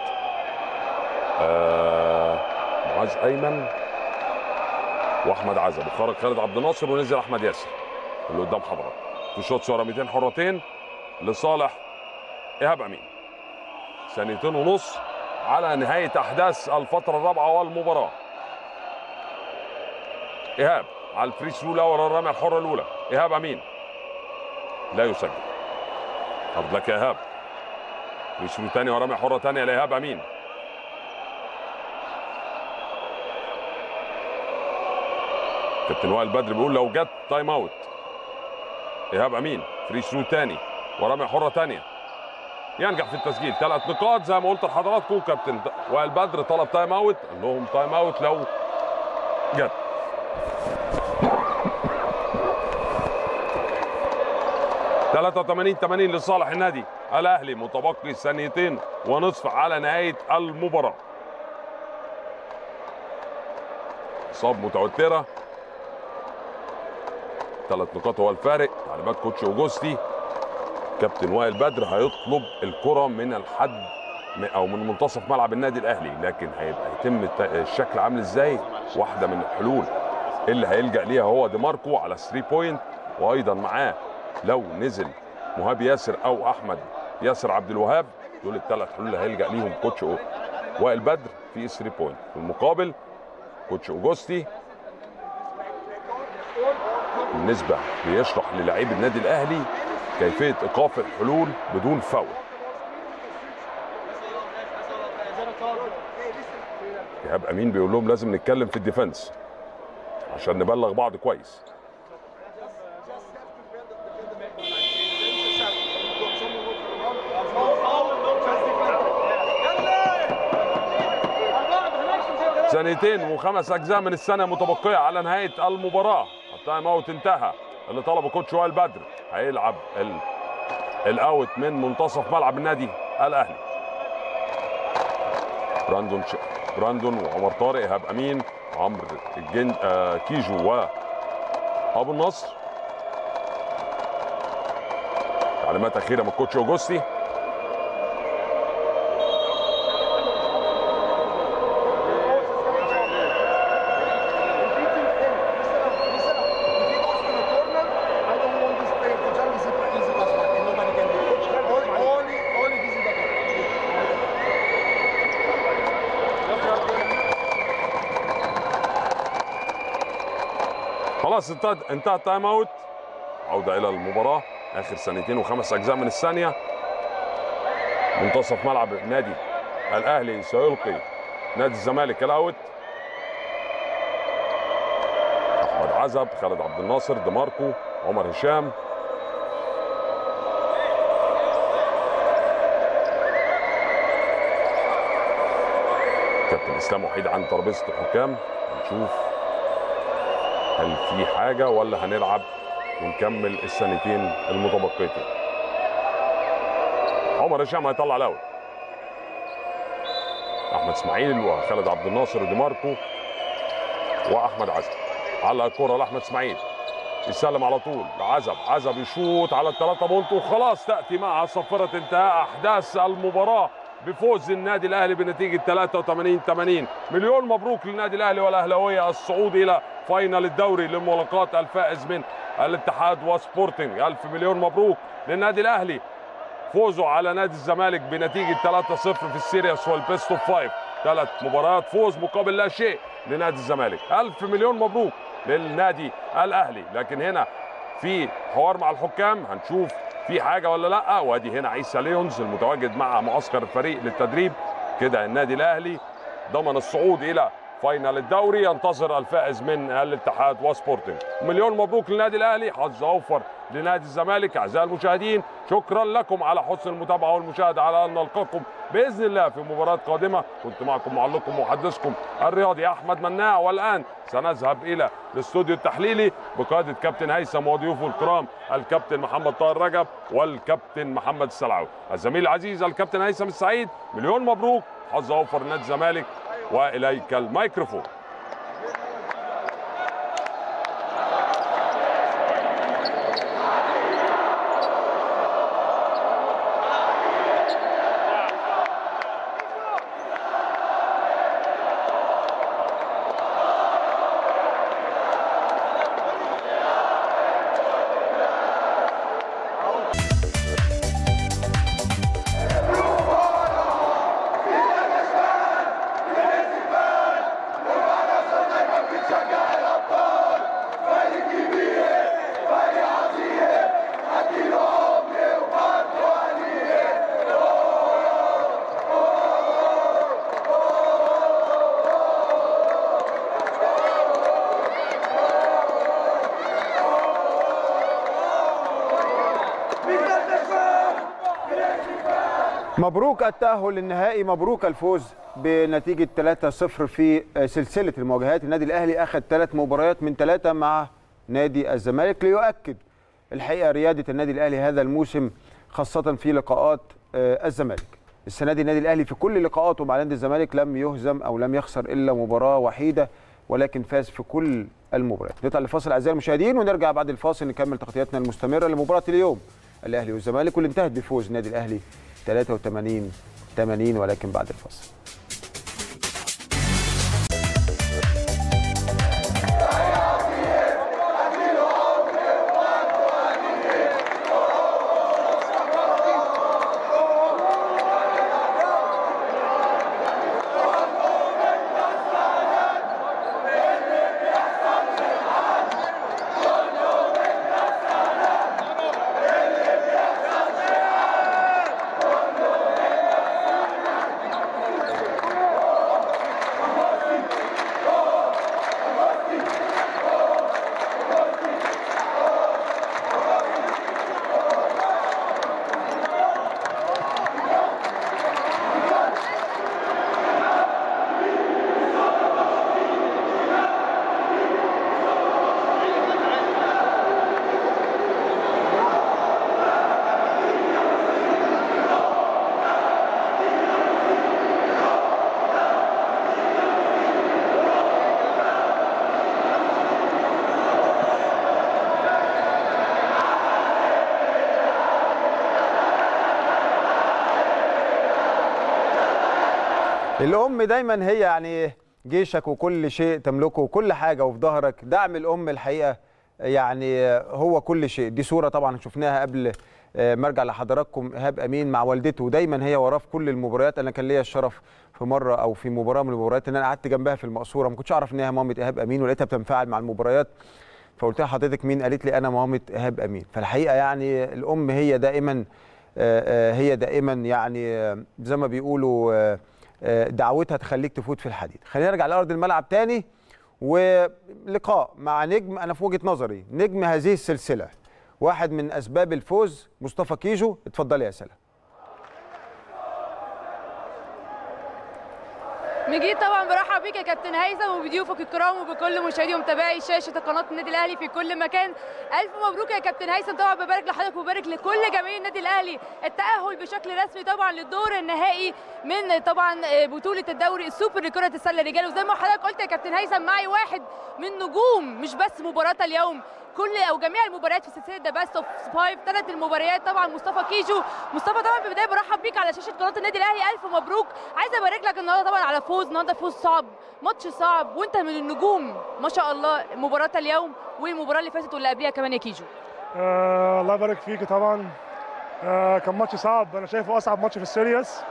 آه معاذ ايمن واحمد عزب وخرج خالد عبد الناصر ونزل احمد ياسر اللي قدام حضرتك في شوط رميتين حرتين لصالح ايهاب امين ثانيتين ونص على نهايه احداث الفتره الرابعه والمباراه ايهاب على الفري ثرو الاول الرميه الحره الاولى ايهاب امين لا يسجل هارد لك يا ايهاب فري ثرو ثاني ورميه حره ثانيه لايهاب امين كابتن وائل بدر بيقول لو جت تايم اوت ايهاب امين فري ثرو ثاني ورميه حره ثانيه ينجح في التسجيل ثلاث نقاط زي ما قلت لحضراتكم كابتن وائل بدر طلب تايم اوت قال لهم تايم اوت لو جت ثلاثة 80 80 لصالح النادي الاهلي متبقي ثانيتين ونصف على نهايه المباراه اصاب متوتره ثلاث نقاط هو الفارق تعليمات كوتش اوجوستي كابتن وائل بدر هيطلب الكره من الحد او من منتصف ملعب النادي الاهلي لكن هيبقى يتم الت- الشكل عامل ازاي واحده من الحلول اللي هيلجا ليها هو دي ماركو على 3 بوينت وايضا معاه لو نزل مهاب ياسر او احمد ياسر عبد الوهاب دول الثلاث حلول اللي هيلجا ليهم كوتش أو- وائل بدر في 3 بوينت في المقابل كوتش اوجوستي بالنسبه بيشرح للاعيب النادي الاهلي كيفيه ايقاف الحلول بدون فاول ايهاب امين بيقول لهم لازم نتكلم في الديفنس عشان نبلغ بعض كويس ثانيتين وخمس اجزاء من السنه متبقيه على نهايه المباراه التايم اوت انتهى اللي طلبه كوتش وائل بدر هيلعب ال... الاوت من منتصف ملعب النادي الاهلي براندون ش... براندون وعمر طارق ايهاب امين عمرو الجن آه كيجو و ابو النصر تعليمات اخيره من الكوتش اوجوستي I don't want this play to jump easy, easy pass back and nobody can do it. Only, only, only this is the goal. خلاص انتهى انتهى التايم اوت عوده الى المباراه اخر ثانيتين وخمس اجزاء من الثانيه منتصف ملعب النادي الاهلي سيلقي نادي الزمالك الاوت احمد عزب خالد عبد الناصر ديماركو عمر هشام كابتن اسلام وحيد عن ترابيزه الحكام هنشوف هل في حاجه ولا هنلعب ونكمل السنتين المتبقيتين عمر هشام هيطلع الاول احمد اسماعيل وخالد عبد الناصر وديماركو واحمد عزب علق الكره لاحمد اسماعيل يسلم على طول لعزب عزب يشوط على الثلاثة بونت وخلاص تأتي معها صفرة انتهاء أحداث المباراة بفوز النادي الأهلي بنتيجة 83 80 مليون مبروك للنادي الأهلي والأهلاوية الصعود إلى فاينل الدوري لملاقاة الفائز من الاتحاد وسبورتنج ألف مليون مبروك للنادي الأهلي فوزه على نادي الزمالك بنتيجة 3-0 في السيريس والبيست اوف فايف ثلاث مباريات فوز مقابل لا شيء لنادي الزمالك ألف مليون مبروك للنادي الأهلي لكن هنا في حوار مع الحكام هنشوف في حاجة ولا لا وادي هنا عيسى ليونز المتواجد مع معسكر الفريق للتدريب كده النادي الأهلي ضمن الصعود إلى فاينل الدوري ينتظر الفائز من الاتحاد وسبورتنج مليون مبروك للنادي الاهلي حظ اوفر لنادي الزمالك اعزائي المشاهدين شكرا لكم على حسن المتابعه والمشاهده على ان نلقاكم باذن الله في مباراه قادمه كنت معكم معلقكم ومحدثكم الرياضي احمد مناع والان سنذهب الى الاستوديو التحليلي بقياده كابتن هيثم وضيوفه الكرام الكابتن محمد طاهر رجب والكابتن محمد السلعوي الزميل العزيز الكابتن هيثم السعيد مليون مبروك حظ اوفر لنادي الزمالك واليك الميكروفون مبروك التأهل للنهائي مبروك الفوز بنتيجة 3-0 في سلسلة المواجهات النادي الأهلي أخذ ثلاث مباريات من ثلاثة مع نادي الزمالك ليؤكد الحقيقة ريادة النادي الأهلي هذا الموسم خاصة في لقاءات آه، الزمالك السنة دي النادي الأهلي في كل لقاءاته مع نادي الزمالك لم يهزم أو لم يخسر إلا مباراة وحيدة ولكن فاز في كل المباريات نطلع لفاصل أعزائي المشاهدين ونرجع بعد الفاصل نكمل تغطياتنا المستمرة لمباراة اليوم الأهلي والزمالك واللي انتهت بفوز النادي الأهلي 83 80 ولكن بعد الفاصل الام دايما هي يعني جيشك وكل شيء تملكه وكل حاجه وفي ظهرك دعم الام الحقيقه يعني هو كل شيء دي صوره طبعا شفناها قبل آه، ما ارجع لحضراتكم ايهاب امين مع والدته دايما هي وراه في كل المباريات انا كان ليا الشرف في مره او في مباراه من المباريات ان انا قعدت جنبها في المقصوره ما كنتش اعرف ان هي مامه ايهاب امين ولقيتها بتنفعل مع المباريات فقلت لها حضرتك مين قالت لي انا مامه ايهاب امين فالحقيقه يعني الام هي دائما آه، آه، هي دائما يعني آه، زي ما بيقولوا آه، آه، دعوتها تخليك تفوت في الحديد خلينا نرجع لارض الملعب تاني ولقاء مع نجم انا في وجهه نظري نجم هذه السلسله واحد من اسباب الفوز مصطفى كيجو اتفضلي يا سلام مجيد طبعا برحب بيك يا كابتن هيثم وبضيوفك الكرام وبكل مشاهدي ومتابعي شاشه قناه النادي الاهلي في كل مكان الف مبروك يا كابتن هيثم طبعا ببارك لحضرتك وببارك لكل جماهير النادي الاهلي التاهل بشكل رسمي طبعا للدور النهائي من طبعا بطوله الدوري السوبر لكره السله رجال وزي ما حضرتك قلت يا كابتن هيثم معي واحد من نجوم مش بس مباراه اليوم كل او جميع المباريات في سلسله ذا بيست اوف فايف ثلاث المباريات طبعا مصطفى كيجو مصطفى طبعا في البدايه برحب بيك على شاشه قناه النادي الاهلي الف مبروك عايزه ابارك لك النهارده طبعا على فوز النهارده فوز صعب ماتش صعب وانت من النجوم ما شاء الله مباراه اليوم والمباراه اللي فاتت واللي قبلها كمان يا كيجو آه الله يبارك فيك طبعا آه كان ماتش صعب انا شايفه اصعب ماتش في السيريس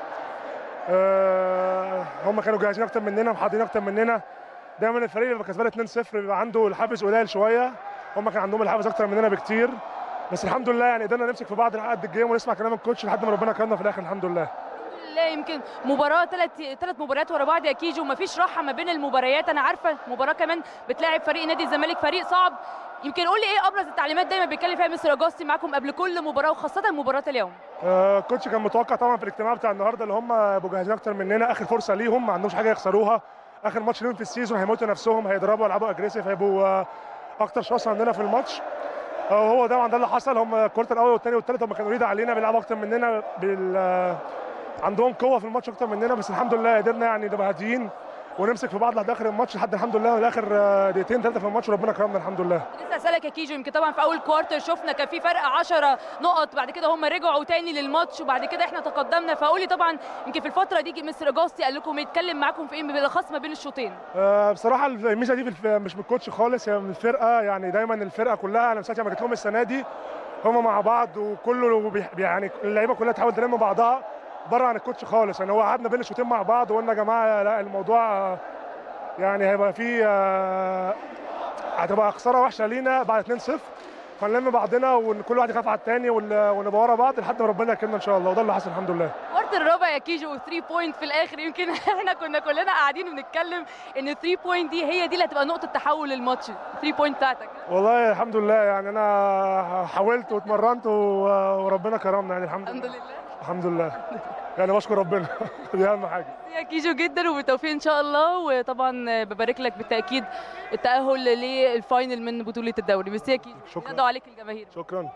آه هم كانوا جاهزين اكتر مننا محضرين اكتر مننا دايما الفريق اللي بيبقى كسبان 2-0 بيبقى عنده الحافز قليل شويه هم كان عندهم الحافز اكتر مننا بكتير بس الحمد لله يعني قدرنا نمسك في بعض لحد الجيم ونسمع كلام الكوتش لحد ما ربنا كرمنا في الاخر الحمد لله لا يمكن مباراه ثلاث ثلاث مباريات ورا بعض يا كيجو ومفيش راحه ما بين المباريات انا عارفه مباراه كمان بتلاعب فريق نادي الزمالك فريق صعب يمكن قول لي ايه ابرز التعليمات دايما بيتكلم فيها مستر اجاستي معاكم قبل كل مباراه وخاصه مباراه اليوم آه، الكوتش كان متوقع طبعا في الاجتماع بتاع النهارده اللي هم يبقوا جاهزين اكتر مننا اخر فرصه ليهم ما عندهمش حاجه يخسروها اخر ماتش ليهم في السيزون هيموتوا نفسهم هيضربوا يلعبوا اجريسيف هيبقوا آه، اكتر شخص عندنا في الماتش آه، هو طبعا ده اللي حصل هم الكورتر الاول والثاني والثالث هم كانوا ريد علينا بيلعبوا اكتر مننا بال آه، عندهم قوه في الماتش اكتر مننا بس الحمد لله قدرنا يعني نبقى هاديين ونمسك في بعض لحد اخر الماتش لحد الحمد لله لاخر آه، دقيقتين ثلاثه في الماتش وربنا كرمنا الحمد لله لسه اسالك يا كيجو يمكن طبعا في اول كوارتر شفنا كان في فرق 10 نقط بعد كده هم رجعوا تاني للماتش وبعد كده احنا تقدمنا فقولي طبعا يمكن في الفتره دي مستر اجاستي قال لكم يتكلم معاكم في ايه بالاخص ما بين الشوطين آه، بصراحه الميزه دي في الف... مش من الكوتش خالص هي من الفرقه يعني دايما الفرقه كلها انا من ساعه ما جيت لهم السنه دي هم مع بعض وكله بي... يعني اللعيبه كلها تحاول تلم بعضها بره عن الكوتش خالص يعني هو قعدنا بين الشوطين مع بعض وقلنا يا جماعه لا الموضوع آه، يعني هيبقى فيه آه، هتبقى خساره وحشه لينا بعد 2-0 فنلم بعضنا وكل واحد يخاف على الثاني ونبقى ورا بعض لحد ما ربنا يكرمنا ان شاء الله وده اللي حصل الحمد لله كوارتر الرابع يا كيجو 3 بوينت في الاخر يمكن احنا كنا كلنا قاعدين بنتكلم ان 3 بوينت دي هي دي اللي هتبقى نقطه تحول الماتش 3 بوينت بتاعتك والله الحمد لله يعني انا حاولت واتمرنت و- وربنا كرمنا يعني الحمد الحمد لله لله الحمد لله يعني بشكر ربنا دي اهم حاجه يا كيجو جدا وبالتوفيق ان شاء الله وطبعا ببارك لك بالتاكيد التاهل للفاينل من بطوله الدوري ميرسي يا كيجو شكراً. ندعو عليك الجماهير شكرا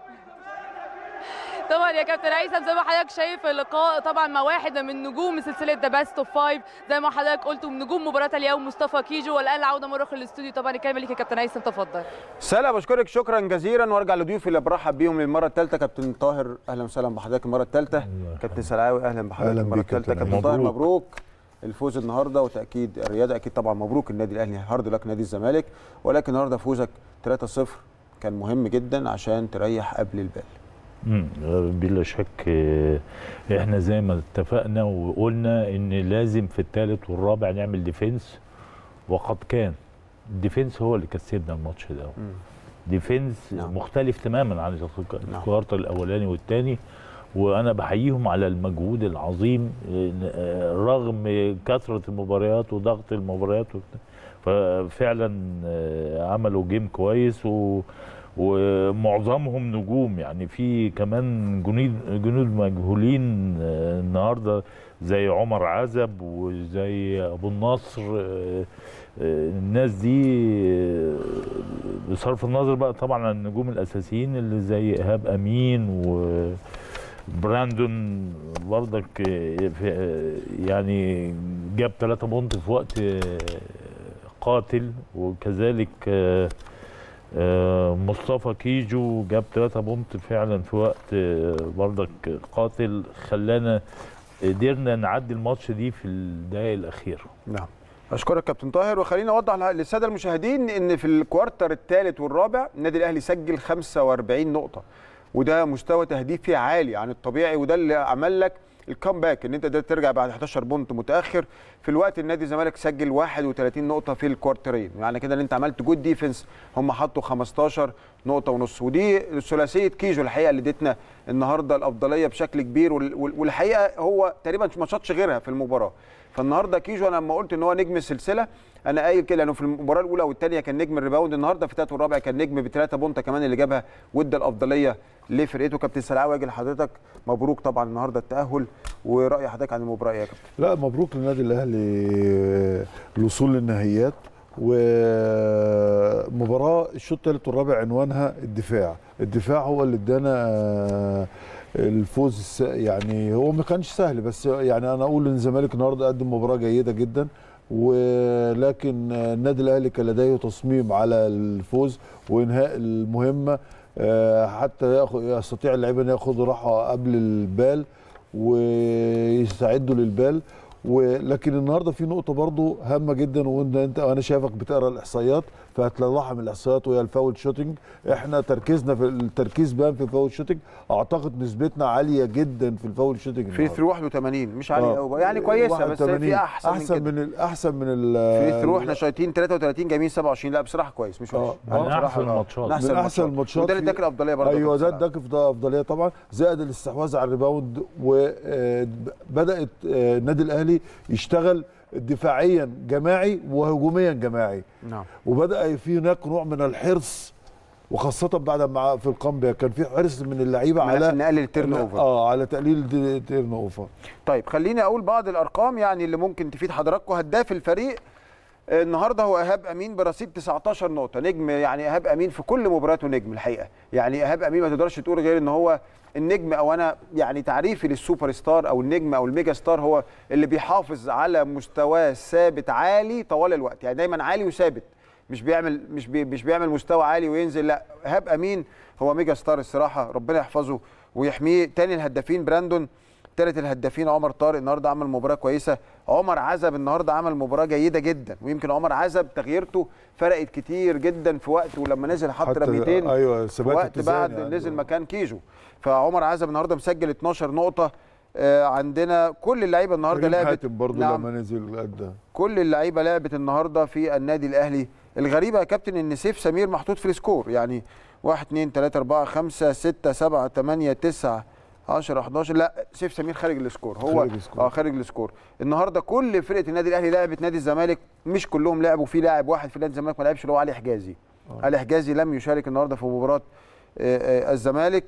طبعا يا كابتن هيثم زي ما حضرتك شايف اللقاء طبعا مع واحد من نجوم سلسله ذا بيست اوف فايف زي ما حضرتك قلت من نجوم مباراه اليوم مصطفى كيجو والان العوده مره اخرى للاستوديو طبعا الكلمه ليك يا كابتن هيثم تفضل سلا بشكرك شكرا جزيلا وارجع لضيوفي اللي برحب بيهم للمره الثالثه كابتن طاهر اهلا وسهلا بحضرتك المره الثالثه كابتن سلاوي اهلا بحضرتك أهلا المره بيك الثالثه كابتن كابتن طاهر مبروك. مبروك الفوز النهارده وتاكيد الرياضه اكيد طبعا مبروك النادي الاهلي هارد لك نادي الزمالك ولكن النهارده فوزك 3-0 كان مهم جدا عشان تريح قبل البال مم، بلا شك آه، احنا زي ما اتفقنا وقلنا ان لازم في الثالث والرابع نعمل ديفنس وقد كان الديفنس هو اللي كسبنا الماتش ده ديفنس نعم. مختلف تماما عن الك- نعم. الكوارتر الاولاني والثاني وانا بحييهم على المجهود العظيم آه، رغم كثره المباريات وضغط المباريات وبتاع. ففعلا آه، عملوا جيم كويس و ومعظمهم نجوم يعني في كمان جنود جنود مجهولين آه، النهارده زي عمر عزب وزي ابو النصر آه، آه، الناس دي آه، بصرف النظر بقى طبعا عن النجوم الاساسيين اللي زي ايهاب امين وبراندون برضك آه، في- آه، يعني جاب ثلاثة بونت في وقت آه، قاتل وكذلك آه، آه، مصطفى كيجو جاب 3 بونت فعلا في وقت آه، برضك قاتل خلانا قدرنا نعدي الماتش دي في الدقائق الاخيره نعم اشكرك كابتن طاهر وخلينا اوضح للساده المشاهدين ان في الكوارتر الثالث والرابع النادي الاهلي سجل 45 نقطه وده مستوى تهديف فيه عالي عن الطبيعي وده اللي عمل لك الكامباك ان انت قدرت ترجع بعد 11 بونت متاخر في الوقت النادي الزمالك سجل 31 نقطه في الكوارترين يعني كده ان انت عملت جود ديفنس هم حطوا 15 نقطه ونص ودي ثلاثيه كيجو الحقيقه اللي ادتنا النهارده الافضليه بشكل كبير وال- وال- والحقيقه هو تقريبا ما شاطش غيرها في المباراه فالنهارده كيجو انا لما قلت ان هو نجم السلسله انا قايل كده لانه في المباراه الاولى والثانيه كان نجم الريباوند النهارده في الثالث والرابع كان نجم بثلاثه بونتا كمان اللي جابها وادى الافضليه لفرقته كابتن سلعاوي اجي لحضرتك مبروك طبعا النهارده التاهل وراي حضرتك عن المباراه إيه يا كابتن لا مبروك للنادي الاهلي الوصول للنهائيات ومباراه الشوط الثالث والرابع عنوانها الدفاع الدفاع هو اللي ادانا الفوز الس- يعني هو ما كانش سهل بس يعني انا اقول ان الزمالك النهارده قدم مباراه جيده جدا ولكن النادي الاهلي كان لديه تصميم على الفوز وانهاء المهمه آه، حتى ياخد يستطيع اللعيبه ان ياخدوا راحه قبل البال ويستعدوا للبال ولكن النهارده في نقطه برضو هامه جدا وانت انت انا شايفك بتقرا الاحصائيات فهتلاحظها من الاحصائيات وهي الفاول شوتنج احنا تركيزنا في التركيز بان في الفاول شوتنج اعتقد نسبتنا عاليه جدا في الفاول شوتنج فري ثرو 81 مش عالي آه. قوي يعني كويسه بس 81. في احسن, احسن من كده من ال- احسن من ال فري ثرو احنا شايطين 33 جايبين 27 لا بصراحه كويس مش وحش آه. من بصراحة أحسن آه. الماتشات. من احسن من احسن الماتشات الماتشات وده اللي في- اداك الافضليه برضه ايوه كابتن ده سلعاوي. اداك في ده افضليه طبعا زائد الاستحواذ على الريباوند وبدات النادي الاهلي يشتغل دفاعيا جماعي وهجوميا جماعي نعم وبدا في هناك نوع من الحرص وخاصه بعد ما في الكامبيا كان في حرص من اللعيبه على على نقلل التيرن اوفر اه على تقليل التيرن اوفر طيب خليني اقول بعض الارقام يعني اللي ممكن تفيد حضراتكم هداف الفريق آه، النهارده هو ايهاب امين برصيد 19 نقطه نجم يعني ايهاب امين في كل مباراته نجم الحقيقه يعني ايهاب امين ما تقدرش تقول غير ان هو النجم او انا يعني تعريفي للسوبر ستار او النجم او الميجا ستار هو اللي بيحافظ على مستواه ثابت عالي طوال الوقت يعني دايما عالي وثابت مش بيعمل مش بي مش بيعمل مستوى عالي وينزل لا ايهاب امين هو ميجا ستار الصراحه ربنا يحفظه ويحميه تاني الهدافين براندون ثالث الهدافين عمر طارق النهارده عمل مباراه كويسه عمر عزب النهارده عمل مباراه جيده جدا ويمكن عمر عزب تغييرته فرقت كتير جدا في وقت ولما نزل حط حتى- رميتين ايوه في ثبات وقت اتزان بعد يعني. نزل مكان كيجو فعمر عزب النهارده مسجل 12 نقطه آه، عندنا كل اللعيبه النهارده كريم لعبت حاتم برضه نعم. لما نزل ادى كل اللعيبه لعبت النهارده في النادي الاهلي الغريبه يا كابتن ان سيف سمير محطوط في السكور يعني 1 2 3 4 5 6 7 8 9 10 11 لا سيف سمير خارج السكور هو خارج السكور. اه خارج السكور النهارده كل فرقه النادي الاهلي لعبت نادي الزمالك مش كلهم لعبوا في لاعب واحد في نادي الزمالك ما لعبش اللي هو علي حجازي علي حجازي لم يشارك النهارده في مباراه آه، آه، الزمالك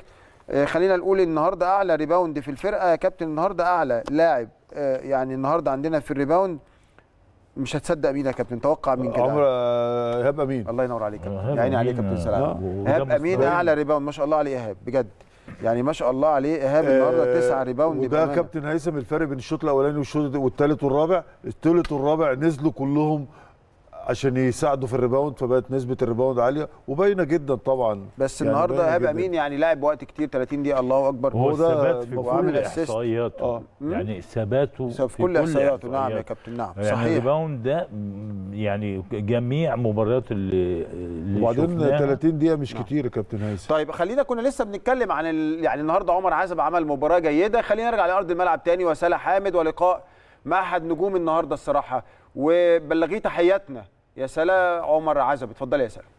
آه، خلينا نقول النهارده اعلى ريباوند في الفرقه يا كابتن النهارده اعلى لاعب آه، يعني النهارده عندنا في الريباوند مش هتصدق مين يا كابتن توقع مين كده عمر آه، ايهاب امين الله ينور عليك يا كابتن إيهاب يعني عليك يا أمين، كابتن سلام آه، وده ايهاب امين مستوى. اعلى ريباوند ما شاء الله عليه ايهاب بجد يعني ما شاء الله عليه ايهاب النهارده آه، تسعة ريباوند وده بأمانة. كابتن هيثم الفرق بين الشوط الاولاني والشوط والثالث والرابع الثالث والرابع نزلوا كلهم عشان يساعدوا في الريباوند فبقت نسبه الريباوند عاليه وباينه جدا طبعا بس يعني النهارده باينة ايهاب جداً. امين يعني لاعب وقت كتير 30 دقيقه الله اكبر هو هو ده الثبات في المفروض كل يعمل assist. احصائياته آه. يعني ثباته في كل احصائياته نعم يا كابتن نعم يعني صحيح الريباوند ده م، يعني جميع مباريات اللي اللي وبعدين شفناها 30 دقيقه مش نعم. كتير يا كابتن هيثم طيب خلينا كنا لسه بنتكلم عن ال... يعني النهارده عمر عزب عمل مباراه جيده خلينا نرجع لارض الملعب تاني وسالة حامد ولقاء مع احد نجوم النهارده الصراحه وبلغيه تحياتنا يا سلا عمر عزب اتفضلي يا سلا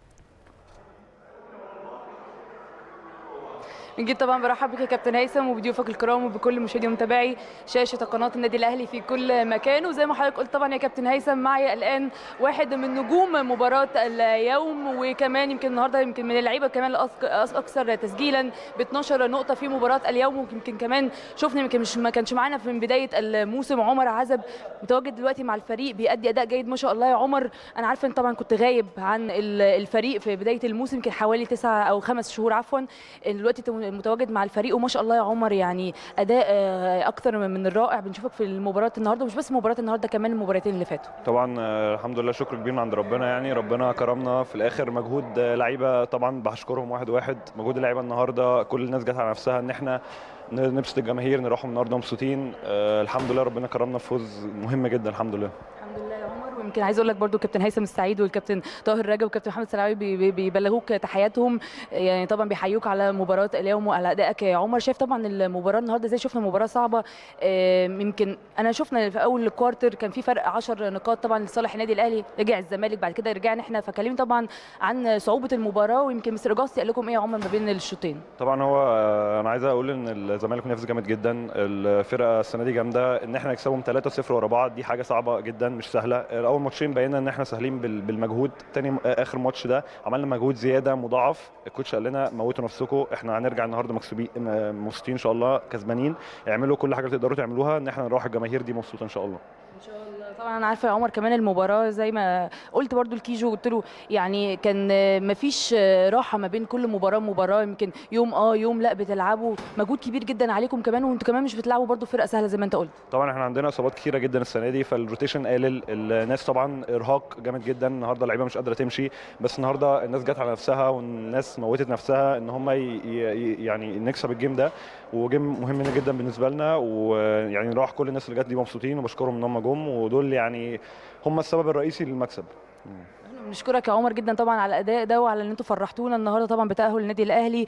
نجيب طبعا برحب بك يا كابتن هيثم وبضيوفك الكرام وبكل مشاهدي ومتابعي شاشه قناه النادي الاهلي في كل مكان وزي ما حضرتك قلت طبعا يا كابتن هيثم معي الان واحد من نجوم مباراه اليوم وكمان يمكن النهارده يمكن من اللعيبه كمان الأك- الاكثر تسجيلا ب 12 نقطه في مباراه اليوم ويمكن كمان شفنا يمكن مش ما كانش معانا من بدايه الموسم عمر عزب متواجد دلوقتي مع الفريق بيأدي اداء جيد ما شاء الله يا عمر انا عارفه ان طبعا كنت غايب عن ال- الفريق في بدايه الموسم يمكن حوالي تسعة او خمس شهور عفوا دلوقتي انت متواجد مع الفريق وما شاء الله يا عمر يعني اداء آه، اكثر من من الرائع بنشوفك في المباراه النهارده مش بس مباراه النهارده كمان المباراتين اللي فاتوا طبعا آه، الحمد لله شكر كبير من عند ربنا يعني ربنا كرمنا في الاخر مجهود آه، لعيبه طبعا بشكرهم واحد واحد مجهود اللعيبه النهارده كل الناس جت على نفسها ان احنا ن- نبسط الجماهير نروحهم النهارده مبسوطين آه، الحمد لله ربنا كرمنا في فوز مهم جدا الحمد لله الحمد لله يا عمر ويمكن عايز اقول لك برضو كابتن هيثم السعيد والكابتن طاهر رجب والكابتن محمد سلاوي بي- بي- بيبلغوك تحياتهم يعني طبعا بيحيوك على مباراه اليوم وعلى ادائك يا عمر شايف طبعا المباراه النهارده زي شفنا مباراه صعبه آم، يمكن انا شفنا في اول كوارتر كان في فرق 10 نقاط طبعا لصالح النادي الاهلي رجع الزمالك بعد كده رجعنا احنا فكلمني طبعا عن صعوبه المباراه ويمكن مستر جاستي قال لكم ايه يا عمر ما بين الشوطين طبعا هو آه، انا عايز اقول ان الزمالك منافس جامد جدا الفرقه السنه دي جامده ان احنا نكسبهم 3-0 ورا بعض دي حاجه صعبه جدا مش سهله اول ماتشين بينا ان احنا سهلين بال- بالمجهود تاني م- آه، اخر ماتش ده عملنا مجهود زياده مضاعف الكوتش قال لنا موتوا نفسكم احنا هنرجع النهارده مكسوبين م- مبسوطين ان شاء الله كسبانين اعملوا كل حاجه تقدروا تعملوها ان احنا نروح الجماهير دي مبسوطه ان شاء الله ان شاء الله طبعا انا عارفه يا عمر كمان المباراه زي ما قلت برضو الكيجو قلت له يعني كان مفيش راحه ما بين كل مباراه ومباراه يمكن يوم اه يوم لا بتلعبوا مجهود كبير جدا عليكم كمان وانتوا كمان مش بتلعبوا برضو فرقه سهله زي ما انت قلت طبعا احنا عندنا اصابات كتيره جدا السنه دي فالروتيشن قلل الناس طبعا ارهاق جامد جدا النهارده اللعيبه مش قادره تمشي بس النهارده الناس جت على نفسها والناس موتت نفسها ان هم ي- ي- يعني نكسب الجيم ده وجيم مهم جدا بالنسبه لنا ويعني نروح كل الناس اللي جت دي مبسوطين وبشكرهم ان هم جم ودول يعني هم السبب الرئيسي للمكسب احنا بنشكرك يا عمر جدا طبعا على الاداء ده وعلى ان انتوا فرحتونا النهارده طبعا بتاهل النادي الاهلي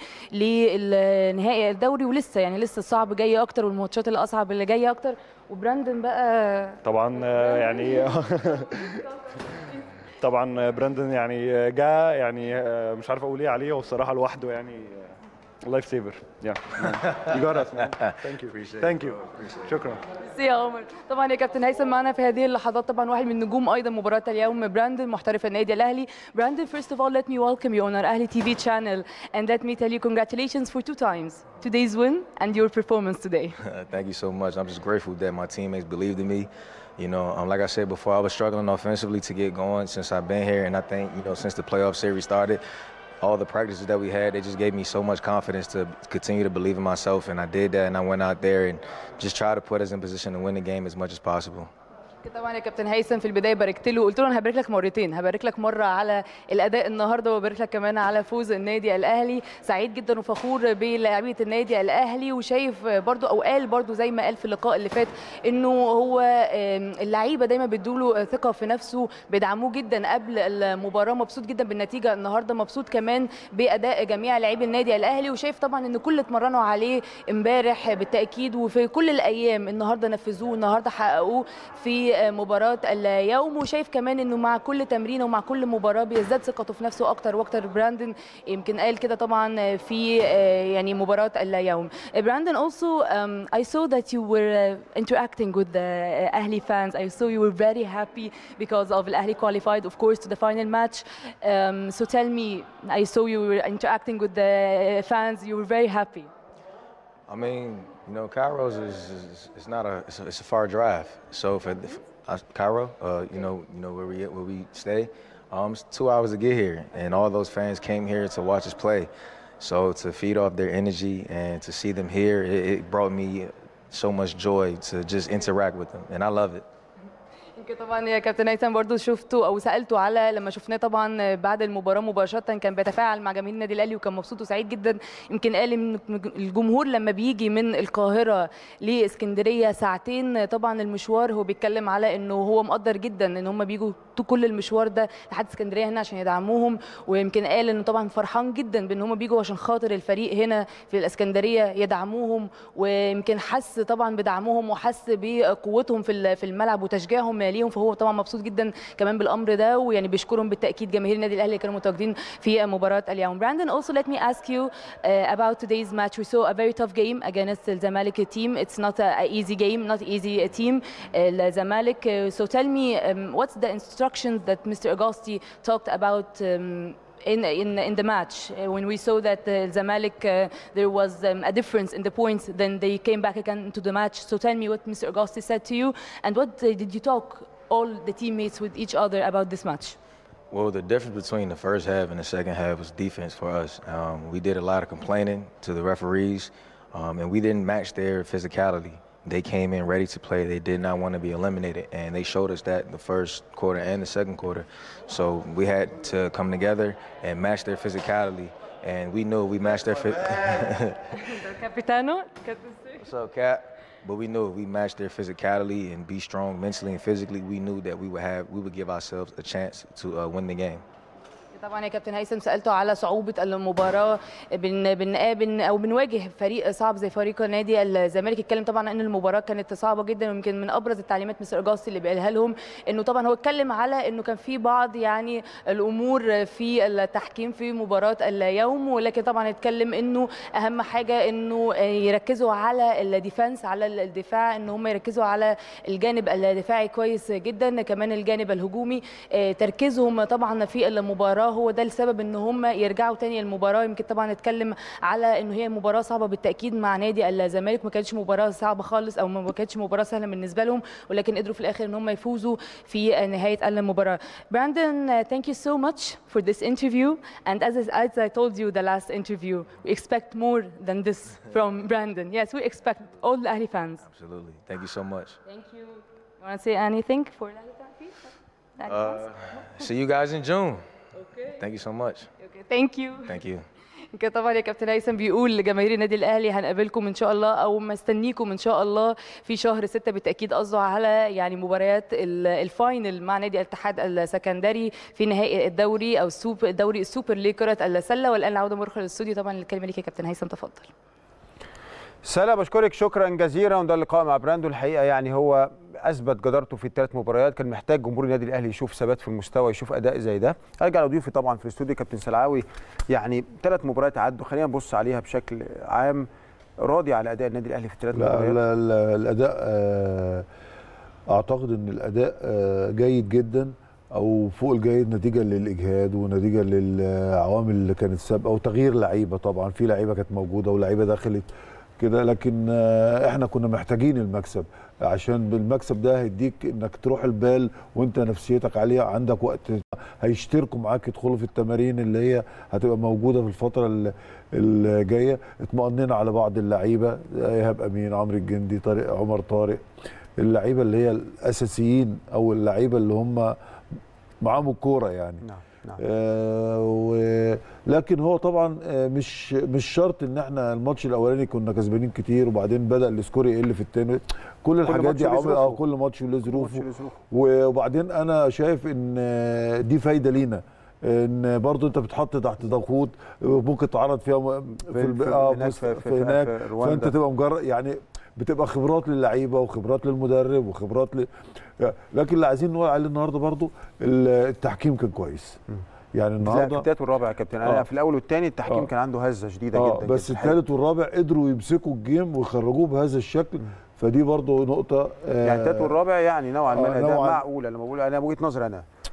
للنهائي الدوري ولسه يعني لسه الصعب جاي اكتر والماتشات اللي اصعب اللي جايه اكتر وبراندن بقى طبعا آه، يعني طبعا براندون يعني جاء يعني آه، مش عارف اقول ايه عليه هو الصراحه لوحده يعني لايف سيفر يا يو جوت اس مان ثانك يو ثانك يو شكرا ميرسي يا عمر طبعا يا كابتن هيثم معنا في هذه اللحظات طبعا واحد من نجوم ايضا مباراه اليوم براندن محترف النادي الاهلي براندن first of all let me welcome you on our Ahli TV channel and let me tell you congratulations for two times today's win and your performance today Thank you so much. I'm just grateful that my teammates believed in me. You know, um, like I said before, I was struggling offensively to get going since I've been here, and I think you know since the playoff series started, all the practices that we had, they just gave me so much confidence to continue to believe in myself, and I did that, and I went out there and just try to put us in position to win the game as much as possible. طبعا يا كابتن هيثم في البدايه باركت له قلت له انا هبارك لك مرتين هبارك لك مره على الاداء النهارده وبارك لك كمان على فوز النادي الاهلي سعيد جدا وفخور بلاعيبه النادي الاهلي وشايف برضو او قال برضو زي ما قال في اللقاء اللي فات انه هو آم، اللعيبه دايما بيدوا ثقه في نفسه بيدعموه جدا قبل المباراه مبسوط جدا بالنتيجه النهارده مبسوط كمان باداء جميع لاعبي النادي الاهلي وشايف طبعا ان كل اللي اتمرنوا عليه امبارح بالتاكيد وفي كل الايام النهارده نفذوه النهارده حققوه في مباراه اليوم وشايف كمان انه مع كل تمرين ومع كل مباراه بيزداد ثقته في نفسه اكتر واكتر براندن يمكن قال كده طبعا في يعني مباراه اليوم براندن also um, I saw that you were uh, interacting with the uh, Ahli fans I saw you were very happy because of Al Ahli qualified of course to the final match um, so tell me I saw you were interacting with the fans you were very happy I mean, you know, Cairo's is, is it's not a it's, a it's a far drive. So for, for uh, Cairo, uh, you know, you know where we where we stay, um, it's two hours to get here, and all those fans came here to watch us play. So to feed off their energy and to see them here, it, it brought me so much joy to just interact with them, and I love it. يمكن طبعا يا كابتن هيثم برضو شفته او سالته على لما شفناه طبعا بعد المباراه مباشره كان بيتفاعل مع جماهير النادي الاهلي وكان مبسوط وسعيد جدا يمكن قال ان الجمهور لما بيجي من القاهره لاسكندريه ساعتين طبعا المشوار هو بيتكلم على انه هو مقدر جدا ان هم بيجوا كل المشوار ده لحد اسكندريه هنا عشان يدعموهم ويمكن قال انه طبعا فرحان جدا بان هم بيجوا عشان خاطر الفريق هنا في الاسكندريه يدعموهم ويمكن حس طبعا بدعمهم وحس بقوتهم في في الملعب وتشجيعهم ليهم فهو طبعا مبسوط جدا كمان بالامر ده ويعني بيشكرهم بالتاكيد جماهير النادي الاهلي اللي كانوا متواجدين في مباراه اليوم. Brandon also let me ask you uh, about today's match. We saw a very tough game against the Zamalek team. It's not a, a easy game, not easy team. Uh, Zamalek. Uh, so tell me um, what's the instructions that Mr. Agosti talked about um, in, in, in the match uh, when we saw that uh, Zamalek uh, there was um, a difference in the points then they came back again into the match so tell me what Mr. Agosti said to you and what uh, did you talk all the teammates with each other about this match Well, the difference between the first half and the second half was defense for us. Um, we did a lot of complaining to the referees, um, and we didn't match their physicality. They came in ready to play. They did not want to be eliminated, and they showed us that the first quarter and the second quarter. So we had to come together and match their physicality, and we knew we matched their. Fi- Capitano What's up, Cap? But we knew if we matched their physicality and be strong mentally and physically, we knew that we would have we would give ourselves a chance to uh, win the game. طبعا يا كابتن هيثم سالته على صعوبه المباراه بن بنقابل او بنواجه فريق صعب زي فريق نادي الزمالك اتكلم طبعا ان المباراه كانت صعبه جدا ويمكن من ابرز التعليمات مستر اجاستي اللي بيقالها لهم انه طبعا هو اتكلم على انه كان في بعض يعني الامور في التحكيم في مباراه اليوم ولكن طبعا اتكلم انه اهم حاجه انه يركزوا على الديفنس على الدفاع ان هم يركزوا على الجانب الدفاعي كويس جدا كمان الجانب الهجومي تركيزهم طبعا في المباراه هو ده السبب ان هم يرجعوا تاني المباراه يمكن طبعا اتكلم على انه هي مباراه صعبه بالتاكيد مع نادي الزمالك ما كانتش مباراه صعبه خالص او ما كانتش مباراه سهله بالنسبه لهم ولكن قدروا في الاخر ان هم يفوزوا في نهايه المباراه Brandon uh, thank you so much for this interview and as as I told you the last interview we expect more than this from Brandon yes we expect all the Ahli fans Absolutely. Thank you so much. thank you you want to say anything for the Ahli fans? Uh, see you guys in June. okay Thank you so much. okay thank you Thank you. كده طبعا يا كابتن هيثم بيقول لجماهير النادي الاهلي هنقابلكم ان شاء الله او مستنيكم ان شاء الله في شهر ستة بالتاكيد قصده على يعني مباريات ال- الفاينل مع نادي الاتحاد السكندري في نهائي الدوري او السوبر دوري السوبر ليج كره السله والان العوده مرخى للاستوديو طبعا الكلمه ليك يا كابتن هيثم تفضل سلا بشكرك شكرا جزيلا وده اللقاء مع براندو الحقيقه يعني هو اثبت جدارته في الثلاث مباريات كان محتاج جمهور النادي الاهلي يشوف ثبات في المستوى يشوف اداء زي ده ارجع لضيوفي طبعا في الاستوديو كابتن سلعاوي يعني ثلاث مباريات عدوا خلينا نبص عليها بشكل عام راضي على اداء النادي الاهلي في الثلاث لا, مباريات لا, لا الاداء آه، اعتقد ان الاداء آه، جيد جدا او فوق الجيد نتيجه للاجهاد ونتيجه للعوامل اللي كانت سابقه وتغيير لعيبه طبعا في لعيبه كانت موجوده ولعيبه دخلت كده لكن آه، احنا كنا محتاجين المكسب عشان بالمكسب ده هيديك انك تروح البال وانت نفسيتك عاليه عندك وقت هيشتركوا معاك يدخلوا في التمارين اللي هي هتبقى موجوده في الفتره ال- الجايه اطمئننا على بعض اللعيبه ايهاب امين عمرو الجندي طارق عمر طارق اللعيبه اللي هي الاساسيين او اللعيبه اللي هم معاهم الكوره يعني نعم نعم آه و- لكن هو طبعا آه، مش مش شرط ان احنا الماتش الاولاني كنا كسبانين كتير وبعدين بدا السكور يقل في الثاني كل الحاجات ماتش دي له عوامل اه ظروفه. كل ماتش له ماتش ظروفه له ظروفه. وبعدين انا شايف ان آه، دي فايده لينا ان برضو انت بتحط تحت ضغوط ممكن تعرض فيها م- في- الب- في- آه، هناك بص- في- في- في هناك في رواندا. فانت تبقى مجرد يعني بتبقى خبرات للعيبه وخبرات للمدرب وخبرات ل... لكن اللي عايزين نقول عليه النهارده برضو ال- التحكيم كان كويس يعني لا، في النهارده الثالث والرابع يا كابتن انا آه. في الاول والثاني التحكيم آه. كان عنده هزه شديده اه جدا بس جدا. الثالث والرابع قدروا يمسكوا الجيم ويخرجوه بهذا الشكل فدي برضو نقطه آه يعني الثالث والرابع يعني نوعا ما آه، الاداء نوعاً. معقول انا بقول انا بوجهه نظري انا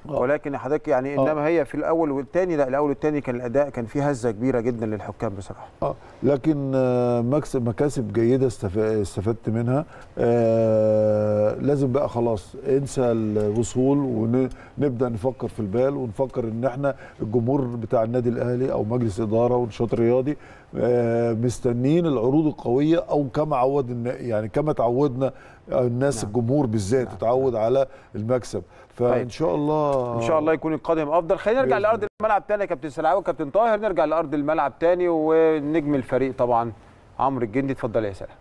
ولكن حضرتك يعني انما هي في الاول والثاني لا الاول والثاني كان الاداء كان فيه هزه كبيره جدا للحكام بصراحه اه لكن آه، مكسب مكاسب جيده استف- استفدت منها آه لازم بقى خلاص انسى الوصول ونبدا نفكر في البال ونفكر ان احنا الجمهور بتاع النادي الاهلي او مجلس اداره والنشاط الرياضي آه مستنين العروض القويه او كما عود النا- يعني كما تعودنا الناس نعم. الجمهور بالذات نعم. اتعود على المكسب طيب. فان شاء الله ان شاء الله يكون القادم افضل خلينا نرجع بإذن لارض الملعب تاني يا كابتن سلعاوي وكابتن طاهر نرجع لارض الملعب تاني ونجم الفريق طبعا عمرو الجندي اتفضل يا سلام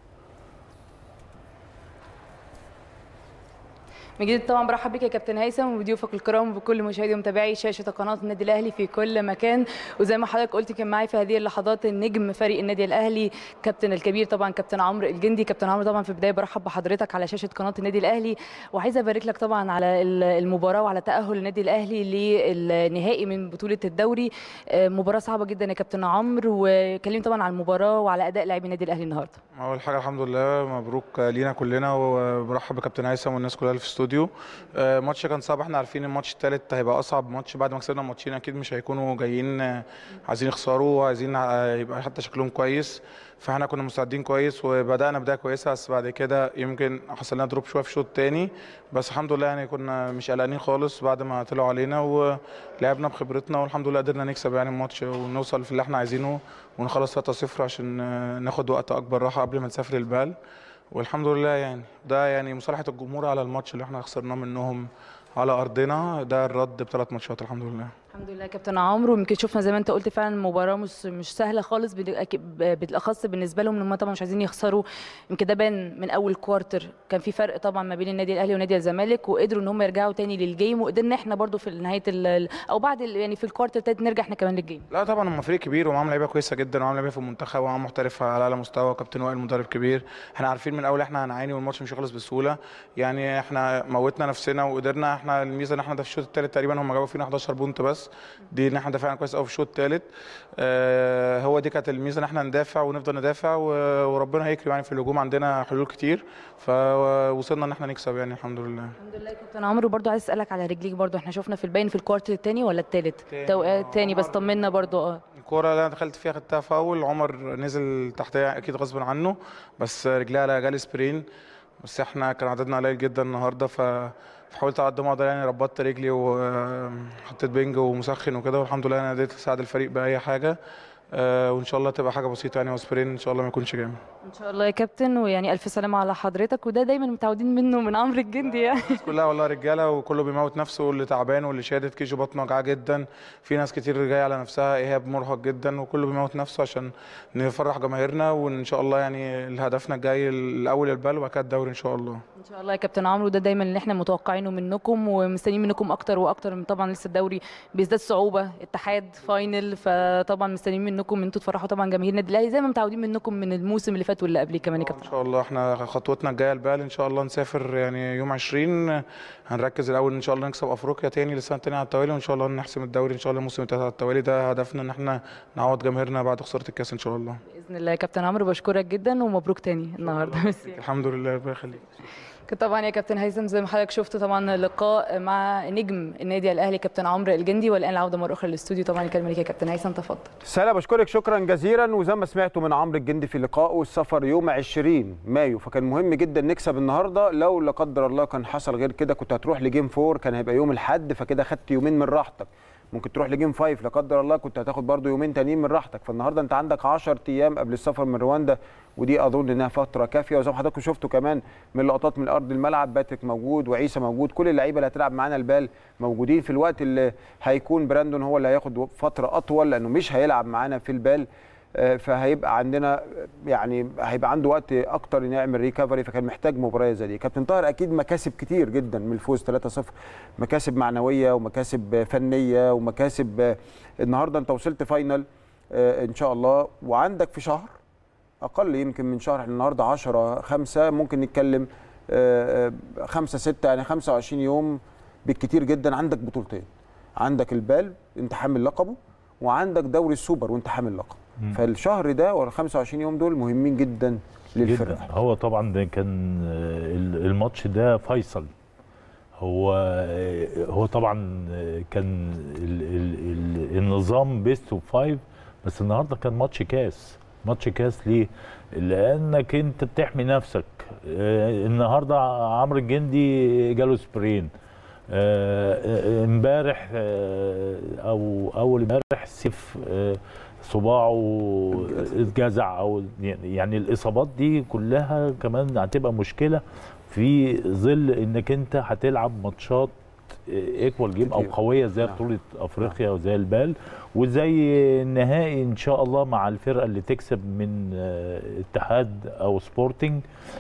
من جديد طبعا برحب بك يا كابتن هيثم وبضيوفك الكرام وبكل مشاهدي ومتابعي شاشه قناه النادي الاهلي في كل مكان وزي ما حضرتك قلت كان معي في هذه اللحظات النجم فريق النادي الاهلي كابتن الكبير طبعا كابتن عمرو الجندي كابتن عمرو طبعا في البدايه برحب بحضرتك على شاشه قناه النادي الاهلي وعايزه ابارك لك طبعا على ال- المباراه وعلى تاهل النادي الاهلي للنهائي من بطوله الدوري آه، مباراه صعبه جدا يا كابتن عمرو وكلمني طبعا عن المباراه وعلى اداء لاعبي النادي الاهلي النهارده اول حاجه الحمد لله مبروك لينا كلنا وبرحب بكابتن هيثم والناس كلها اللي في الاستوديو آه، الماتش كان صعب احنا عارفين الماتش الثالث هيبقى اصعب ماتش بعد ما كسبنا الماتشين اكيد مش هيكونوا جايين آه، عايزين يخسروا وعايزين آه، يبقى حتى شكلهم كويس فاحنا كنا مستعدين كويس وبدانا بدايه كويسه بس بعد كده يمكن حصل لنا دروب شويه في الشوط الثاني بس الحمد لله يعني كنا مش قلقانين خالص بعد ما طلعوا علينا ولعبنا بخبرتنا والحمد لله قدرنا نكسب يعني الماتش ونوصل في اللي احنا عايزينه ونخلص 3-0 عشان آه، ناخد وقت اكبر راحه قبل ما نسافر البال والحمد لله يعني ده يعني مصالحه الجمهور على الماتش اللي احنا خسرناه منهم على ارضنا ده الرد بثلاث ماتشات الحمد لله الحمد لله يا كابتن عمرو يمكن شفنا زي ما انت قلت فعلا المباراه مش مش سهله خالص بال- أكيد- بالاخص بالنسبه لهم ان هم طبعا مش عايزين يخسروا يمكن ده بان من اول كوارتر كان في فرق طبعا ما بين النادي الاهلي ونادي الزمالك وقدروا ان هم يرجعوا تاني للجيم وقدرنا احنا برضو في نهايه ال- او بعد ال- يعني في الكوارتر التالت نرجع احنا كمان للجيم لا طبعا هم فريق كبير ومعاهم لعيبه كويسه جدا ومعاهم لعيبه في المنتخب ومعاهم محترف على اعلى مستوى وكابتن وائل مدرب كبير احنا عارفين من الاول احنا هنعاني والماتش مش هيخلص بسهوله يعني احنا موتنا نفسنا وقدرنا احنا الميزه ان احنا ده في الشوط الثالث تقريبا هم جابوا فينا 11 بونت بس دي ان احنا دافعنا كويس قوي في الشوط الثالث آه هو دي كانت الميزه ان احنا ندافع ونفضل ندافع و- وربنا هيكرم يعني في الهجوم عندنا حلول كتير فوصلنا ان احنا نكسب يعني الحمد لله الحمد لله يا كابتن عمرو برضو عايز اسالك على رجليك برضو احنا شفنا في الباين في الكوارتر الثاني ولا الثالث تاني. توقيت تاني بس عمر. طمنا برضو اه الكوره اللي انا دخلت فيها خدتها فاول عمر نزل تحتها اكيد غصب عنه بس رجليها على جالي سبرين بس احنا كان عددنا قليل جدا النهارده ف فحاولت على قد ما اقدر يعني ربطت رجلي وحطيت بنج ومسخن وكده والحمد لله انا قدرت اساعد الفريق باي حاجه آه، وان شاء الله تبقى حاجه بسيطه يعني وسبرين ان شاء الله ما يكونش جامد ان شاء الله يا كابتن ويعني الف سلامه على حضرتك وده دايما متعودين منه من عمرو الجندي يعني الناس كلها والله رجاله وكله بيموت نفسه واللي تعبان واللي شادد كيجو بطنه وجعاه جدا في ناس كتير جايه على نفسها ايهاب مرهق جدا وكله بيموت نفسه عشان نفرح جماهيرنا وان شاء الله يعني هدفنا الجاي الاول البال وبعد كده الدوري ان شاء الله ان شاء الله يا كابتن عمرو ده دايما اللي احنا متوقعينه منكم ومستنيين منكم اكتر واكتر من طبعا لسه الدوري بيزداد صعوبه اتحاد فاينل فطبعا مستنيين منكم ان انتوا تفرحوا طبعا جماهير النادي الاهلي زي ما متعودين منكم من الموسم اللي فات واللي قبليه كمان يا ان كابتن شاء الله احنا خطوتنا الجايه البال ان شاء الله نسافر يعني يوم 20 هنركز الاول ان شاء الله نكسب افريقيا تاني للسنه التانيه على التوالي وان شاء الله نحسم الدوري ان شاء الله الموسم التالت على التوالي ده هدفنا ان احنا نعوض جماهيرنا بعد خساره الكاس ان شاء الله باذن الله يا كابتن عمرو بشكرك جدا ومبروك تاني النهارده ميرسي. الحمد لله ربنا يخليك طبعا يا كابتن هيثم زي ما حضرتك شفت طبعا لقاء مع نجم النادي الاهلي كابتن عمرو الجندي والان العوده مره اخرى للاستوديو طبعا الكلمه ليك يا كابتن هيثم تفضل سلا بشكرك شكرا جزيلا وزي ما سمعتوا من عمرو الجندي في لقائه السفر يوم 20 مايو فكان مهم جدا نكسب النهارده لو لا قدر الله كان حصل غير كده كنت هتروح لجيم 4 كان هيبقى يوم الاحد فكده خدت يومين من راحتك ممكن تروح لجيم 5 لا قدر الله كنت هتاخد برضو يومين تانيين من راحتك فالنهارده انت عندك 10 ايام قبل السفر من رواندا ودي اظن انها فتره كافيه وزي ما حضراتكم شفتوا كمان من لقطات من ارض الملعب باتريك موجود وعيسى موجود كل اللعيبه اللي هتلعب معانا البال موجودين في الوقت اللي هيكون براندون هو اللي هياخد فتره اطول لانه مش هيلعب معانا في البال آه، فهيبقى عندنا يعني هيبقى عنده وقت اكتر انه يعمل ريكفري فكان محتاج مباراه زي دي كابتن طاهر اكيد مكاسب كتير جدا من الفوز 3-0 مكاسب معنويه ومكاسب فنيه ومكاسب آه، النهارده انت وصلت فاينل آه، ان شاء الله وعندك في شهر اقل يمكن من شهر احنا النهارده 10 5 ممكن نتكلم 5 6 يعني 25 يوم بالكتير جدا عندك بطولتين عندك البال انت حامل لقبه وعندك دوري السوبر وانت حامل لقب فالشهر ده ولا 25 يوم دول مهمين جدا جدا للفرقه هو طبعا ده كان آه، ال- الماتش ده فيصل هو هو طبعا كان ال ال ال النظام بيست اوف فايف بس النهارده كان ماتش كاس ماتش كاس ليه؟ لانك انت بتحمي نفسك آه، النهارده عمرو الجندي جاله سبرين آه، آه، امبارح آه، او اول امبارح سيف آه، صباعه اتجزع او يعني الاصابات دي كلها كمان هتبقى مشكله في ظل انك انت هتلعب ماتشات ايكوال جيم او كتير. قويه زي نعم. بطوله افريقيا وزي البال وزي النهائي ان شاء الله مع الفرقه اللي تكسب من آه، اتحاد او سبورتنج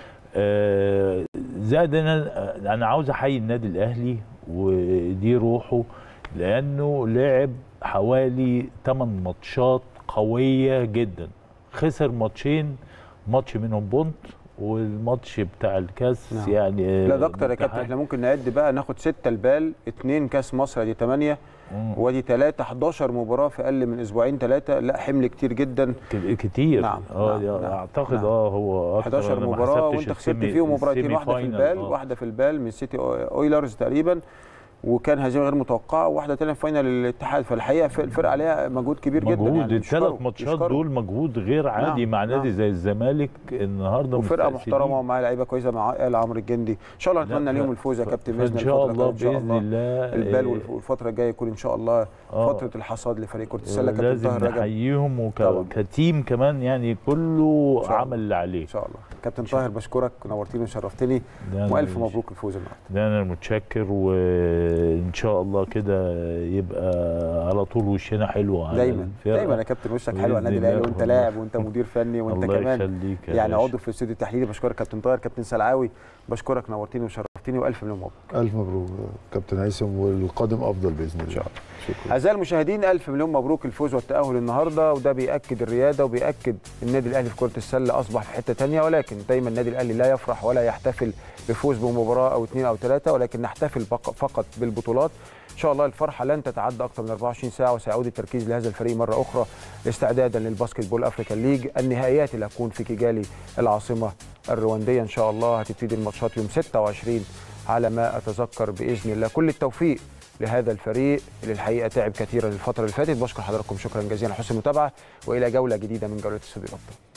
آه، زائد انا انا عاوز احيي النادي الاهلي ودي روحه لانه لعب حوالي 8 ماتشات قويه جدا خسر ماتشين ماتش منهم بونت والماتش بتاع الكاس نعم. يعني آه، لا ده اكتر يا كابتن الاتحاد. احنا ممكن نعد بقى ناخد ستة البال اثنين كاس مصر ادي 8 مم. وادي 3 11 مباراه في اقل من اسبوعين ثلاثه لا حمل كتير جدا ك- كتير نعم، اه نعم، نعم، اعتقد نعم. اه هو أكتر. 11 أنا ما مباراه حسبتش وانت خسرت السيمي- فيهم مباراتين السيمي واحده في فاينل، البال آه. واحده في البال من سيتي اويلرز تقريبا وكان هزيمه غير متوقعه وواحده ثانيه في فاينل الاتحاد فالحقيقه ف- الفرقه عليها مجهود كبير جدا مجهود يعني الثلاث يشكروا- ماتشات يشكروا. دول مجهود غير عادي نعم، مع نادي نعم. زي الزمالك النهارده وفرقه مستأثرين. محترمه ومعاها لعيبه كويسه مع آل عمرو الجندي ان شاء الله لا، نتمنى ف- ليهم الفوز يا ف- كابتن فإن باذن شاء الفترة الله الجاية إن شاء بإذن الله، البال آه، والف- والفتره الجايه يكون ان شاء الله آه. فتره الحصاد لفريق كره السله كابتن لازم طاهر رجب نحييهم طبعاً. وك... كتيم كمان يعني كله إن شاء الله. عمل اللي عليه ان شاء الله كابتن طاهر بشكرك نورتني وشرفتني ده أنا والف مش- مبروك الفوز النهارده ده انا متشكر وان شاء الله كده يبقى على طول وشنا حلو على دايما الفرقة. دايما يا كابتن وشك حلو على النادي بإذن الاهلي الله. وانت لاعب وانت مدير فني وانت الله كمان يخليك يا يعني باشا. عضو في الاستوديو التحليلي بشكرك كابتن طاهر كابتن سلعاوي بشكرك نورتني وشرفتني والف مليون مبروك الف مبروك كابتن هيثم والقادم افضل باذن الله ان شاء الله شكرا اعزائي المشاهدين الف مليون مبروك الفوز والتاهل النهارده وده بياكد الرياده وبياكد النادي الاهلي في كره السله اصبح في حته ثانيه ولكن دايما النادي الاهلي لا يفرح ولا يحتفل بفوز بمباراه او اثنين او ثلاثه ولكن نحتفل بق- فقط بالبطولات ان شاء الله الفرحه لن تتعدى اكثر من 24 ساعه وسيعود التركيز لهذا الفريق مره اخرى استعدادا للباسكت بول افريكان ليج النهائيات اللي هتكون في كيجالي العاصمه الروانديه ان شاء الله هتبتدي الماتشات يوم 26 على ما اتذكر باذن الله كل التوفيق لهذا الفريق اللي الحقيقه تعب كثيرا الفتره اللي فاتت بشكر حضراتكم شكرا جزيلا على حسن المتابعه والى جوله جديده من جوله استوديو الابطال